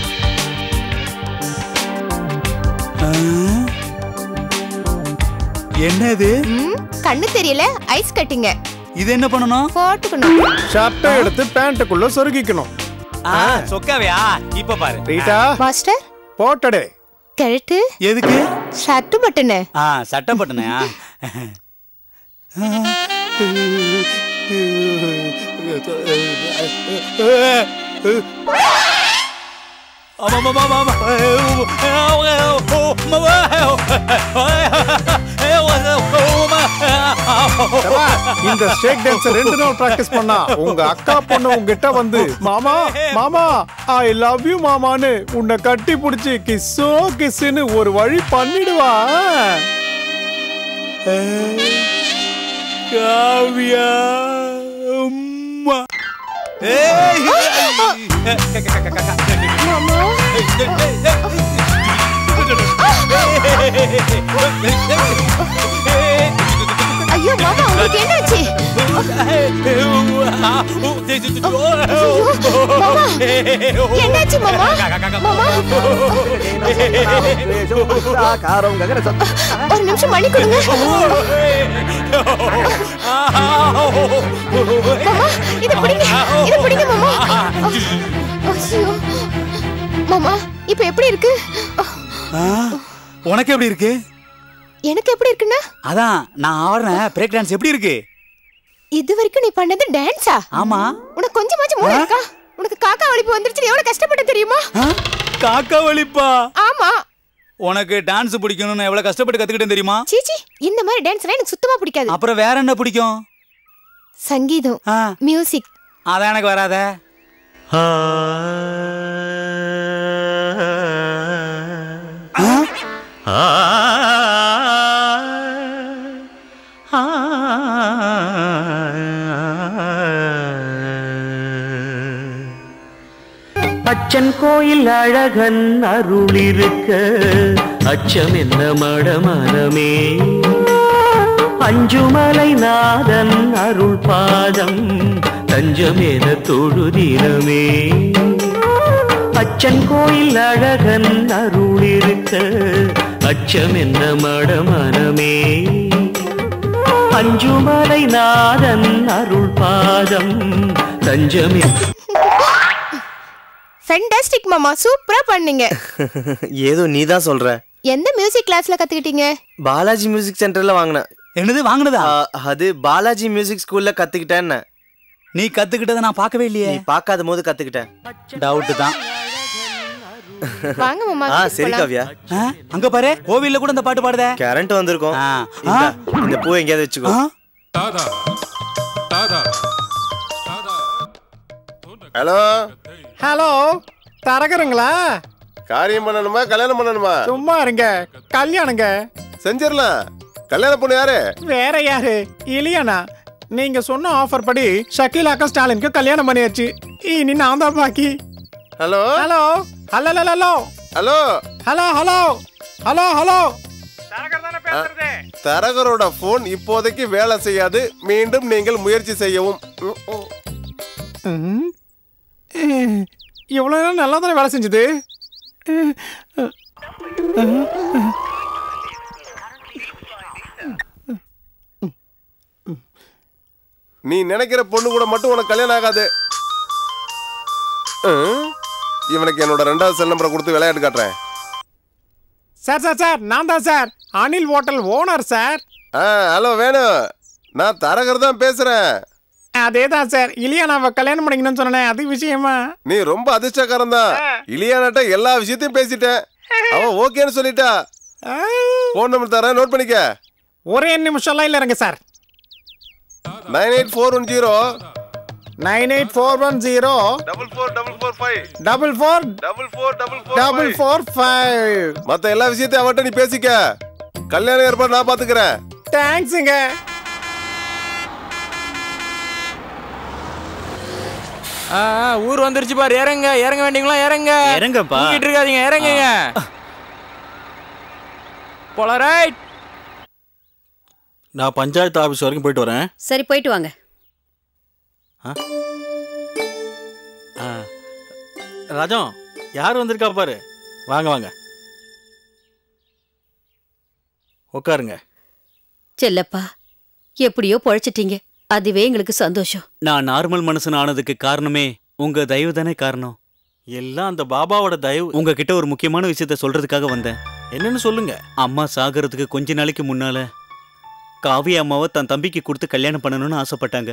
என்னது கண்ணு தெரியல ஐஸ் கட்டிங்க இது என்ன பண்ணணும் போட்டுக்கணும் ஷர்ட்டை எடுத்து பேண்ட்டுக்குள்ள சொருகிக்கணும் ஆ, சொக்காவையா இப்ப பாரு ரீட்டா மாஸ்டர் போட்டடே கரெக்ட் எதுக்கு ஷர்ட் பட்டனு ஆ சட்டை பட்டனையா இந்த ஷேக் டான்ஸ் ரெண்டு நாள் பிராக்டிஸ் பண்ணா உங்க அக்கா பொண்ணு உங்ககிட்ட வந்து மாமா மாமா ஐ லவ் யூ மாமான்னு உன்னை கட்டி பிடிச்சி கிஸ்ஸோ கிஸ்ஸுன்னு ஒரு வழி பண்ணிடுவா காவியா அம்மா ஐயோ மாமா உங்களுக்கு என்னாச்சு மாமா என்னாச்சு மாமா மாமா ஒரு நிமிஷம் மணி கொடுங்க மாமா இத பிடிங்க இத பிடிங்க மாமா ஐயோ மாமா இப்போ எப்படி இருக்கு ஆ, உனக்கு எப்படி இருக்கு எனக்கு எப்படி இருக்குன்னா அதான் நான் ஆடுறேன் பிரேக் டான்ஸ் எப்படி இருக்கு இது வரைக்கும் நீ பண்ணது டான்ஸா ஆமா உனக்கு கொஞ்சமாச்சும் மூளை இருக்கா உனக்கு காக்கா வலிப்பு வந்துருச்சு எவ்வளவு கஷ்டப்பட்ட தெரியுமா காக்கா வலிப்பா ஆமா உனக்கு டான்ஸ் பிடிக்கணும்னு எவ்வளவு கஷ்டப்பட்டு கத்துக்கிட்டேன் தெரியுமா சீச்சி இந்த மாதிரி டான்ஸ்லாம் எனக்கு சுத்தமா பிடிக்காது அப்புறம் வேற என்ன பிடிக்கும் சங்கீதம் மியூசிக் அதான் எனக்கு வராத அச்சன் கோயில் அழகன் அருள் இருக்க அச்சம் என்ன மடமனமே அஞ்சுமலை நாதன் அருள் பாதம் தஞ்சமேன தொழுதினமே அச்சன் கோயில் அழகன் அருள் இருக்க அச்சம் என்ன மடமனமே அஞ்சுமலை நாதன் அருள் பாதம் தஞ்சமே ஃபென்டாஸ்டிக் மாமா சூப்பரா பண்ணீங்க ஏதோ நீ தான் சொல்ற எந்த மியூசிக் கிளாஸ்ல கத்துக்கிட்டீங்க பாலாஜி மியூசிக் சென்டர்ல வாங்கினேன் என்னது வாங்கினதா அது பாலாஜி மியூசிக் ஸ்கூல்ல கத்துக்கிட்டேன்னு நீ கத்துக்கிட்டதை நான் பார்க்கவே இல்லையே நீ பார்க்காத போது கத்துக்கிட்டேன் டவுட் தான் வாங்க மாமா ஆ வீட்டுக்கு சரி போலாம். காவ்யா ஆ, அங்க பாரு கோவில்ல கூட இந்த பாட்டு பாடுதே கரண்ட் வந்திருக்கும் ஆ. இந்தா, இந்த பூ எங்கேயாவது வச்சுக்கோ ஹலோ ஹலோ தரகருங்களா காரியம் பண்ணணுமா கல்யாணம் பண்ணணுமா சும்மா இருங்க கல்யாணங்க செஞ்சிடலாம் கல்யாண பொண்ணு யாரு வேற யாரு இலியானா நீங்க சொன்ன ஆஃபர் படி ஷக்கீலாக்கா ஸ்டாலினுக்கு கல்யாணம் பண்ணியாச்சு இனி நான் தான் பாக்கி hello hello hello hello hello hello hello hello hello தரகரோட போன் இப்போதைக்கு வேலை செய்யாது மீண்டும் நீங்கள் முயற்சி செய்யவும் ம், ம். இவ்வளோ நேரம் நல்லா தானே வேலை செஞ்சது நீ நினைக்கிற பொண்ணு கூட மட்டும் உனக்கு கல்யாணம் ஆகாது ம், இவனுக்கு என்னோட ரெண்டாவது செல் நம்பரை கொடுத்து விளையாட்டு காட்டுறேன் சார் சார் சார் நான் தான் sir Anil hotel owner sir ஆ ஹலோ வேணும் நான் தரகர் தான் பேசுறேன் அதே தான் சார் இலியானாவை கல்யாணம் பண்ணிக்கணும்னு சொன்னேன் அது விஷயமா நீ ரொம்ப அதிர்ஷ்டக்காரன் தான் இலியானாட்ட எல்லா விஷயத்தையும் பேசிட்டேன் அவன் ஓகேன்னு சொல்லிட்டா ஃபோன் நம்பர் தரேன் நோட் பண்ணிக்க ஒரே நிமிஷம்லாம் இல்லை இருங்க sir nine eight four one zero nine eight four one zero double four double four five double four double four double four double four five மத்த எல்லா விஷயத்தையும் அவன்கிட்ட நீ பேசிக்க கல்யாண ஏற்பாடு நான் பாத்துக்கிறேன் தேங்க்ஸுங்க ஆ, ஆ, ஊர் வந்துருச்சு பாரு இறங்க இறங்க வேண்டிங்களா இறங்க இறங்கப்பா. தூங்கிட்டு இருக்காதீங்க இறங்குங்க போலாம் ரைட் நான் பஞ்சாயத்து ஆஃபீஸ் வரைக்கும் போயிட்டு வரேன் சரி போயிட்டு வாங்க ஆ ராஜம் யார் வந்திருக்கா பாரு வாங்க வாங்க உட்காருங்க செல்லப்பா எப்படியோ பொழைச்சிட்டீங்க அதுவே எங்களுக்கு சந்தோஷம் நான் நார்மல் மனுஷன் ஆனதுக்கு காரணமே உங்க தயவு தானே காரணம் எல்லாம் அந்த பாபாவோட தயவு உங்ககிட்ட ஒரு முக்கியமான விஷயத்த சொல்றதுக்காக வந்தேன் என்னன்னு சொல்லுங்க அம்மா சாகிறதுக்கு கொஞ்ச நாளைக்கு முன்னால காவி அம்மாவை தன் தம்பிக்கு கொடுத்து கல்யாணம் பண்ணணும்னு ஆசைப்பட்டாங்க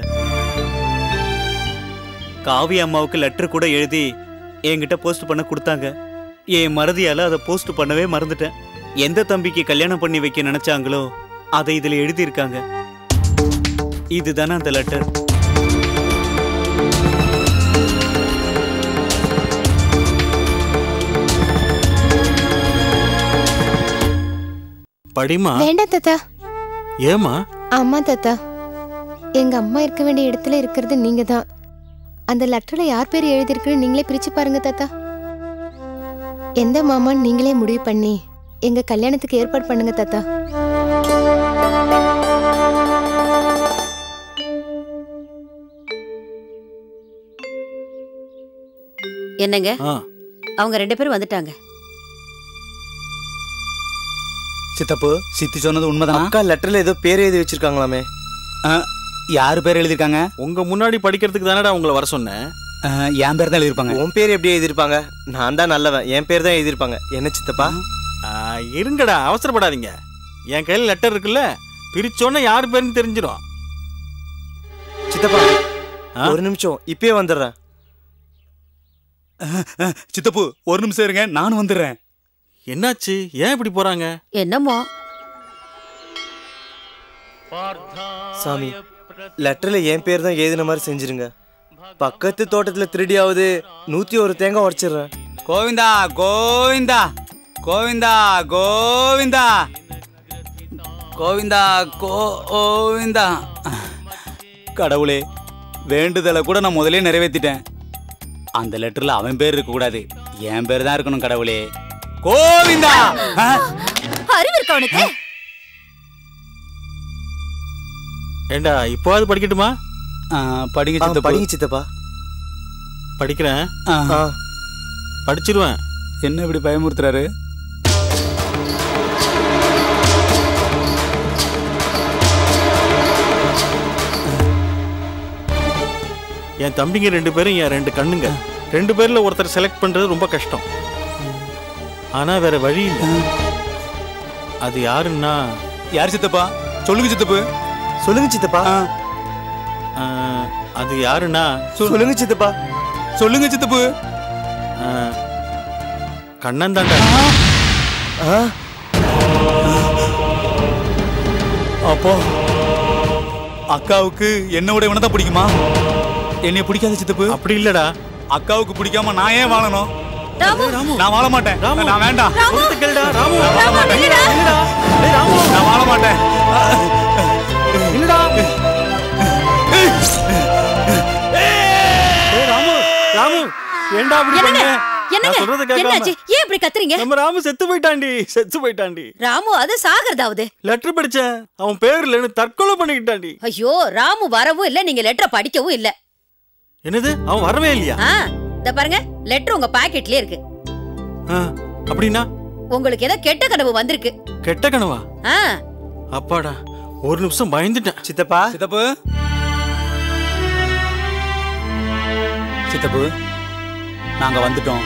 காவி அம்மாவுக்கு லெட்டர் கூட எழுதி என்கிட்ட போஸ்ட் பண்ண கொடுத்தாங்க என் மறதியால அதை போஸ்ட் பண்ணவே மறந்துட்டேன் எந்த தம்பிக்கு கல்யாணம் பண்ணி வைக்க நினைச்சாங்களோ அதை இதுல எழுதியிருக்காங்க இதுதானே அந்த லெட்டர் படிமா வேண்டாம் தாத்தா ஏமா ஆமா தாத்தா எங்க அம்மா இருக்க வேண்டிய இடத்துல இருக்கிறது நீங்க தான் அந்த லெட்டர்ல யார் பேர் எழுதியிருக்குன்னு நீங்களே பிரிச்சு பாருங்க தாத்தா எந்த மாமான்னு நீங்களே முடிவு பண்ணி எங்க கல்யாணத்துக்கு ஏற்பாடு பண்ணுங்க தாத்தா என்னங்க ஆ அவங்க ரெண்டு பேரும் வந்துட்டாங்க சித்தப்பு சித்தி சொன்னது உண்மைதானா அக்கா லெட்டர்ல ஏதோ பேர் எழுதி வச்சிருக்காங்களாமே யார் பேர் எழுதியிருக்காங்க உங்க முன்னாடி படிக்கிறதுக்கு தானடா உங்களை வர சொன்னேன் என் பேர் தான் எழுதியிருப்பாங்க உன் பேர் எப்படி எழுதியிருப்பாங்க நான் தான் நல்லவன் என் பேர் தான் எழுதியிருப்பாங்க என்ன சித்தப்பா ஆ, இருங்கடா அவசரப்படாதீங்க என் கையில் லெட்டர் இருக்குல்ல பிரிச்சோன்னே யார் பேருன்னு தெரிஞ்சிடும் சித்தப்பா ஒரு நிமிஷம் இப்பயே வந்துடுறேன் சித்தப்பு ஒரு நிமிஷம் இருங்க நானும் வந்துடுறேன் என்னாச்சு ஏன் இப்படி போறாங்க என்னமோ சாமி லெட்டர்ல என் பேர் தான் எழுதின மாதிரி செஞ்சிருங்க பக்கத்து தோட்டத்துல திருடியாவது நூத்தி ஒரு தேங்காய் உடைச்சிடுறேன் கோவிந்தா கோவிந்தா கோவிந்தா கோவிந்தா கோவிந்தா கோவிந்தா கடவுளே வேண்டுதலை கூட நான் முதலே நிறைவேற்றிட்டேன் அந்த லெட்டர்ல அவன் பேர் இருக்க கூடாது என் பேர் தான் இருக்கணும் கடவுளே கோவிந்தா ஆ? அறிவு இருக்கா உனக்கு ஏண்டா இப்போவாது படிக்கட்டுமா படிங்க சித்தப்பா. படிங்க சித்தப்பா படிக்கிறேன் ஆ. படிச்சிருவேன் என்ன இப்படி பயமுறுத்துறாரு என் தம்பிங்க ரெண்டு பேரும் என் ரெண்டு கண்ணுங்க ரெண்டு பேர்ல ஒருத்தர் செலக்ட் பண்றது ரொம்ப கஷ்டம் ஆனா வேற வழி இல்லை அது யாருன்னா யார் சித்தப்பா சொல்லுங்க சித்தப்பு சொல்லுங்க சித்தப்பா அது யாருன்னா சொல்லுங்க சித்தப்பா சொல்லுங்க சித்தப்பு கண்ணன் தாண்டா அப்போ அக்காவுக்கு என்னோட இவனை தான் பிடிக்குமா என்னைய பிடிக்காத சித்தப்பு அப்படி இல்லடா அக்காவுக்கு பிடிக்காம நான் ஏன் வாழணும் ராமு நான் வாழ மாட்டேன் நான் வேண்டாம் ராமு ராமு நான் வாழ மாட்டேன் நான் வாழ மாட்டேன் இல்லடா ராமு ராமு ஏண்டா அப்படி பண்ண என்னங்க நான் சொல்றத கேட்காம என்னாச்சு ஏன் இப்படி கத்துறீங்க நம்ம ராமு செத்து போயிட்டான்டி செத்து போயிட்டான்டி ராமு அது சாகிறதாவது லெட்டர் படிச்சேன் அவன் பேர் இல்லைன்னு தற்கொலை பண்ணிக்கிட்டான்டி ஐயோ ராமு வரவும் இல்ல நீங்க லெட்டரை படிக்கவும் இல்ல என்னது அவன் வரவே இல்லையா ஆ இந்த பாருங்க லெட்டர் உங்க பாக்கெட்லயே இருக்கு ஆ, அப்படின்னா உங்களுக்கு ஏதோ கெட்ட கனவு வந்திருக்கு கெட்ட கனவா ஆ அப்பாடா ஒரு நிமிஷம் பயந்துட்டேன் சித்தப்பா சித்தப்பு சித்தப்பு நாங்க வந்துட்டோம்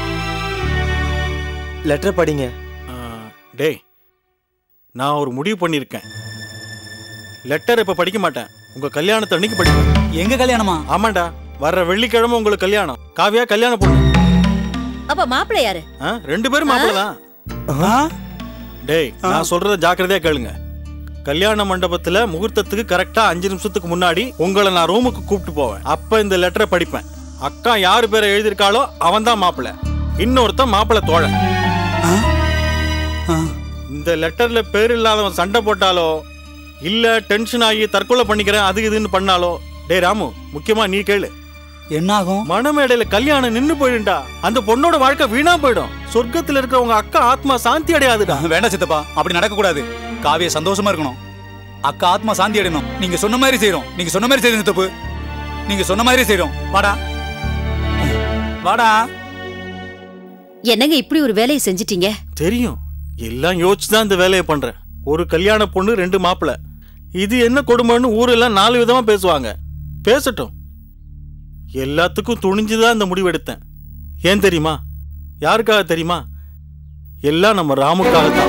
லெட்டர் படிங்க டேய் நான் ஒரு முடிவு பண்ணியிருக்கேன் லெட்டர் இப்ப படிக்க மாட்டேன் உங்க கல்யாணத்தை அன்னைக்கு படிப்பேன் எங்க கல்யாணமா ஆமாண்டா வர்ற வெள்ளிக்கிழமை உங்களுக்கு கல்யாணம் காவியா கல்யாணம் பொண்ணு அப்ப மாப்பிள்ளை யாரு ஆ, ரெண்டு பேரும் மாப்பிள்ள தான் டேய் நான் சொல்றத ஜாக்கிரதையா கேளுங்க கல்யாண மண்டபத்துல முகூர்த்தத்துக்கு கரெக்டா அஞ்சு நிமிஷத்துக்கு முன்னாடி உங்களை நான் ரூமுக்கு கூப்பிட்டு போவேன் அப்ப இந்த லெட்டரை படிப்பேன் அக்கா யாரு பேரை எழுதியிருக்காளோ அவன் தான் மாப்பிள்ள இன்னொருத்தன் மாப்பிள்ள தோழன் இந்த லெட்டர்ல பேர் இல்லாதவன் சண்டை போட்டாலோ இல்ல டென்ஷன் ஆகி தற்கொலை பண்ணிக்கிறேன் அது இதுன்னு பண்ணாலோ டேய் ராமு முக்கியமா நீ கேளு என்ன ஆகும் மணமேடையில கல்யாணம் நின்னு போயிடும்டா அந்த பொண்ணோட வாழ்க்கை வீணா போயிடும் சொர்க்கத்துல இருக்கிற உங்க அக்கா ஆத்மா சாந்தி அடையாதுடா வேண்டாம் சித்தப்பா அப்படி நடக்க கூடாது காவிய சந்தோஷமா இருக்கணும் அக்கா ஆத்மா சாந்தி அடையணும் நீங்க சொன்ன மாதிரி செய்றோம் நீங்க சொன்ன மாதிரி செய்யுங்க சித்தப்பு நீங்க சொன்ன மாதிரி செய்றோம் வாடா வாடா என்னங்க இப்படி ஒரு வேலையை செஞ்சிட்டீங்க தெரியும் எல்லாம் யோசிச்சு தான் இந்த வேலையை பண்றேன் ஒரு கல்யாண பொண்ணு ரெண்டு மாப்பிள்ள இது என்ன கொடுமைன்னு ஊரெல்லாம் நாலு விதமா பேசுவாங்க பேசட்டும் எல்லாத்துக்கும் துணிஞ்சுதான் இந்த முடிவு எடுத்தேன் ஏன் தெரியுமா யாருக்காக தெரியுமா எல்லாம் நம்ம ராமுக்காக தான்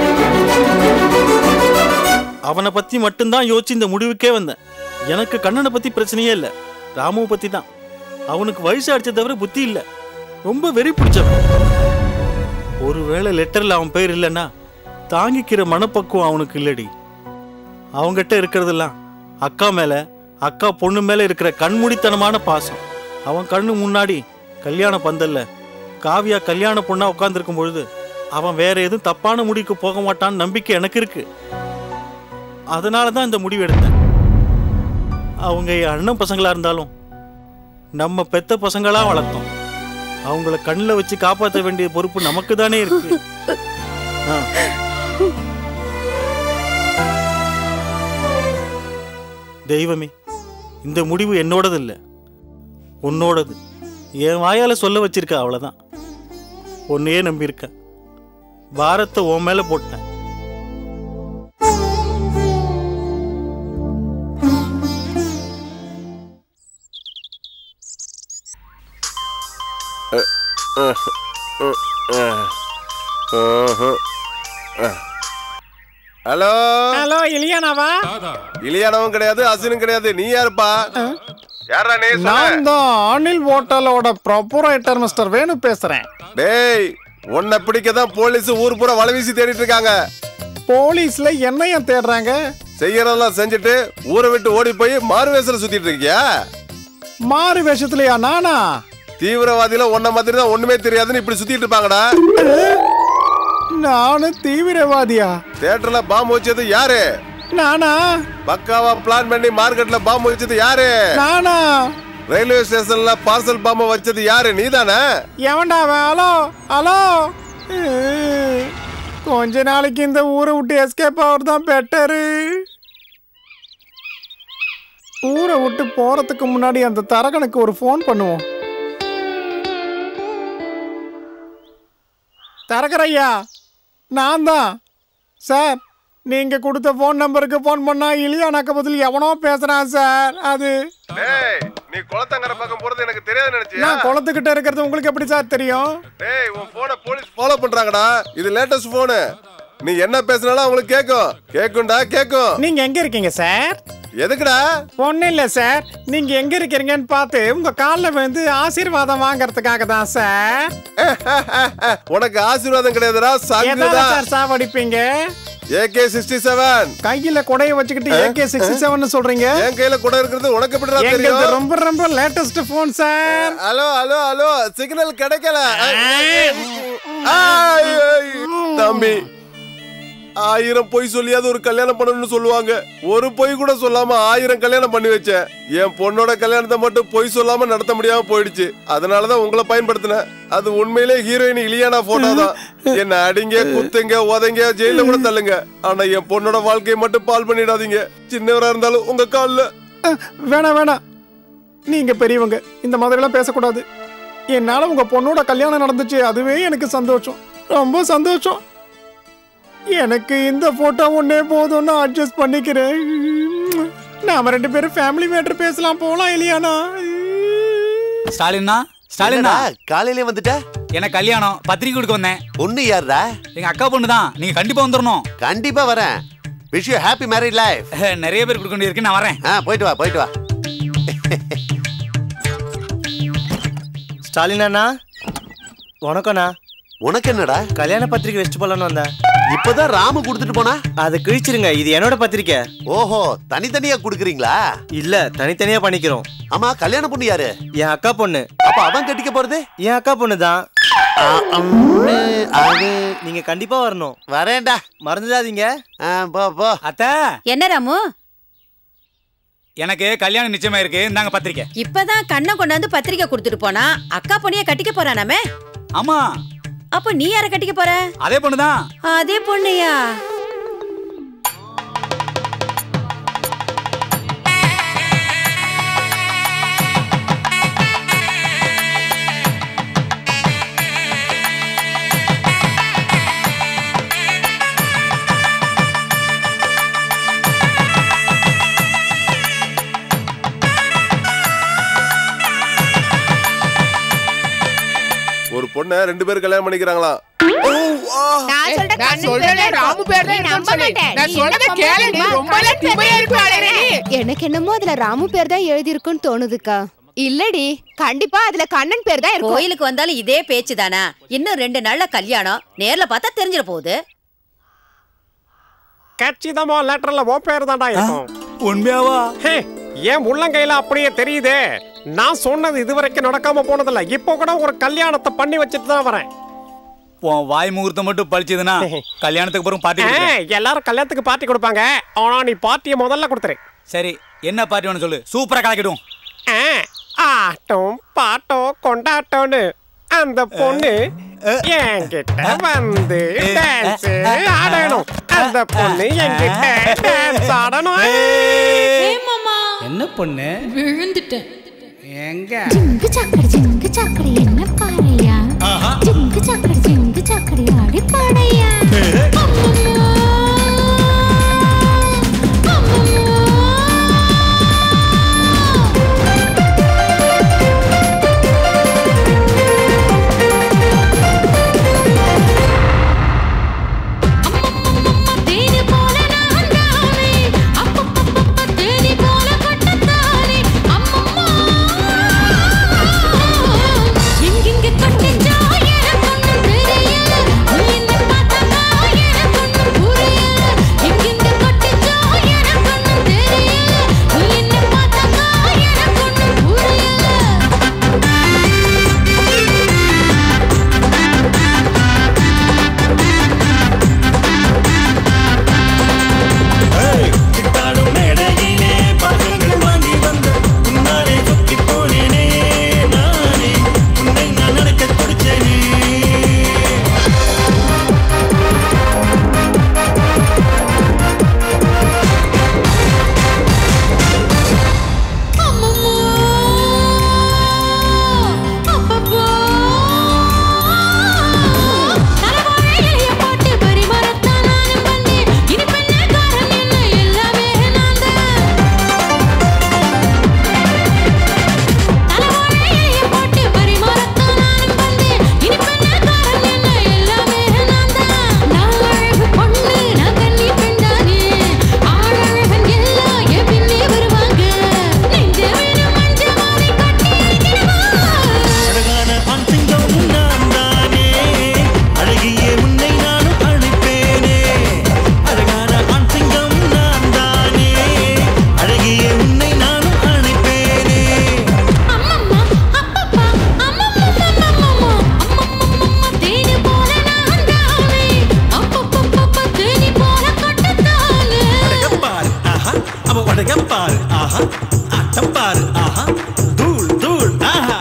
அவனை பத்தி மட்டும்தான் யோசிச்சு இந்த முடிவுக்கே வந்தேன் எனக்கு கண்ணனை பத்தி பிரச்சனையே இல்லை ராமுவை பத்தி தான் அவனுக்கு வயசு அடிச்ச தவிர புத்தி இல்லை ரொம்ப வெறி பிடிச்சவன் ஒருவேளை லெட்டர்ல அவன் பேர் இல்லைன்னா தாங்கிக்கிற மனப்பக்குவம் அவனுக்கு இல்லடி அவங்கிட்ட இருக்கிறதெல்லாம் அக்கா மேல அக்கா பொண்ணு மேல இருக்கிற கண்மூடித்தனமான பாசம் அவன் கண்ணு முன்னாடி கல்யாண பந்தல்ல காவியா கல்யாண பொண்ணா உட்கார்ந்திருக்கும் பொழுது அவன் வேற எதுவும் தப்பான முடிவுக்கு போக மாட்டான்னு நம்பிக்கை எனக்கு இருக்கு அதனால தான் இந்த முடிவு எடுத்தேன் அவங்க என் அண்ணன் பசங்களா இருந்தாலும் நம்ம பெத்த பசங்களா வளர்த்தோம் அவங்கள கண்ணில் வச்சு காப்பாற்ற வேண்டிய பொறுப்பு நமக்கு தானே இருக்கு ஆ. தெய்வமே இந்த முடிவு என்னோடது இல்லை உன்னோடது என் வாயால சொல்ல வச்சிருக்க அவ்வளவுதான் உன்னையே நம்பியிருக்க பாரத்தை உன் மேல போட்டேன் ஹலோ ஹலோ இலியானாவா இலியானவும் கிடையாது அசினும் கிடையாது நீ யாருப்பா யாரா நீ சொல்லு. நான் தான் அனில் ஹோட்டலோட ப்ரொப்பரேட்டர் மிஸ்டர் வேணு பேசுறேன் டேய் உன்னை பிடிக்க தான் போலீஸ் ஊர் பூரா வலை வீசி தேடிட்டு இருக்காங்க போலீஸ்ல என்னைய தேடுறாங்க செய்யறதெல்லாம் செஞ்சுட்டு ஊரை விட்டு ஓடி போய் மாறுவேஷத்துல சுத்திட்டு இருக்கியா மாறு வேஷத்துலயா நானா தீவிரவாதியில உன்ன மாதிரி தான் ஒண்ணுமே தெரியாதுன்னு இப்படி சுத்திட்டு இருப்பாங்கடா நானு தீவிரவாதியா தியேட்டர்ல பாம்பு வச்சது யாரு நானா பக்காவா பிளான் பண்ணி மார்க்கெட்ல பாம்பு வச்சது யாரு நானா ரயில்வே ஸ்டேஷன்ல பார்சல் பாம்பு வச்சது யாரு நீதானே எவன்டா அவன்? ஹலோ ஹலோ உம். கொஞ்ச நாளைக்கு இந்த ஊரை விட்டு எஸ்கேப் ஆகிறது தான் பெட்டரு ஊரை விட்டு போறதுக்கு முன்னாடி அந்த தரகனுக்கு ஒரு ஃபோன் பண்ணுவோம் தரகரையா நான் தான் சார் நீங்க கொடுத்த ஃபோன் நம்பருக்கு ஃபோன் பண்ணா இலியானாக்க பதில் எவனோ பேசுறான் சார் அது டேய் நீ குளத்தங்கர பக்கம் போறது எனக்கு தெரியாது நினைச்சியா நான் குளத்துக்கிட்ட இருக்கிறது உங்களுக்கு எப்படி சார் தெரியும் டேய் உன் போனை போலீஸ் ஃபாலோ பண்றாங்கடா இது லேட்டஸ்ட் போனு நீ என்ன பேசினாலும் அவங்களுக்கு கேட்கும் கேட்கும்டா கேட்கும் நீங்க எங்க இருக்கீங்க சார் எதுக்குடா ஒன்றும் இல்லை சார் நீங்க எங்க இருக்கிறீங்கன்னு பார்த்து உங்க காலில் விழுந்து ஆசீர்வாதம் வாங்குறதுக்காக தான் சார் உனக்கு ஆசீர்வாதம் கிடையாதுடா எதால சங்குதான் சார் சாவடிப்பீங்க ஏகே சிக்ஸ்டி செவன் கையில கொடைய வச்சுக்கிட்டு ஏகே சிக்ஸ்டி செவன் சொல்றீங்க என் கையில கூட இருக்கிறது உனக்கு எப்படிடா எங்களுது தெரியும் ரொம்ப ரொம்ப latest phone sir hello hello hello signal கிடைக்கல ஆய், ஆய். தம்பி ஆயிரம் பொய் சொல்லியாவது ஒரு கல்யாணம் பண்ணணும்னு சொல்லுவாங்க ஒரு பொய் கூட சொல்லாம ஆயிரம் கல்யாணம் பண்ணி வச்சேன் என் பொண்ணோட கல்யாணத்தை மட்டும் பொய் சொல்லாம நடத்த முடியாம போயிடுச்சு அதனாலதான் உங்களை பயன்படுத்தினேன் அது உண்மையிலே ஹீரோயின் இலியானா போட்டோ தான் என்ன அடிங்க குத்துங்க உதைங்க ஜெயில கூட தள்ளுங்க ஆனா என் பொண்ணோட வாழ்க்கையை மட்டும் பால் பண்ணிடாதீங்க சின்னவரா இருந்தாலும் உங்க கால்ல வேணாம் வேணாம் நீங்க பெரியவங்க இந்த மாதிரிலாம் பேசக்கூடாது என்னால உங்க பொண்ணோட கல்யாணம் நடந்துச்சு அதுவே எனக்கு சந்தோஷம் ரொம்ப சந்தோஷம் எனக்கு இந்த போட்டோ ஒன்னே போதும்னு அட்ஜஸ்ட் பண்ணிக்கிறேன் நாம ரெண்டு பேரும் ஃபேமிலி மேட்டர் பேசலாம் போலாம் இல்லையானா ஸ்டாலின்னா ஸ்டாலின்னா என்னடா, காலையிலே வந்துட்ட எனக்கு கல்யாணம் பத்திரிக்கை கொடுக்க வந்தேன் பொண்ணு யாருடா எங்க அக்கா பொண்ணு தான் நீங்க கண்டிப்பா வந்துடணும் கண்டிப்பா வரேன் wish you happy married life நிறைய பேர் கொடுக்க வேண்டியிருக்கு நான் வரேன் ஆ போயிட்டு வா போயிட்டு வா ஸ்டாலின் அண்ணா வணக்கம்ண்ணா உனக்கு என்னடா கல்யாண பத்திரிக்கை வச்சுட்டு போலான்னு வந்தேன் இப்பதான் ராமு கொடுத்துட்டு போனா அதை கிழிச்சிருங்க இது என்னோட பத்திரிக்கை ஓஹோ தனித்தனியா குடுக்குறீங்களா இல்ல தனித்தனியா பண்ணிக்கிறோம் ஆமா கல்யாண பொண்ணு யாரு என் அக்கா பொண்ணு அப்ப அவன் கட்டிக்க போறது என் அக்கா பொண்ணு தான் நீங்க கண்டிப்பா வரணும் வரேன்டா மறந்துடாதீங்க போ போ அத்தை என்ன ராமு எனக்கு கல்யாணம் நிச்சயமா இருக்கு இந்தாங்க பத்திரிக்கை இப்பதான் கண்ணை கொண்டாந்து பத்திரிக்கை கொடுத்துட்டு போனா அக்கா பொண்ணிய கட்டிக்க போறானாமே ஆமா அப்ப நீ யார கட்டிக்க போற அதே பொண்ணுதான் அதே பொண்ணையா ஒரு பொண்ணை ரெண்டு பேரும் கல்யாணம் பண்ணிக்கிறாங்களாம் நான் சொல்றேன் ராமு பேர் தான் இருக்குன்னு சொல்லி நான் சொல்றத கேளு நீ ரொம்ப திமிரா இருப்பாளே நீ எனக்கு என்னமோ அதுல ராமு பேர் தான் எழுதியிருக்குன்னு தோணுதுக்கா இல்லடி கண்டிப்பா அதுல கண்ணன் பேர் தான் இருக்கும் கோயிலுக்கு வந்தாலும் இதே பேச்சு தானா இன்னும் ரெண்டு நாள்ல கல்யாணம் நேர்ல பார்த்தா தெரிஞ்சிட போகுது கச்சிதமா லெட்டர்ல ஓ பேர் தான்டா இருக்கும் உண்மையாவா ஹே ஏன் உள்ளங்கையில அப்படியே தெரியுதே நான் சொன்னது இதுவரைக்கும் நடக்காம போனதில்ல இப்போ கூட ஒரு கல்யாணத்தை பண்ணி வச்சுட்டு தான் வரேன் உன் வாய் முகூர்த்தம் மட்டும் பழிச்சதுன்னா கல்யாணத்துக்கு அப்புறம் பார்ட்டி ஆ, கொடுக்குறேன். எல்லாரும் கல்யாணத்துக்கு பார்ட்டி கொடுப்பாங்க ஆனா நீ பார்ட்டியை முதல்ல கொடுத்துரு சரி என்ன பார்ட்டி வேணும் சொல்லு சூப்பரா கலக்கிடும் ஆ, ஆட்டம் பாட்டம் கொண்டாட்டம்னு அந்த பொண்ணு என்கிட்ட வந்து டான்ஸ் ஆடணும் அந்த பொண்ணு என்கிட்ட டான்ஸ் ஆடணும் என்ன பொண்ணு விழுந்துட்டேன் எங்க ஜிங்கு சாக்கடி ஜிங்கு சாக்கடி என்ன பாறையா ஜிங்கு சாக்கடி ஜிங்கு சாக்கடி ஆடி பாடையா தேனி போல நான் தானே அப்பப்பப்பப்ப தேனி போல கொட்டத்தானே அம்மம்மா எங்கெங்க கொட்டிச்சா எனக்கு ஒண்ணும் தெரியல நீ என்ன பார்த்தா எனக்கு ஒண்ணும் புரியல எங்கெங்க கொட்டிச்சா எனக்கு ஒண்ணும் தெரியல நீ என்ன பார்த்தா எனக்கு ஒண்ணும் புரியல கிட்டாடும் மேடையிலே பகங்கள் வாங்கி வந்து உன்னாலே சொக்கி போனேனே நானே உன்னை நான் நடக்க துடிச்சேனே தலைவாழையிலைய போட்டு பரிமாறத்தான் நானும் வந்தேன் இனி பெண்ணக்காரன் என்ன எல்லாமே நான் தான் தலைவாழையிலைய போட்டு பரிமாறத்தான் நானும் வந்தேன் இனி பெண்ணக்காரன் என்ன எல்லாமே நான் தான் நான் அழகு பொண்ணு நான் கன்னி பெண்தானே ஆழழகன் எல்லாம் என் பின்னே வருவாங்க நெஞ்ச வேணும் மஞ்ச மாலை கட்டி அழகான ஆண் சிங்கம் நான் தானே அழகிய உன்னை நானும் அழைப்பேனே அழகான ஆண் சிங்கம் நான் தானே அழகிய உன்னை நானும் அழைப்பேனே தேனி போல நான் தானே அப்பப்பப்பப்ப தேனி போல கொட்டத்தானே பாரு ஆஹா அவ உடக பாரு ஆஹா ஆட்டம் பாரு ஆஹா தூள் தூள் ஆஹா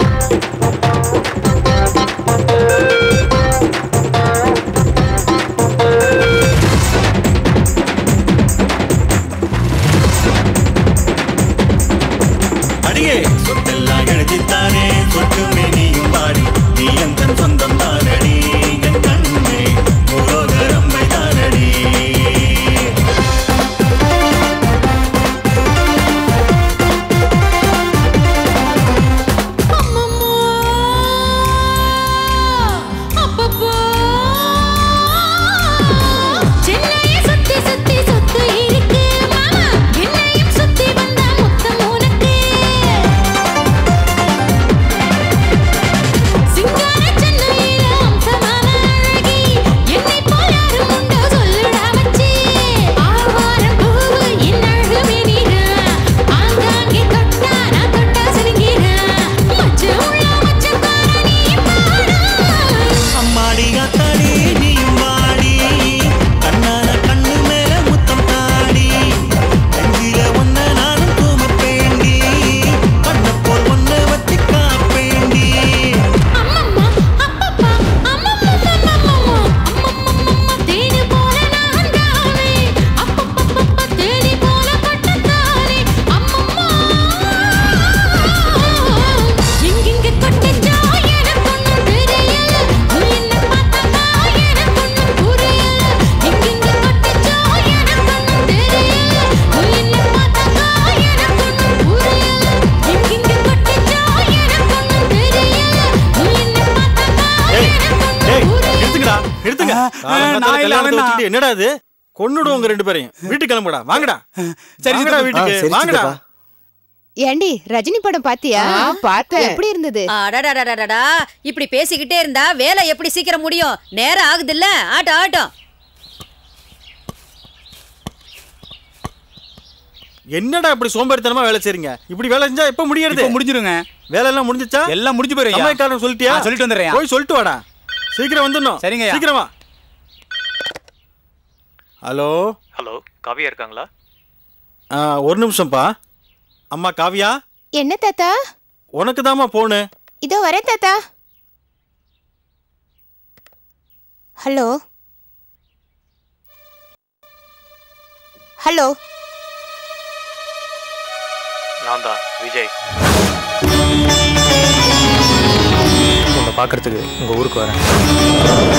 அடியே சொத்தெல்லாம் எழுதித்தானே சொட்டுமே நீயும் பாடி நீ எந்த சொந்தம் தானடி என் கண்ணே முருகரம்மை தானடி காலங்காத்தால கல்யாணத்தை வச்சுக்கிட்டு என்னடா இது கொன்னுடும் உங்க ரெண்டு பேரையும் வீட்டுக்கு கிளம்புடா வாங்கடா சரி, வாங்கடா சித்தப்பா. வீட்டுக்கு ஆ, சரி, வாங்கடா சித்தப்பா. ஏண்டி ரஜினி படம் பாத்தியா ஆ, பார்த்தேன். எப்படி இருந்தது அடடடடடடா இப்படி பேசிக்கிட்டே இருந்தா வேலை எப்படி சீக்கிரம் முடியும் நேரம் ஆகுதுல்ல ஆட்டம் ஆட்டம் என்னடா இப்படி சோம்பேறித்தனமா வேலை செய்றீங்க இப்படி வேலை செஞ்சா எப்ப முடியறது இப்ப முடிஞ்சிருங்க வேலை எல்லாம் முடிஞ்சிச்சா எல்லாம் முடிஞ்சு போயிரும் ஐயா. சமையக்காரன் சொல்லிட்டியா ஆ, சொல்லிட்டு வந்துடுறேன். போய் சொல்லிட்டு வாடா சீக்கிரம் வந்துடணும் சரிங்க ஐயா. சீக்கிரமா ஹலோ ஹலோ காவியா இருக்காங்களா ஆ, ஒரு நிமிஷம்ப்பா அம்மா காவியா என்ன தாத்தா உனக்கு தாம்மா போனு இதோ வரேன் தாத்தா ஹலோ ஹலோ நான் தான் விஜய் உன்னை பார்க்கறதுக்கு உங்கள் ஊருக்கு வரேன்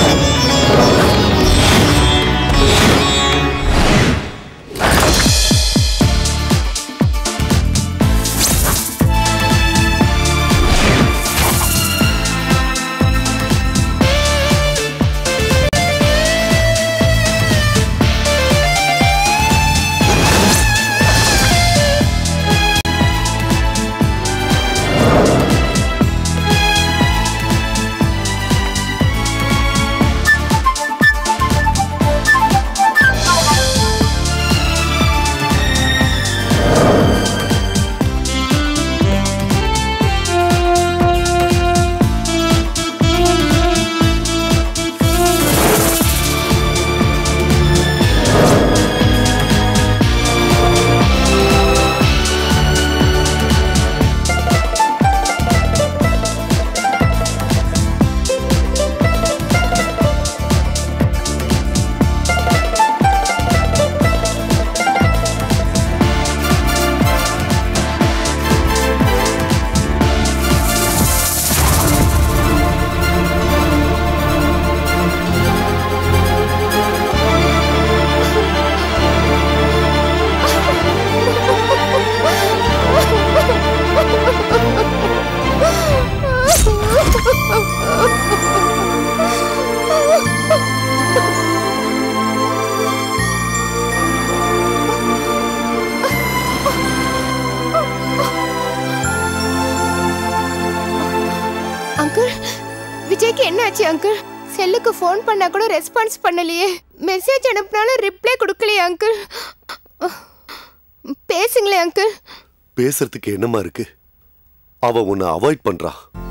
அங்கிள் விஜய்க்கு என்ன ஆச்சு அங்கிள் செல்லுக்கு ஃபோன் பண்ணா கூட ரெஸ்பான்ஸ் பண்ணலையே மெசேஜ் அனுப்புனாலும் ரிப்ளை கொடுக்கலையே அங்கிள் பேசுங்களேன் அங்கிள் பேசுறதுக்கு என்னமா இருக்கு அவ உன்னை அவாய்ட் பண்றா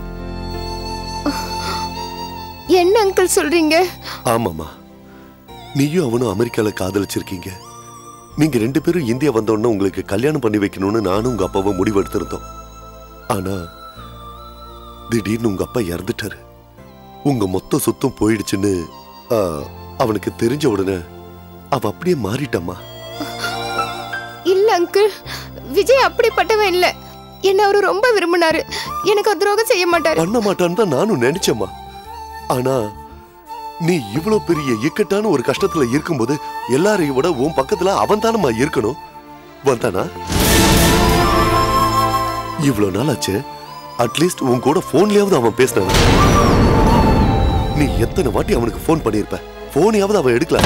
என்ன அங்கிள் சொல்றீங்க ஆமாமா நீயும் அவனும் அமெரிக்கால காதலிச்சிருக்கீங்க நீங்க ரெண்டு பேரும் இந்தியா வந்தோடனே உங்களுக்கு கல்யாணம் பண்ணி வைக்கணும்னு நானும் உங்க அப்பாவும் முடிவெடுத்திருந்தோம் ஆனா திடீர்னு உங்க அப்பா இறந்துட்டாரு உங்க மொத்த சொத்தும் போயிடுச்சுன்னு ஆ, அவனுக்கு தெரிஞ்ச உடனே அவ அப்படியே மாறிட்டாமா இல்ல அங்கிள் விஜய் அப்படிப்பட்டவன் இல்ல என்ன அவரு ரொம்ப விரும்பினாரு எனக்கு அவர் துரோகம் செய்ய மாட்டாரு பண்ண மாட்டான்னு தான் நானும் நினைச்சேம்மா ஆனா நீ இவ்வளவு பெரிய இக்கட்டான ஒரு கஷ்டத்துல இருக்கும்போது எல்லாரையும் விட உன் பக்கத்துல அவன் தானம்மா இருக்கணும் வந்தானா இவ்வளவு நாள் ஆச்சு அட்லீஸ்ட் உன் கூட போன்லயாவது அவன் பேசினான் நீ எத்தனை வாட்டி அவனுக்கு ஃபோன் பண்ணிருப்ப போனையாவது அவன் எடுக்கல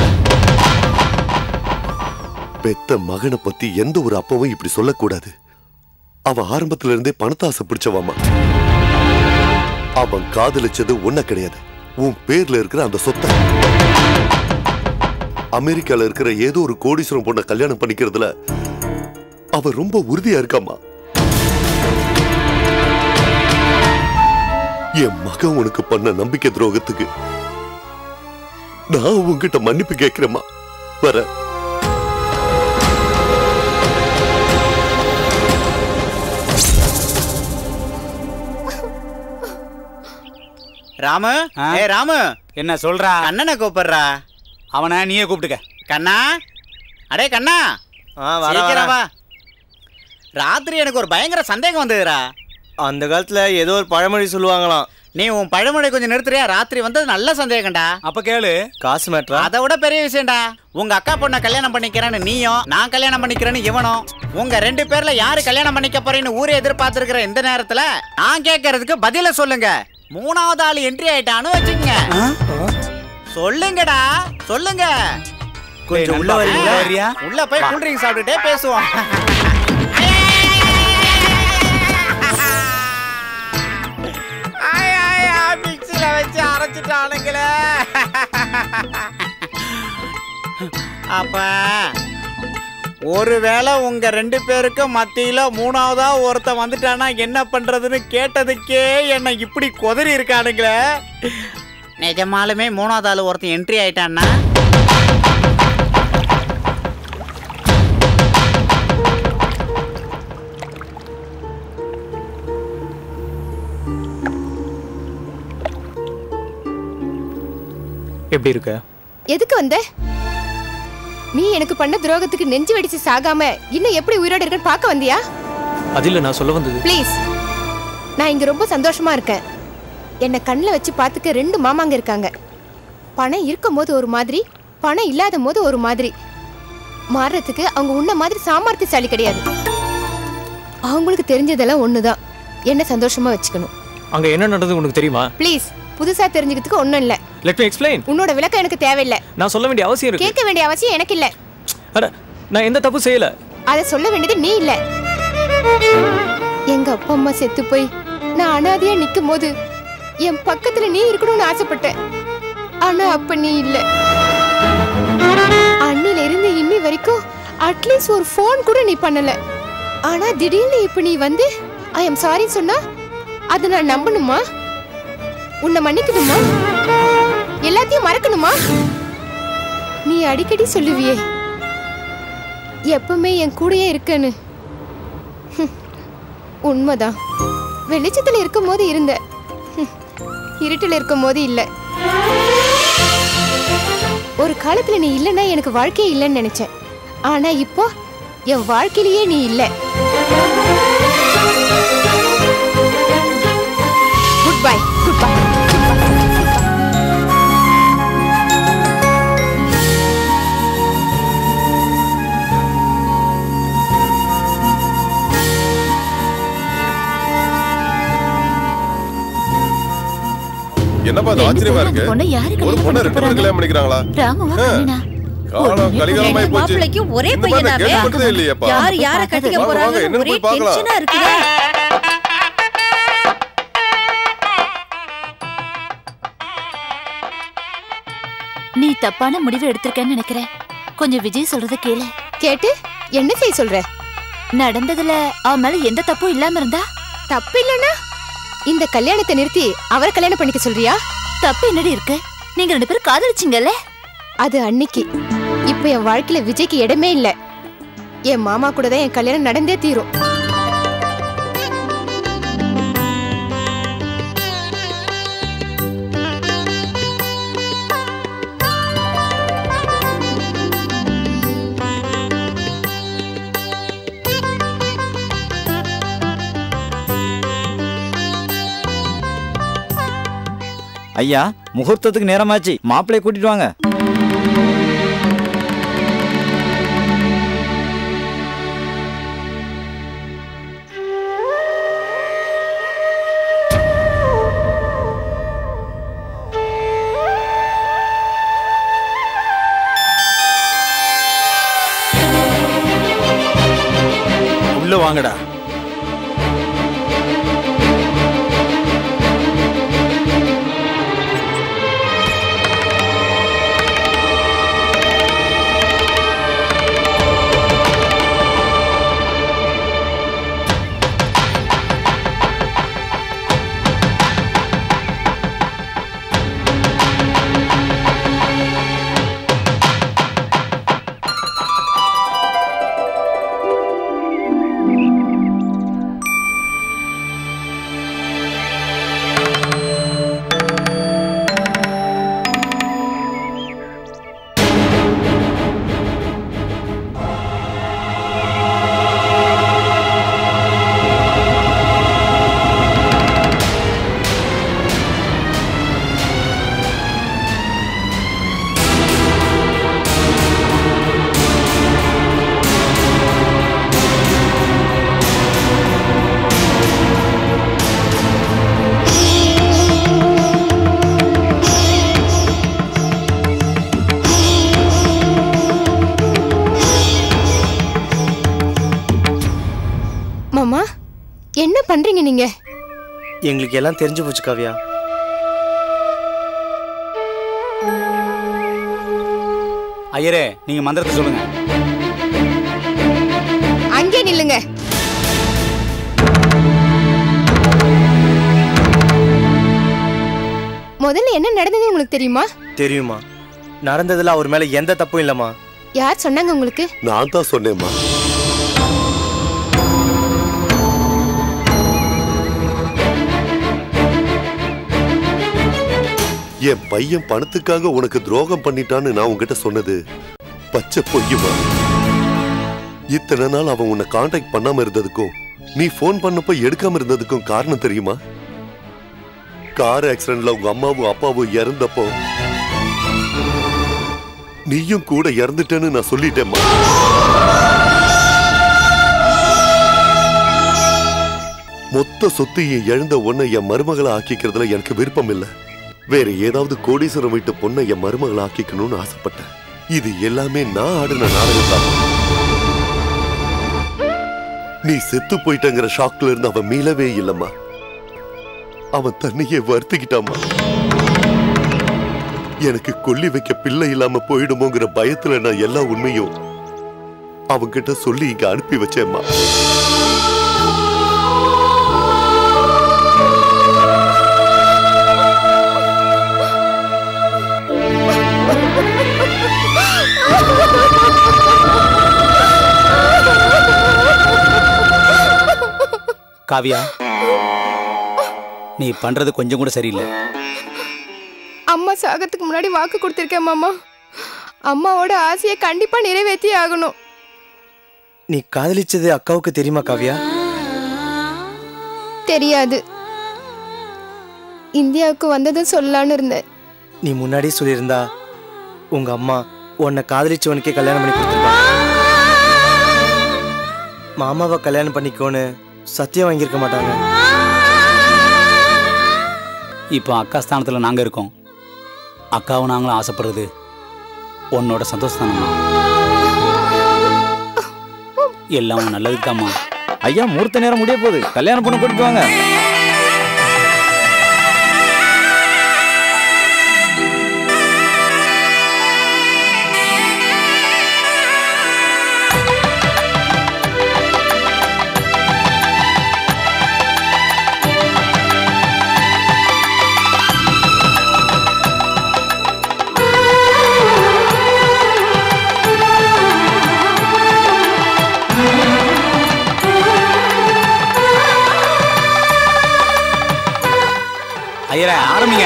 பெத்த மகனை பத்தி எந்த ஒரு அப்பாவும் இப்படி சொல்லக்கூடாது அவன் ஆரம்பத்துல இருந்தே பணத்தை ஆசை பிடிச்சவாமா அவன் காதலிச்சது ஒன்ன கிடையாது உன் பேர்ல இருக்கிற அந்த சொத்தை அமெரிக்கால இருக்கிற ஏதோ ஒரு கோடீஸ்வரம் பொண்ண கல்யாணம் பண்ணிக்கிறதுல அவ ரொம்ப உறுதியா இருக்காமா என் மகன் உனக்கு பண்ண நம்பிக்கை துரோகத்துக்கு நான் உன்கிட்ட மன்னிப்பு கேட்கிறேம்மா வர ராமு ஏ ராமு என்ன சொல்றா கண்ணனை கூப்பிடுறா அவனை நீயே கூப்பிட்டுக்க கண்ணா அடே கண்ணா வர, சீக்கிரம் வர. வா ராத்திரி எனக்கு ஒரு பயங்கர சந்தேகம் வந்ததுடா அந்த காலத்துல ஏதோ ஒரு பழமொழி சொல்லுவாங்களாம் நீ உன் பழமொழி கொஞ்சம் நிறுத்துறியா ராத்திரி வந்தது நல்ல சந்தேகம்டா அப்ப கேளு காசு மேட்ரா அதை விட பெரிய விஷயம்டா உங்க அக்கா பொண்ணை கல்யாணம் பண்ணிக்கிறேன்னு நீயும் நான் கல்யாணம் பண்ணிக்கிறேன்னு இவனும் உங்க ரெண்டு பேர்ல யாரு கல்யாணம் பண்ணிக்க போறேன்னு ஊரே எதிர்பார்த்திருக்கிற இந்த நேரத்துல நான் கேட்கறதுக்கு பதில சொல்லுங்க மூணாவது ஆள் என்ட்ரி ஆயிட்டான்னு வச்சுங்க சொல்லுங்கடா சொல்லுங்க கொஞ்சம் உள்ள வரீங்களா? வரியா? உள்ள போய் கூல் ட்ரிங்க் சாப்பிட்டுட்டே பேசுவோம் மிக்சில வச்சு அரைச்சிட்டானுங்களே அப்ப ஒருவேளை உங்க ரெண்டு பேருக்கும் மத்தியில மூணாவதா ஒருத்தன் வந்துட்டானா என்ன பண்றதுன்னு கேட்டதுக்கே என்ன இப்படி கொதறி இருக்கானுங்களே நிஜமாலுமே மூணாவது ஆளு ஒருத்தன் என்ட்ரி ஆயிட்டான்னா எப்படி இருக்க எதுக்கு வந்த நீ எனக்கு பண்ண துரோகத்துக்கு நெஞ்சு வெடிச்சு சாகாம இன்னும் எப்படி உயிரோட இருக்கன்னு பார்க்க வந்தியா அது இல்ல நான் சொல்ல வந்தது ப்ளீஸ் நான் இங்க ரொம்ப சந்தோஷமா இருக்கேன் என்னை கண்ணில் வச்சு பார்த்துக்க ரெண்டு மாமாங்க இருக்காங்க பணம் இருக்கும் போது ஒரு மாதிரி பணம் இல்லாத போது ஒரு மாதிரி மாறுறதுக்கு அவங்க உன்ன மாதிரி சாமர்த்தியசாலி கிடையாது அவங்களுக்கு தெரிஞ்சதெல்லாம் ஒண்ணுதான் என்ன சந்தோஷமா வச்சுக்கணும் அங்க என்ன நடந்தது உனக்கு தெரியுமா ப்ளீஸ் புதுசா தெரிஞ்சுக்கிறதுக்கு ஒண்ணும் இல்ல லெட் மீ எக்ஸ்பிளைன் உன்னோட விளக்கம் எனக்கு தேவையில்லை நான் சொல்ல வேண்டிய அவசியம் இருக்கு கேட்க வேண்டிய அவசியம் எனக்கு இல்ல அட நான் எந்த தப்பு செய்யல அதை சொல்ல வேண்டியது நீ இல்ல எங்க அப்பா அம்மா செத்து போய் நான் அனாதையா நிக்கும் போது என் பக்கத்துல நீ இருக்கணும்னு ஆசைப்பட்டேன் ஆனா அப்ப நீ இல்ல அன்னில இருந்து இன்னி வரைக்கும் அட்லீஸ்ட் ஒரு ஃபோன் கூட நீ பண்ணல ஆனா திடீர்னு இப்ப நீ வந்து ஐ எம் சாரி சொன்னா அதை நான் நம்பணுமா உன்னை மன்னிக்கணுமா எல்லாத்தையும் மறக்கணுமா நீ அடிக்கடி சொல்லுவியே எப்பவுமே என் கூடயே இருக்கன்னு ஹம், உண்மைதான் வெளிச்சத்துல இருக்கும் போது இருந்த ஹம், இருட்டுல இருக்கும் போது இல்ல ஒரு காலத்துல நீ இல்லைன்னா எனக்கு வாழ்க்கையே இல்லைன்னு நினைச்சேன் ஆனா இப்போ என் வாழ்க்கையிலேயே நீ இல்ல குட் பை குட் பை என்னப்பா அது ஆச்சரியமா இருக்கு பொண்ணை யாரு ஒரு பொண்ணை ரெண்டு பேரும் கல்யாணம் பண்ணிக்கிறாங்களா ராமுவா ஆ. கண்ணனா காலம் கலிகாலமாயி ரெண்டு போச்சு மாப்பிள்ளைக்கும் ஒரே இந்த மாதிரி நான் பையனாவே கேள்விப்பட்டதே இல்லையேப்பா யார் யார கட்டிக்க வாங்க, வாங்க, போறாங்க என்னன்னு ஒரே போய் பார்க்கலாம். டென்ஷனா இருக்குதே நீ தப்பான முடிவு எடுத்திருக்கேன்னு நினைக்கிறேன் கொஞ்சம் விஜய் சொல்றத கேளு கேட்டு என்ன செய்ய சொல்ற நடந்ததுல அவன் மேல எந்த தப்பும் இல்லாம இருந்தா தப்பு இல்லைன்னா இந்த கல்யாணத்தை நிறுத்தி அவரை கல்யாணம் பண்ணிக்க சொல்றியா தப்பு என்னடி இருக்கு நீங்க ரெண்டு பேரும் காதலிச்சிங்கல்ல அது அன்னைக்கு இப்ப என் வாழ்க்கையில விஜய்க்கு இடமே இல்ல என் மாமா கூட தான் என் கல்யாணம் நடந்தே தீரும் ஐயா முகூர்த்தத்துக்கு நேரமாச்சு மாப்பிள்ளைய கூட்டிட்டு வாங்க உள்ள வாங்கடா என்ன பண்றீங்க நீங்க எங்களுக்கு எல்லாம் தெரிஞ்சு போச்சு காவியா ஐயரே நீங்க மந்திரத்தை சொல்லுங்க அங்கே நில்லுங்க முதல்ல என்ன நடந்தது உங்களுக்கு தெரியுமா தெரியுமா நடந்ததுல அவர் மேல எந்த தப்பும் இல்லம்மா யார் சொன்னாங்க உங்களுக்கு நான் தான் சொன்னேம்மா என் பையன் பணத்துக்காக உனக்கு துரோகம் பண்ணிட்டான்னு நான் உன்கிட்ட சொன்னது பச்சை பொய்யுமா இத்தனை நாள் அவன் உன்னை காண்டாக்ட் பண்ணாம இருந்ததுக்கும் நீ ஃபோன் பண்ணப்ப எடுக்காம இருந்ததுக்கும் காரணம் தெரியுமா கார் ஆக்சிடென்ட்ல உங்க அம்மாவும் அப்பாவும் இறந்தப்போ நீயும் கூட இறந்துட்டேன்னு நான் சொல்லிட்டேம்மா மொத்த சொத்தையும் இழந்த உன்னை என் மருமகளை ஆக்கிக்கிறதுல எனக்கு விருப்பம் இல்ல வேற ஏதாவது கோடீஸ்வரம் வீட்டு பொண்ணை என் மருமகளை ஆக்கிக்கணும்னு ஆசைப்பட்டேன் இது எல்லாமே நான் ஆடின நாடகம் தான் நீ செத்து போயிட்டங்கிற ஷாக்ல இருந்து அவன் மீளவே இல்லம்மா அவன் தன்னையே வருத்திக்கிட்டாமா எனக்கு கொல்லி வைக்க பிள்ளை இல்லாம போயிடுமோங்கிற பயத்துல நான் எல்லா உண்மையும் அவன்கிட்ட சொல்லி இங்க அனுப்பி வச்சேம்மா காவியா நீ பண்றது கொஞ்சம் கூட சரியில்லை அம்மா சாகத்துக்கு முன்னாடி வாக்கு கொடுத்துருக்கேன் மாமா அம்மாவோட ஆசையை கண்டிப்பா நிறைவேற்றி ஆகணும் நீ காதலிச்சது அக்காவுக்கு தெரியுமா காவியா தெரியாது இந்தியாவுக்கு வந்ததும் சொல்லலான்னு இருந்தேன் நீ முன்னாடியே சொல்லியிருந்தா உங்க அம்மா உன்னை காதலிச்சவனுக்கே கல்யாணம் பண்ணி கொடுத்துருப்பா மாமாவை கல்யாணம் பண்ணிக்கோன்னு சத்தியம் வாங்கியிருக்க மாட்டாங்க இப்போ அக்கா ஸ்தானத்தில் நாங்கள் இருக்கோம் அக்காவும் நாங்களும் ஆசைப்படுறது உன்னோட சந்தோஷம் எல்லாம் உன் நல்லதுக்கு தாம்மா ஐயா மூர்த்த நேரம் முடிய போகுது கல்யாணம் பொண்ணு கூட்டிட்டு வாங்க ஐயரே ஆரம்பிங்க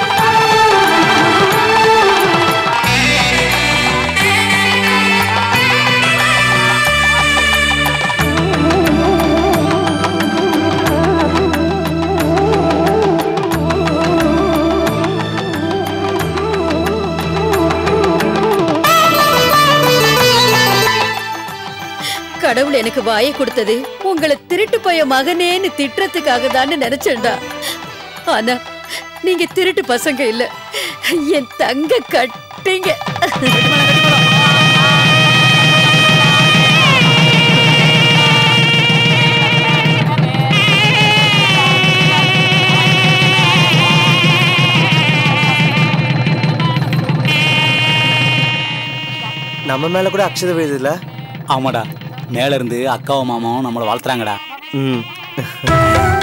கடவுள் எனக்கு வாயை கொடுத்தது உங்களை திருட்டு போய மகனேன்னு திட்டுறதுக்காக தானே நினைச்சேன்டா ஆனா நீங்க திருட்டு பசங்க இல்ல என் தங்க கட்டிங்க நம்ம மேல கூட அக்ஷத விழுதுல ஆமாடா மேல இருந்து அக்காவும் மாமாவும் நம்மளை வாழ்த்துறாங்கடா ம்